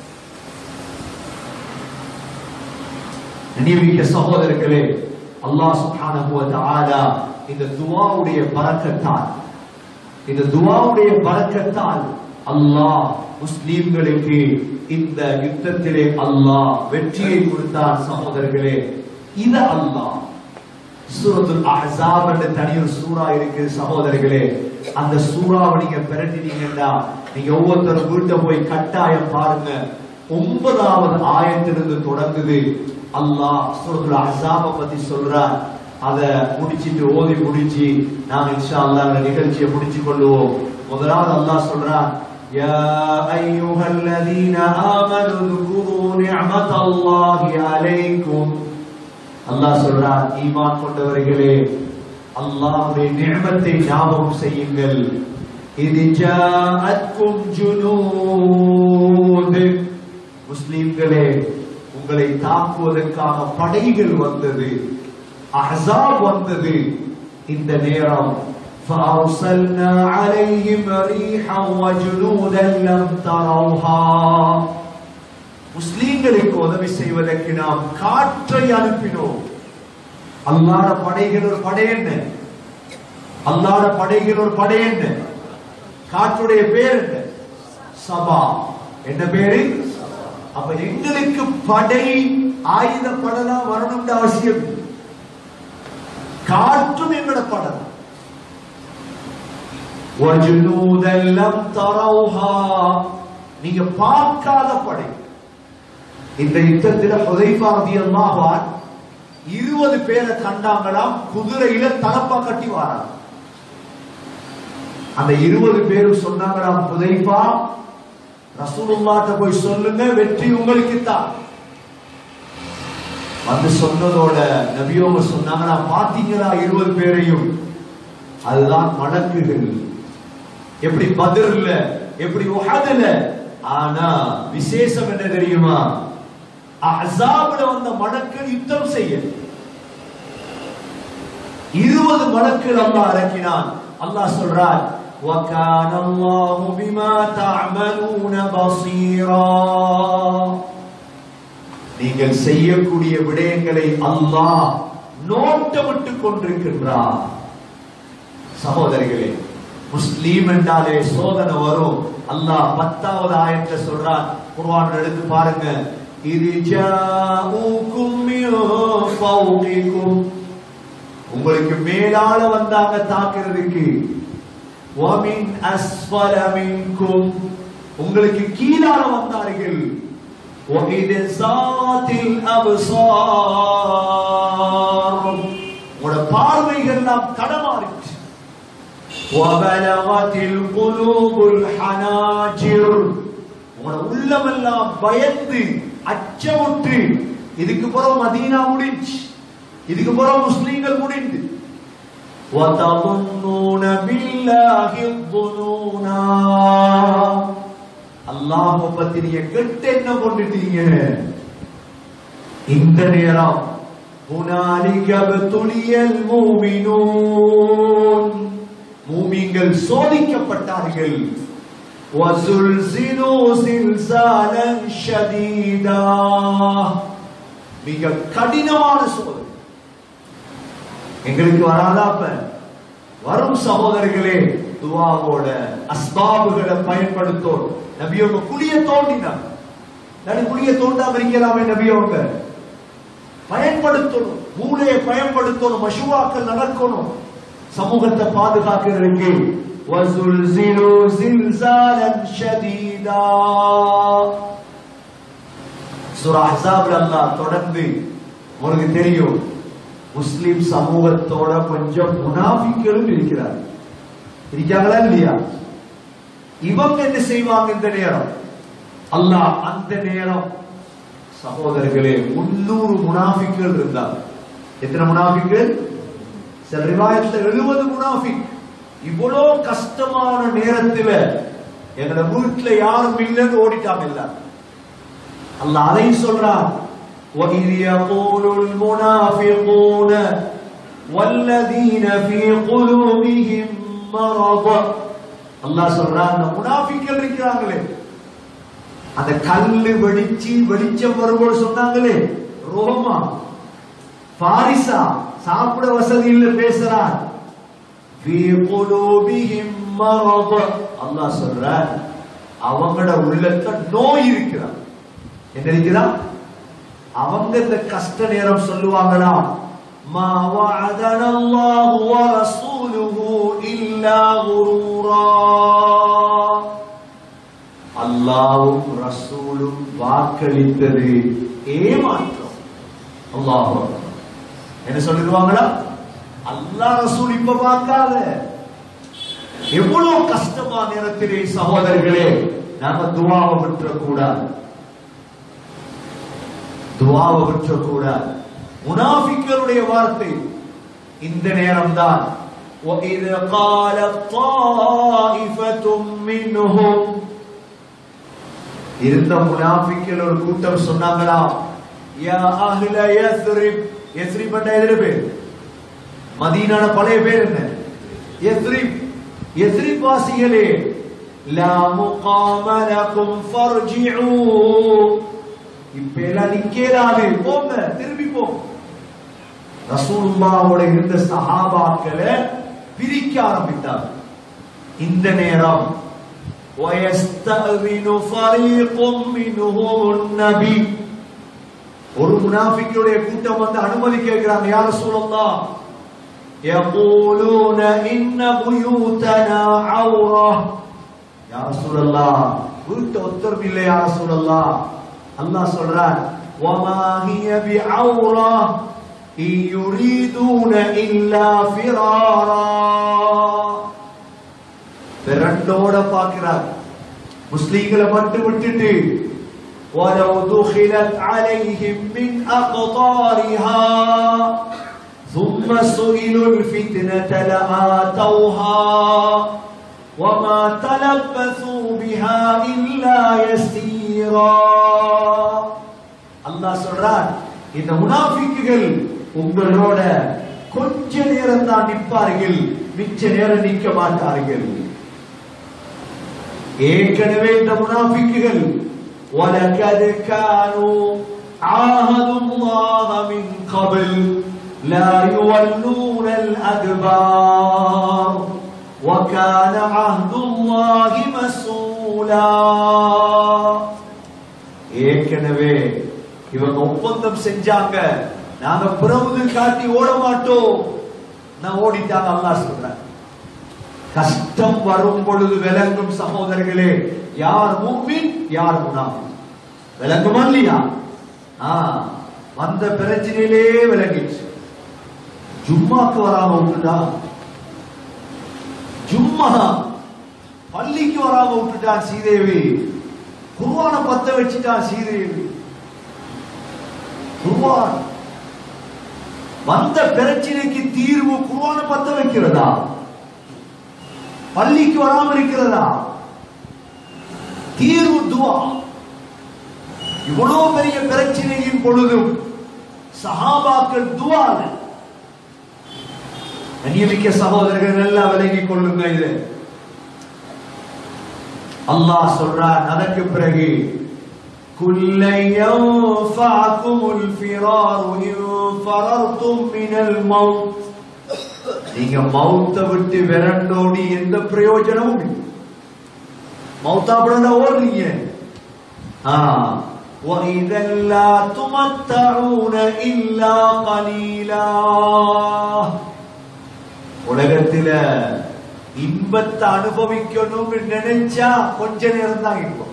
B: நியமிக்க சகோதரர்களே அல்லாஹ் சுப்ஹானஹு வ தஆலா இந்த துஆவுடைய பரக்கத்தால் இந்த துஆவுடைய பரக்கத்தால் அல்லாஹ் முஸ்லிம்களுக்கு இந்த யுத்தத்திலே அல்லாஹ் வெற்றியை கொடுத்தார் சகோதரர்களே இத அல்லாஹ் சூரத்துல் அஹ்ஸாப் என்ற தனி ஒரு சூறா இருக்கு சகோதரர்களே அந்த சூறாவை நீங்க பிரட்டினீங்கன்னா நீங்க ஒவ்வொருத்தரும் வீட்டை போய் கட்டாயம் பாருங்க ஒன்பதாவது ஆயத்திலிருந்து தொடங்குது அல்லாஹ் சூரத்துல் அஹ்ஸாப பத்தி சொல்றார் அத முடிச்சிட்டு ஓதி முடிச்சு நாங்க இன்ஷா அல்லாஹ் இந்த நிகழ்ச்சியை முடிச்சு கொள்வோம் முதலாவது அல்லாஹ் சொல்றான் يا أيها الذين آمنوا اذكروا نعمة الله عليكم அல்லாஹ் சொல்றார் ஈமான் கொண்டவர்களே அல்லாஹ்வுடைய நிஅமத்தை ஞாபகம் செய்யுங்கள் இது ஜாஅத்கும் ஜுனூத் முஸ்லிம்களே உங்களை தாக்குவதற்காக படைகள் வந்தது அஹ்ஸாப் வந்தது இந்த நேரம் فأرسلنا عليهم ريحا وجنودا لم تروها முஸ்லீம்களுக்கு உதவி செய்வதற்கு நாம் காற்றை அனுப்பினோம் அல்லாட படைகள் ஒரு படை என்ன அல்லாட படைகள் ஒரு படை என்ன காற்றுடைய பேர் என்ன சபா என்ன பேரு அப்ப எங்களுக்கு படை ஆயுத படலாம் வரணும்னு அவசியம் இல்லை. காற்றும் எங்களோட படம் وَجُنُودًا لَمْ تَرَوْهَا நீங்க பார்க்காத படை இந்த யுத்தத்தில் ஹுதைஃபா ரலியல்லாஹு அன்ஹு இருபது பேரை கண்டாங்களாம் குதிரையில தலப்பா கட்டி வாராங்க அந்த இருபது பேரும் சொன்னாங்களாம் ஹுதைஃபா ரசூலுல்லாஹ்ட்ட போய் சொல்லுங்க வெற்றி உங்களுக்கு தான் வந்து சொன்னதோட நபியோங்க சொன்னாங்கன்னா பாத்தீங்களா இருபது பேரையும் அதுதான் மலக்குகள் எப்படி பதிர்ல எப்படி உஹதுல ஆனா விசேஷம் என்ன தெரியுமா அஹ்ஸாப்ல வந்த மலக்கள் யுத்தம் செய்ய இருபது மலக்கள் அல்லாஹ் இறக்கினான் அல்லாஹ் சொல்றார் وَكَانَ اللَّهُ بِمَا تَعْمَلُونَ بَصِيرًا நீங்கள் செய்யக்கூடிய விடயங்களை அல்லாஹ் நோட்டமிட்டுக் கொண்டிருக்கின்றார் சகோதரிகளே முஸ்லீம் என்றாலே சோதனை வரும் அல்லாஹ் பத்தாவது ஆயத்துல சொல்றான் குர்ஆன் எடுத்து பாருங்க இது ஜாஊக்கும் மின் ஃபௌகிக்கும் உங்களுக்கு மேலால வந்தாங்க தாக்குறதுக்கு வமின் அஸ்வல மின்கும் உங்களுக்கு கீழால வந்தார்கள் وَإِذْ زَاغَتِ الْأَبْصَارُ உங்களோட பார்வைகள் எல்லாம் தடமாறிச்சு وَبَلَغَتِ الْقُلُوبُ الْحَنَاجِرُ உங்களோட உள்ளமெல்லாம் பயந்து அச்சமுற்று இதுக்கு பிறகு மதீனா முடிஞ்சு இதுக்கு பிறகு முஸ்லீம்கள் முடிந்து وَتَظُنُّونَ بِاللَّهِ الظُّنُونَا அல்லாஹ் பத்தி நீங்க கெட்ட எண்ணம் கொண்டுட்டீங்க இந்த நேரம் هنالك ابتلي المؤمنون மூமின்கள் சோதிக்கப்பட்டார்கள் وزلزلوا زلزالا شديدا மிக கடினமான சோதனை எங்களுக்கு வராதா அப்ப வரும் சகோதரர்களே துவாவோட அஸ்பாபுகளை பயன்படுத்தோம் நபியோங்க குழிய தோண்டினார் நடு குழிய தோண்டாம இருக்கலாமே நபியோங்க பயன்படுத்தணும் மூளையை பயன்படுத்தணும் மஷுவாக்கள் நடக்கணும் சமூகத்தை பாதுகாக்கிறதுக்கு وَزُلْزِلُوا زِلْزَالًا شَدِيدًا சூரா அஹ்ஸாப்ல அல்லாஹ் தொடர்ந்து உங்களுக்கு தெரியும் முஸ்லிம் சமூகத்தோட கொஞ்சம் முனாஃபிக்களும் இருக்கிறார் இருக்காங்களா இல்லையா இவங்க என்ன செய்வாங்க இந்த நேரம் அல்லாஹ் அந்த நேரம் சகோதரர்களே முன்னூறு முனாஃபிக்கள் இருந்தாங்க எத்தனை முனாஃபிக்கள் சில ரிவாயத்துல எழுபது முனாஃபிக் இவ்வளோ கஷ்டமான நேரத்துல எங்களோட வீட்டுல யாரும் இல்லைன்னு ஓடிட்டாங்க எல்லாரும் அல்லாஹ் அதையும் சொல்றான் وَإِذْ يَقُولُ الْمُنَافِقُونَ وَالَّذِينَ فِي قُلُوبِهِم مَّرَضٌ அல்லாஹ் சொல்றான் அந்த முனாஃபிக்கள் இருக்கிறாங்களே அந்த கல்லு வெடிச்சு வெளிச்சம் வரும்போது சொன்னாங்களே ரோமா பாரிசா சாப்பிட வசதி இல்ல பேசுறான் في قلوبهم مرض அல்லாஹ் சொல்றான் அவங்களோட உள்ளத்துல நோய் இருக்கிறான் என்ன இருக்கிறான் அவங்க இந்த கஷ்ட நேரம் சொல்லுவாங்களா ما وعدنا الله ورسوله إلا غرورا அல்லாவும் ரசூலும் வாக்களித்தது ஏமாற்றம் அல்லாஹ் என்ன சொல்லிடுவாங்களா அல்லாஹ் ரசூல் இப்ப பார்க்காத எவ்வளவு கஷ்டமா நேரத்திலே சகோதரர்களே நாம துவாவை விட்டுறக்கூடாது துவாவை விட்டுறக்கூடாது முனாஃபிக்களுடைய வார்த்தை இந்த நேரம்தான் وَإِذْ قَالَتْ طَائِفَةٌ مِّنْهُمْ இருந்த முனாஃபிக்கள் ஒரு கூட்டம் சொன்னாங்களா யா அஹ்ல யஸ்ரிப் யஸ்ரிப் என்ற எதிர பேர் மதீனான பழைய பேர் என்ன யஸ்ரிப் யஸ்ரிப் வாசிகளே லா முகாம லகும் ஃபர்ஜிஉ இப்ப எல்லாம் நிக்கலாது போங்க திரும்பி போங்க ரசூலுல்லாவோட இருந்த சஹாபாக்களை பிரிக்க ஆரம்பித்தார் இந்த நேரம் ويستأذن فريق منهم النبي ஒரு முனாஃபிக்குடைய கூட்டம் வந்து அனுமதி கேட்கிறாங்க யார் சொல்லலாம் يقولون إن بيوتنا عورة يا رسول الله வீட்டு ஒத்தரம் இல்லை يا رسول الله அல்லாஹ் சொல்றான் وما هي بعورة إن يريدون إلا فرارا பிறண்டோட பார்க்கிறார் முஸ்லீம்களை மட்டும் விட்டுட்டு ولو دخلت عليهم من أقطارها ثم سئلوا الفتنة لآتوها وما تلبثوا بها إلا يسيرا அல்லாஹ் சொல்றார் இந்த முனாஃபிக்குகள் உங்களோட கொஞ்ச நேரம் தான் நிற்பார்கள் மிச்ச நேரம் நிற்க மாட்டார்கள் ஏற்கனவே இந்த முனாஃபிக்குகள் وَلَقَدْ كَانُوا عَاهَدُوا اللَّهَ مِنْ قَبْلُ لَا يُوَلُّونَ الْأَدْبَارَ وَكَانَ عَهْدُ اللَّهِ مَسْئُولًا ஏற்கனவே இவங்க ஒப்பந்தம் செஞ்சாங்க நாங்க பிரபுது காட்டி ஓட மாட்டோம் நான் ஓடிட்டாங்க அல்லாஹ் சொல்றேன் கஷ்டம் வரும் பொழுது விளங்கும் சகோதரர்களே யார் முக்மின் யார் முனாஃபிக் விளங்குமா இல்லையா ஆ வந்த பிரச்சனையிலே விளங்கிச்சு ஜும்மாக்கு வராம விட்டுட்டா ஜும்மா பள்ளிக்கு வராம விட்டுட்டான் சீதேவி குர்வான பத்த வச்சுட்டான் சீதேவி குர்வான் வந்த பிரச்சனைக்கு தீர்வு குர்வான பத்த வைக்கிறதா பள்ளிக்கு வராம இருக்கிறதா தீர்வு துவா இவ்வளவு பெரிய பிரச்சனையின் பொழுதும் சஹாபாக்கள் துவால கண்ணியமிக்க சகோதரர்கள் நல்லா விலகிக் கொள்ளுங்க இது அல்லாஹ் சொல்றார் அதற்கு பிறகு كل ينفعكم الفرار إن فررتم من الموت நீங்க மௌத்த விட்டு விரண்டோடி எந்த பிரயோஜனமும் இல்லை மௌத்தா படண்டா ஓடுறீங்க ஆ وَإِذًا لَّا تُمَتَّعُونَ إِلَّا قَلِيلًا உலகத்தில இன்பத்தை அனுபவிக்கணும்னு நினைச்சா கொஞ்ச நேரம் தான் இருக்கும்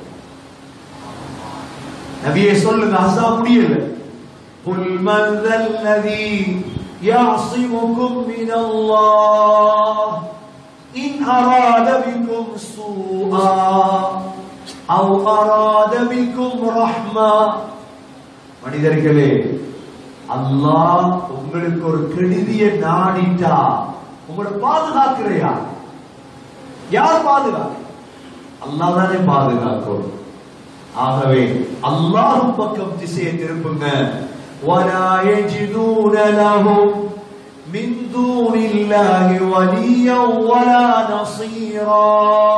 B: நபியே சொல்லுங்க அசா முடியல قل من ذا الذي يعصمكم من الله إن أراد بكم سوءا أو أراد بكم رحمة மனிதர்களே அல்லாஹ் உங்களுக்கு ஒரு கெடுதியை நாடிட்டா உங்களை பாதுகாக்கிறையா யார் பாதுகாக்க அல்லாஹ் தானே பாதுகாக்கும் ஆகவே அல்லாஹ்வின் பக்கம் திசையை திருப்புங்க ولا يجدون لهم من دون الله وليا ولا نصيرا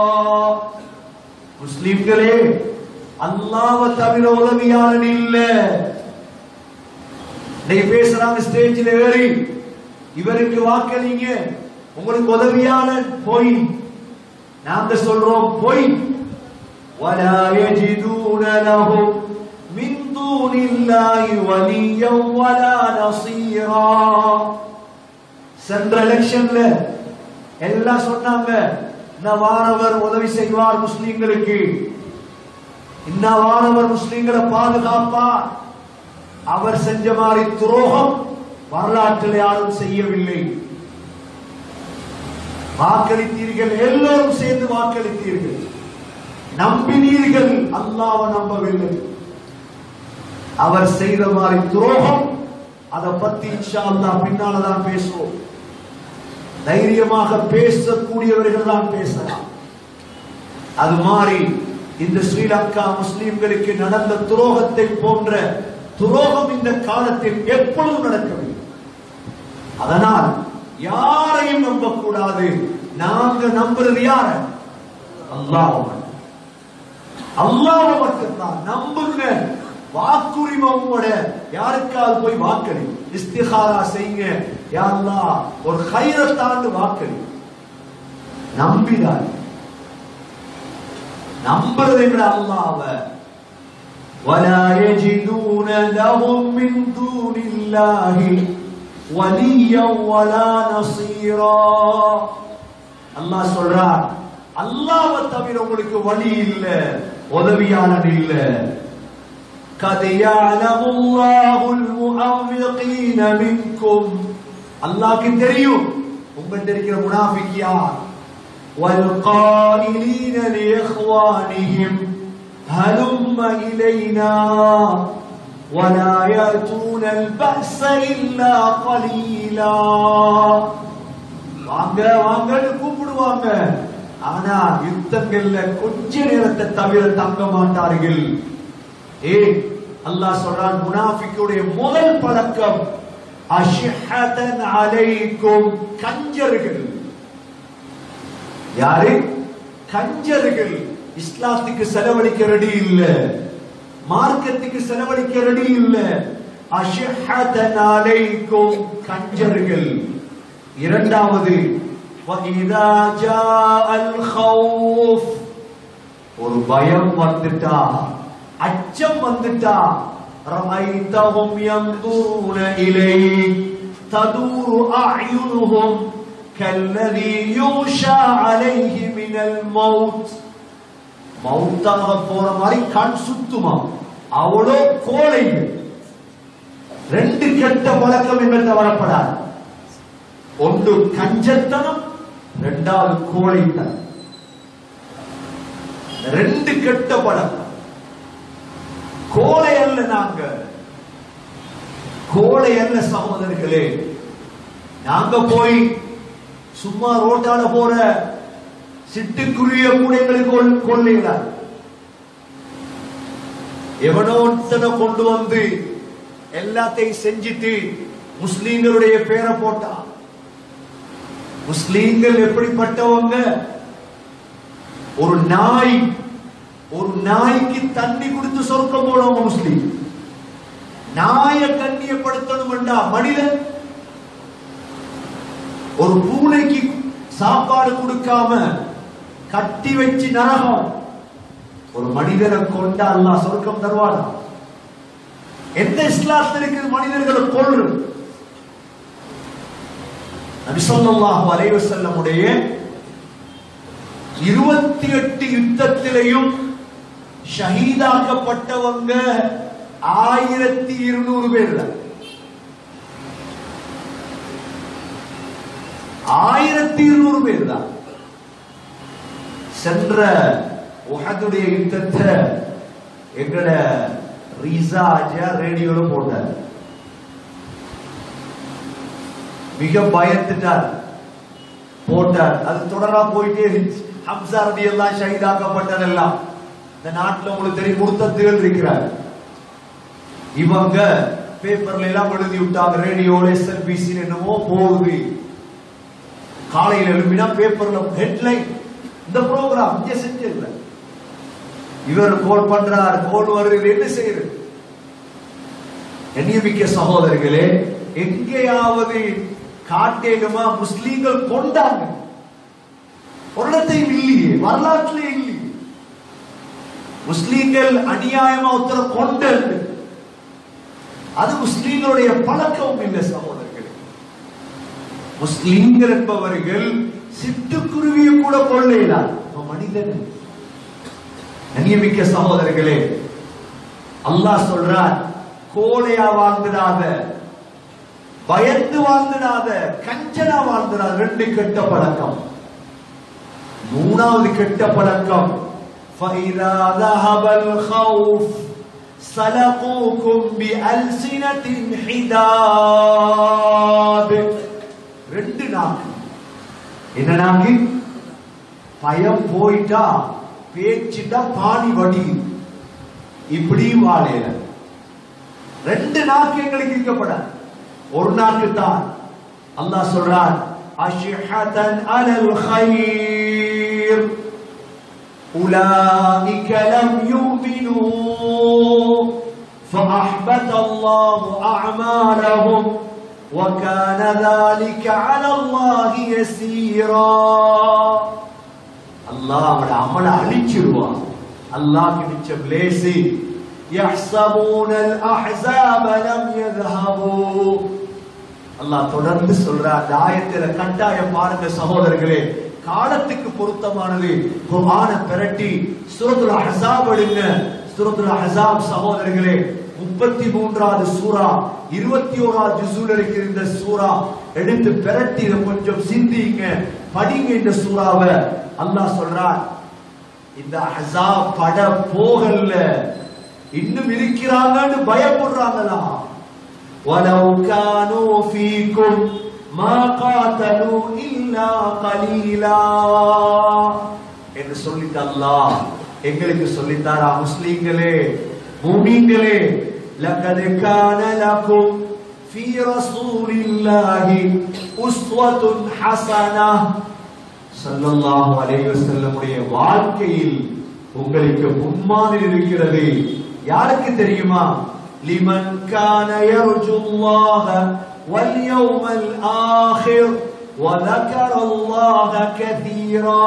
B: முஸ்லிம்களே அல்லாஹ்வை தவிர உதவியாளன் இல்ல இன்னைக்கு பேசுறாங்க ஸ்டேஜில் ஏறி இவருக்கு வாக்களிங்க உங்களுக்கு உதவியாளன் பொய் நாங்க சொல்றோம் பொய் ولا يجدون لهم من دون الله وليا ولا نصيرا சென்ற எலெக்ஷன்ல எல்லாம் சொன்னாங்க இந்த வாரவர் உதவி செய்வார் முஸ்லிம்களுக்கு இந்த வாரவர் முஸ்லிம்களை பாதுகாப்பார் அவர் செஞ்ச மாதிரி துரோகம் வரலாற்றில் யாரும் செய்யவில்லை வாக்களித்தீர்கள் எல்லோரும் சேர்ந்து வாக்களித்தீர்கள் நம்பினீர்கள் அல்லாஹ்வை நம்பவில்லை அவர் செய்த மாதிரி துரோகம் அதை பத்தி இன்ஷா அல்லாஹ் பின்னால தான் பேசுவோம் தைரியமாக பேசக்கூடியவர்கள் தான் பேசலாம் அது மாதிரி இந்த ஸ்ரீலங்கா முஸ்லிம்களுக்கு நடந்த துரோகத்தை போன்ற துரோகம் இந்த காலத்தில் எப்பொழுதும் நடக்கவில்லை அதனால் யாரையும் நம்பக்கூடாது நாங்க நம்புறது யார அல்லாஹ் அல்லாஹ் மட்டும்தான் நம்புங்க வாக்குரிமை உங்களோட யாருக்காவது போய் வாக்களி இஸ்திகாரா செய்யுங்க யா அல்லாஹ் ஒரு ஹைரத்தாண்டு வாக்களி நம்பினார் நம்புறது எங்கட அல்லாஹ்வ ولا يجدون لهم من دون الله وليا ولا نصيرا அல்லாஹ் சொல்றார் அல்லாஹ்வை தவிர உங்களுக்கு வழி இல்ல உதவியாளன் இல்ல قد يعلم الله المعوقين منكم அல்லாஹ்க்கு தெரியும் உங்கள்ட்ட இருக்கிற முனாஃபிக் யார் والقائلين لإخوانهم هلم إلينا ولا يأتون البأس إلا قليلا வாங்க வாங்கன்னு கூப்பிடுவாங்க ஆனா யுத்தங்கள்ல கொஞ்ச நேரத்தை தவிர தங்க மாட்டார்கள் ஏய் அல்லாஹ் சொல்றான் முனாஃபிக்குடைய முதல் பழக்கம் அஷ்ஹதன் அலைக்கும் கஞ்சர்கள் யாரு கஞ்சர்கள் இஸ்லாத்துக்கு செலவழிக்க ரெடி இல்ல மார்க்கத்துக்கு செலவழிக்க ரெடி இல்ல அஷ்ஹதன் அலைக்கும் கஞ்சர்கள் இரண்டாவது وَإِذَا جَاءَ الْخَوْفُ ஒரு பயம் வந்துட்டா அச்சம் வந்துட்டா رَأَيْتَهُمْ يَنظُرُونَ إِلَيْكَ تَدُورُ أَعْيُنُهُمْ كَالَّذِي يُغْشَى عَلَيْهِ مِنَ الْمَوْتِ மௌத்தாக போற மாதிரி கண் சுத்துமா அவ்வளோ கோழை ரெண்டு கெட்ட பழக்கம் எங்கிட்ட வரப்படாது ஒன்று கஞ்சத்தனம் ரெண்டாவது கோழைத்தனம் ரெண்டு கெட்ட பழக்கம் கோழை அல்ல நாங்க கோழை அல்ல சகோதரர்களே நாங்க போய் சும்மா ரோட்டால போற சிட்டுக்குருவிய கூட எங்களுக்கு கொல்- கொள்ளையிடாது எவனோ ஒருத்தனை கொண்டு வந்து எல்லாத்தையும் செஞ்சிட்டு முஸ்லீம்களுடைய பேரை போட்டா முஸ்லீம்கள் எப்படிப்பட்டவங்க ஒரு நாய் ஒரு நாய்க்கு தண்ணி கொடுத்து சொர்க்கம் போனவங்க முஸ்லீம் நாய கண்ணியப்படுத்தணும்டா மனிதன் ஒரு பூனைக்கு சாப்பாடு கொடுக்காம கட்டி வச்சு நரகம் ஒரு மனிதனை கொண்டா அல்லாஹ் சொர்க்கம் தருவானா எந்த இஸ்லாத்தில் இருக்குது மனிதர்களை கொள்றது நபி ஸல்லல்லாஹு அலைஹி வஸல்லமுடைய இருபத்தி எட்டு யுத்தத்திலையும் ஷஹீதாக்கப்பட்டவங்க ஆயிரத்தி இருநூறு பேர் தான். ஆயிரத்தி இருநூறு பேர் தான் சென்ற உஹதுடைய யுத்தத்தை எங்கட ரீசா ஆஜியா ரேடியோல போட்டார் மிக பயந்துட்டார் போட்டார் அது தொடரா போயிட்டே இருந்துச்சு ஹம்சா ரதி எல்லாம் ஷஹீதாக்கப்பட்டது எல்லாம் இந்த நாட்டுல உங்களுக்கு தெரியும் முர்த்தத்துகள் இருக்கிறார் இவங்க பேப்பர்ல எல்லாம் எழுதி விட்டாங்க ரேடியோல எஸ்எல்பிசி என்னமோ போகுது காலையில எழுப்பினா பேப்பர்ல ஹெட்லைன் இந்த ப்ரோக்ராம் இங்க செஞ்சிருக்க இவர் கோல் பண்றார் கோல் வருது என்ன செய்யறது எண்ணியமிக்க சகோதரர்களே எங்கேயாவது காட்டேகமா முஸ்லீம்கள் கொண்டாங்க ஒரு இடத்தையும் இல்லையே வரலாற்றிலே இல்லையே முஸ்லீம்கள் அநியாயமா உத்தர கொண்டல் அது முஸ்லீம்களுடைய பழக்கமும் இல்லை சகோதரர்களே முஸ்லீம்கள் என்பவர்கள் சிட்டுக்குருவியை கூட கொள்ளையிடார் மனிதன் அநியமிக்க சகோதரர்களே அல்லாஹ் சொல்றார் கோழையா வாழ்ந்துடாத பயந்து வாழ்ந்துடாத கஞ்சனா வாழ்ந்துடாத ரெண்டு கெட்ட பழக்கம் மூணாவது கெட்ட பழக்கம் فإذا ذهب الخوف سلقوكم بألسنة حداد ரெண்டு நாக்கு என்ன நாக்கு பயம் போயிட்டா பேச்சுட்டா பாணி வடி இப்படி வாழையில ரெண்டு நாக்கு எங்களுக்கு இருக்கப்படாது ஒரு நாக்கு தான் அல்லாஹ் சொல்றான் அஷ்ஹதன் அலல் خير أولئك لم يؤمنوا فأحبط الله أعمالهم وكان ذلك على الله يسيرا அல்லாஹ் அவட அமல அழிச்சிருவான் அல்லாஹ் கிடைச்ச பிளேசி يحسبون الأحزاب لم يذهبوا அல்லாஹ் தொடர்ந்து சொல்றார் இந்த ஆயத்தில கட்டாயம் பாருங்க சகோதரர்களே காலத்துக்கு பொருத்தமானது குர்ஆனை பிரட்டி சூரத்துல் அஹ்ஸாப் எடுங்க சூரத்துல் அஹ்ஸாப் சகோதரர்களே முப்பத்தி மூன்றாவது சூரா இருபத்தி ஓராவது ஜுசூல இருக்கிற இந்த சூரா எடுத்து பிரட்டி இதை கொஞ்சம் சிந்திங்க படிங்க இந்த சூறாவை அல்லாஹ் சொல்றார் இந்த அஹ்ஸாப் பட போகல இன்னும் இருக்கிறாங்கன்னு பயப்படுறாங்களா وَلَوْ كَانُوا فِيكُمْ مَا قَاتَلُوا إِلَّا قَلِيلًا என்று சொல்லிட்டு அல்லாஹ் எங்களுக்கு சொல்லித்தாரா முஸ்லீம்களே மூமீன்களே لَقَدْ كَانَ لَكُمْ فِي رَسُولِ اللَّهِ أُسْوَةٌ حَسَنَةٌ ஸல்லல்லாஹு அலைஹி வஸல்லமுடைய வாழ்க்கையில் உங்களுக்கு முன்மாதிரி இருக்கிறது யாருக்கு தெரியுமா லிமன் கான யர்ஜுல்லாஹ வல் யௌமல் ஆகிர் وذكر الله كثيرا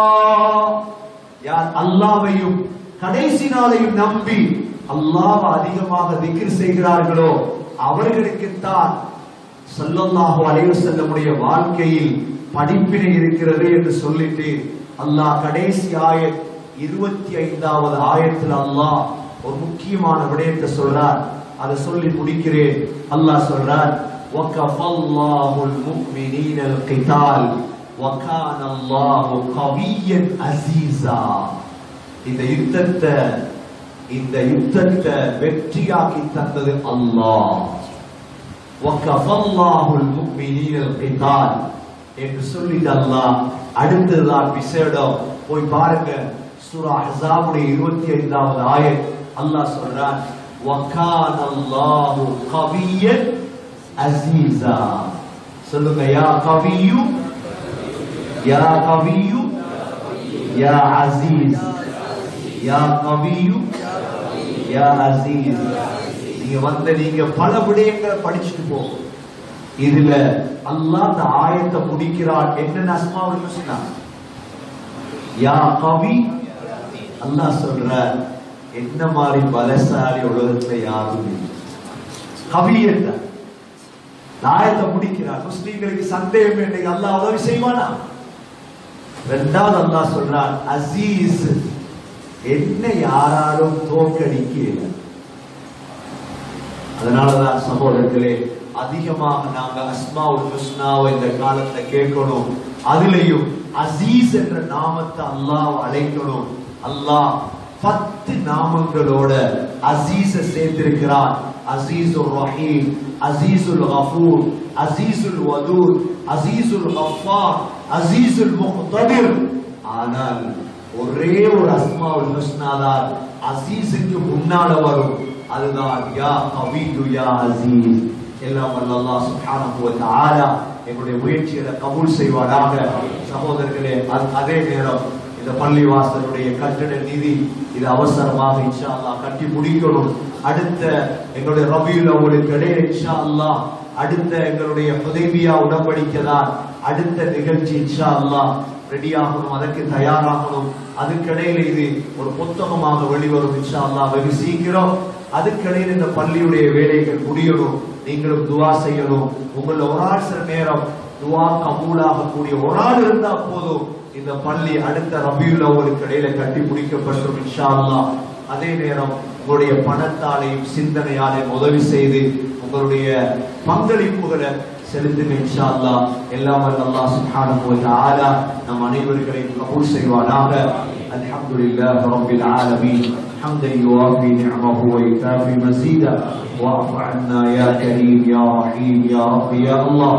B: யார் அல்லாஹ்வையும் கடைசி நாளையும் நம்பி அல்லாஹ் அதிகமாக திக்ர் செய்கிறார்களோ அவர்களுக்குத்தான் ஸல்லல்லாஹு அலைஹி வஸல்லமுடைய வாழ்க்கையில் படிப்பினை இருக்கிறது என்று சொல்லிட்டு அல்லாஹ் கடைசி ஆயத் இருபத்தி ஐந்தாவது ஆயத்தில் அல்லாஹ் ஒரு முக்கியமான விடயத்தை சொல்றார் அதை சொல்லி முடிக்கிறேன் அல்லாஹ் சொல்றார் وَكَفَى اللَّهُ الْمُؤْمِنِينَ الْقِتَالَ وَكَانَ اللَّهُ قَوِيًّا عَزِيزًا இந்த யுத்தத்தை இந்த யுத்தத்தை வெற்றியாக்கி தந்தது அல்லாஹ் وَكَفَى اللَّهُ الْمُؤْمِنِينَ الْقِتَالَ என்று சொல்லிட்டு அல்லாஹ் அடுத்ததுதான் விசேடம் போய் பாருங்க சூரா அஹ்ஸாபுடைய இருபத்தி ஐந்தாவது ஆயத் அல்லாஹ் சொல்றான் وَكَانَ اللَّهُ قَوِيًّا عَزِيزًا சொல்லுங்க யா கவியு யா கவியு யா அசீஸ் யா கவியு யா அசீஸ் நீங்க வந்த நீங்க பல விடயங்களை படிச்சுட்டு போங்க இதுல அல்லாஹ் அந்த ஆயத்தை முடிக்கிறான் என்னென்ன அஸ்மாவுல் சொன்னான் யா கவி அல்லாஹ் சொல்ற என்ன மாதிரி பலசாலி உலகத்துல யாரும் இல்லை கவி என்ன ஆயத்தை முடிக்கிறார் முஸ்லீம்களுக்கு சந்தேகம் இல்லை அல்லாஹ் உதவி செய்வானா ரெண்டாவது அல்லாஹ் சொல்றான் அசீஸ் என்ன யாராலும் தோற்கடிக்கல அதனாலதான் சகோதரர்களே அதிகமாக நாங்க அஸ்மாவுல் ஹுஸ்னாவை இந்த காலத்துல கேட்கணும் அதுலயும் அசீஸ் என்ற நாமத்தை அல்லாஹ் அழைக்கணும் அல்லாஹ் பத்து நாமங்களோட அசீஸ சேர்த்திருக்கிறான் அசீசுல் ரஹீம் அசீசுல் கஃபூர் அசீசுல் வதூர் அசீசுல் கஃபார் அசீசுல் முக்ததிர் ஆனால் ஒரே ஒரு அஸ்மாவுல் ஹுஸ்னா தான் அசீஸுக்கு முன்னால வரும் அதுதான் யா கவிது யா அசீஸ் எல்லாம் வல்ல அல்லாஹ் சுப்ஹானஹு வ தஆலா எங்களுடைய முயற்சிகளை கபூல் செய்வாராக சகோதரர்களே அ- அதே நேரம் இந்த பள்ளிவாசலுடைய கட்டிட நிதி இது அவசரமாக இன்ஷா அல்லாஹ் கட்டி முடிக்கணும் அடுத்த எங்களுடைய ரபியுல் அவளுக்கு இடையே இன்ஷா அல்லாஹ் அடுத்த எங்களுடைய புதைபியா உடன்படிக்கை தான் அடுத்த நிகழ்ச்சி இன்ஷா அல்லாஹ் ரெடியாகணும் அதற்கு தயாராகணும் அதுக்கிடையில இது ஒரு புத்தகமாக வெளிவரும் இன்ஷா அல்லாஹ் வெகு சீக்கிரம் அதுக்கிடையில் இந்த பள்ளியுடைய வேலைகள் முடியணும் நீங்களும் துவா செய்யணும் உங்கள ஒரு ஆள் சில நேரம் துவா கபூலாக கூடிய ஒரு ஆள் இருந்தா போதும் இந்த பள்ளி அடுத்த ரபியுல் அவருக்கு இடையில கட்டி முடிக்கப்படும் இன்ஷா அல்லாஹ் அதே நேரம் உங்களுடைய பணத்தாலையும் சிந்தனையாலையும் உதவி செய்து உங்களுடைய பங்களிப்புகளை செலுத்துங்க இன்ஷா அல்லாஹ் எல்லாம் வல்ல அல்லாஹ் சுப்ஹானஹு வ தஆலா நம் அனைவர்களையும் கபூல் செய்வானாக அல்ஹம்துலில்லாஹி ரப்பில் ஆலமீன் حمدا يوافي نعمه ويكافي مزيدا واعف عنا يا كريم يا رحيم يا رب يا الله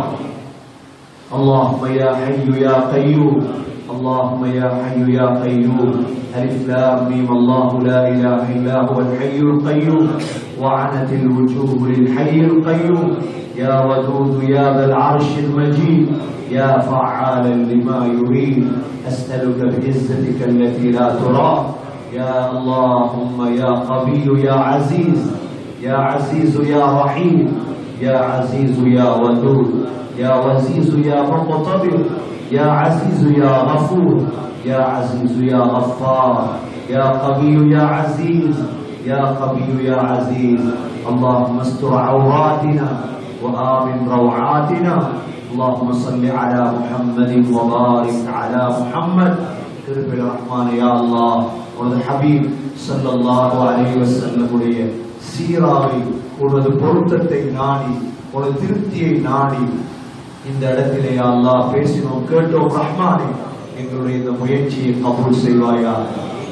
B: اللهم يا حي يا قيوم اللهم يا حي يا قيوم ألف لام ميم الله لا إله إلا هو الحي القيوم وعنت الوجوه للحي القيوم يا ودود يا ذا العرش المجيد يا فعالا لما يريد أسألك بعزتك التي لا ترى يا اللهم يا قوي يا عزيز يا عزيز يا رحيم يا عزيز يا ودود يا وزيز يا مقتدر يا عزيز يا غفور يا عزيز يا غفار يا قوي يا عزيز يا قوي يا عزيز اللهم استر عوراتنا وآمن روعاتنا اللهم صل على محمد وبارك على محمد கிருபை ரஹ்மான் யா அல்லாஹ் உனது ஹபீப் ஸல்லல்லாஹு அலைஹி வஸல்லம் உடைய சீராவை உனது பொருத்தத்தை நாடி உனது திருப்தியை நாடி இந்த இடத்திலே யா அல்லாஹ் பேசினோம் கேட்டோம் ரஹ்மானே எங்களுடைய இந்த முயற்சியை கபூல் செய்வாயா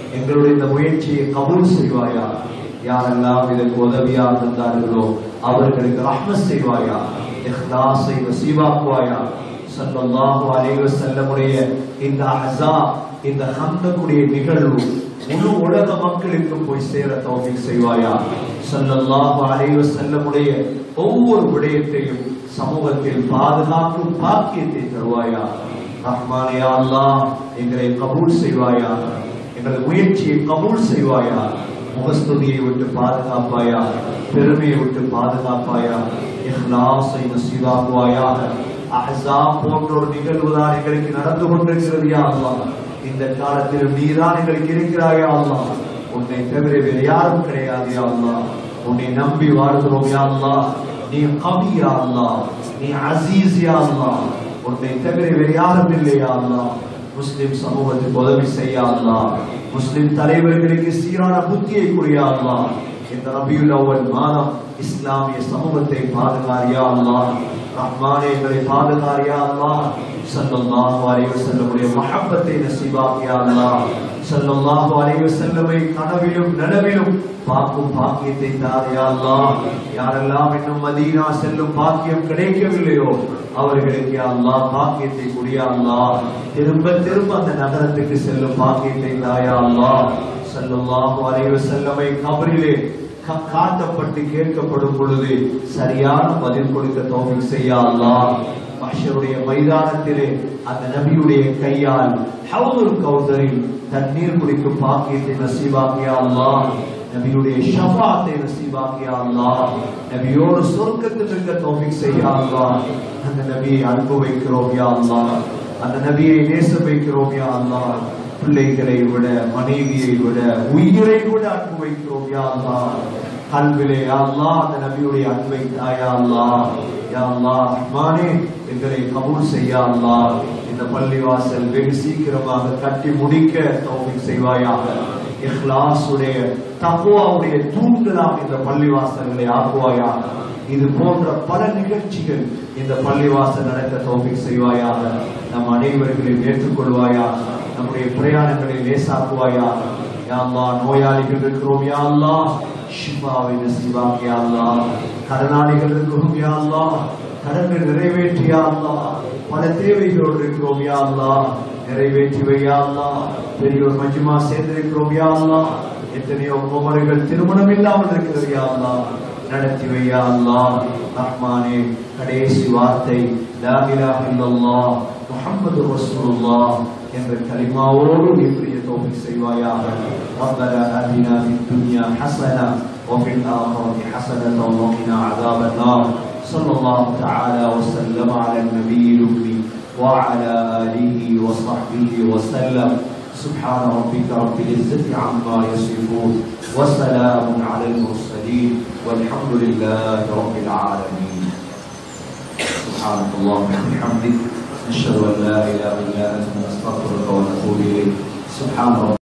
B: எங்களுடைய இந்த முயற்சியை கபூல் செய்வாயா யாரெல்லாம் இதற்கு உதவியாக இருந்தார்களோ அவர்களுக்கு ரஹ்மத் செய்வாயா இஹ்லாஸை நசீபாக்குவாயா ஸல்லல்லாஹு அலைஹி வஸல்லமுடைய இந்த அஸா இந்த ஹந்தக்குடைய நிகழ்வு முழு உலக மக்களுக்கு போய் சேர தௌஃபீக் செய்வாயா ஸல்லல்லாஹு அலைஹி வஸல்லமுடைய ஒவ்வொரு விடயத்தையும் சமூகத்தில் பாதுகாக்கும் பாக்கியத்தை தருவாயா ரஹ்மானே யா அல்லாஹ் எங்களை கபூல் செய்வாயா எங்கள் முயற்சியை கபூல் செய்வாயா முகஸ்துதியை விட்டு பாதுகாப்பாயா பெருமையை விட்டு பாதுகாப்பாயா இஹ்லாஸை நசீபாக்குவாயாக அஹ்ஸாப் போன்ற ஒரு நிகழ்வுதான் எங்களுக்கு நடந்து கொண்டிருக்கிறது யா அல்லாஹ் இந்த காலத்தில் நீதான் எங்களுக்கு இருக்கிறாயா அல்லாஹ் உன்னை தவிர வேறு யாரும் கிடையாது யா அல்லாஹ் உன்னை நம்பி வாழ்கிறோம் யா அல்லாஹ் நீ கவி யா அல்லாஹ் நீ அசீஸ் யா அல்லாஹ் உன்னை தவிர வேறு யாரும் இல்லை யா அல்லாஹ் முஸ்லிம் சமூகத்துக்கு உதவி செய்ய அல்லாஹ் முஸ்லிம் தலைவர்களுக்கு சீரான புத்தியை புரியா அல்லாஹ் இந்த ரபியுல் அவ்வல் மாதம் இஸ்லாமிய சமூகத்தை பாதுகாரியா அல்லாஹ் ரஹ்மானே எங்களை பாதுகாரியா அல்லாஹ் ஸல்லல்லாஹு அலைஹி வஸல்லமுடைய மஹப்பத்தை நசீபாக்கியா அல்லாஹ் ஸல்லல்லாஹு அலைஹி வஸல்லமை கனவிலும் நனவிலும் பார்க்கும் பாக்கியத்தை தாரியா அல்லாஹ் யாரெல்லாம் இன்னும் மதீனா செல்லும் பாக்கியம் கிடைக்கவில்லையோ அவர்களுக்கு யா அல்லாஹ் பாக்கியத்தை குடியா அல்லாஹ் திரும்ப திரும்ப அந்த நகரத்துக்கு செல்லும் பாக்கியத்தை தாயா அல்லாஹ் ஸல்லல்லாஹு அலைஹி வஸல்லமை கபரிலே கா- காட்டப்பட்டு கேட்கப்படும் பொழுது சரியான பதில் கொடுக்க தௌஃபீக் செய்ய அல்லாஹ் மஹ்ஷருடைய மைதானத்திலே அந்த நபியுடைய கையால் ஹவுதுல் கௌதரில் தண்ணீர் குடிக்கும் பாக்கியத்தை நசீபாக்கியா அல்லாஹ் நபியுடைய ஷஃபாத்தை நசீபாக்கியா அல்லாஹ் நபியோடு சொர்க்கத்தில் இருக்க தௌஃபீக் செய்ய அல்லாஹ் அந்த நபியை அன்பு வைக்கிறோம் யா அல்லாஹ் அந்த நபியை நேச வைக்கிறோம் யா அல்லாஹ் பிள்ளைகளை விட மனைவியை விட உயிரை விட அன்பு வைக்கிறோம் யா அல்லாஹ் கல்விலே யா அல்லாஹ் அந்த நபியுடைய அன்பை தாயா அல்லாஹ் யா அல்லாஹ் ரஹ்மானே எங்களை கபூல் செய்ய அல்லாஹ் இந்த பள்ளிவாசல் வெகு சீக்கிரமாக கட்டி முடிக்க தௌஃபீக் செய்வாயாக இஹ்லாஸுடைய தக்வாவுடைய தூண்டுலாம் இந்த பள்ளிவாசல்களை ஆக்குவாயாக இது போன்ற பல நிகழ்ச்சிகள் இந்த பள்ளிவாசல் நடக்க தௌஃபீக் செய்வாயாக நம் அனைவர்களையும் ஏற்றுக்கொள்வாயாக நம்முடைய பிரயாணங்களை லேசாக்குவாயாக யா அல்லாஹ் நோயாளிகள் இருக்கிறோம் யா அல்லாஹ் ஷிஃபாவை நசீபாக் யா அல்லாஹ் கடனாளிகள் இருக்கிறோம் யா அல்லாஹ் கடன்கள் நிறைவேற்றி யா அல்லாஹ் பல தேவைகளோடு இருக்கிறோம் யா அல்லாஹ் நிறைவேற்றி வை யா அல்லாஹ் பெரியோர் மஜ்மா சேர்ந்திருக்கிறோம் யா அல்லாஹ் எத்தனையோ குமரிகள் திருமணம் இல்லாமல் இருக்கிறது யா அல்லாஹ் நடத்தி வை யா அல்லாஹ் ரஹ்மானே கடைசி வார்த்தை லா இலாஹ இல்லல்லாஹ் முஹம்மது ரசூலுல்லாஹ் என்ற கலிமாவோடு நீ பிரிய தௌஃபீக் செய்வாயாக ربنا آتنا في الدنيا حسنة وفي الآخرة حسنة وقنا عذاب النار صلى الله تعالى وسلم على النبي الأمي وعلى آله وصحبه وسلم سبحان ربك رب العزة عما يصفون وسلام على المرسلين والحمد لله رب العالمين سبحانك اللهم وبحمدك نشهد ان لا اله الا انت نستغفرك ونتوب اليك سبحان ربك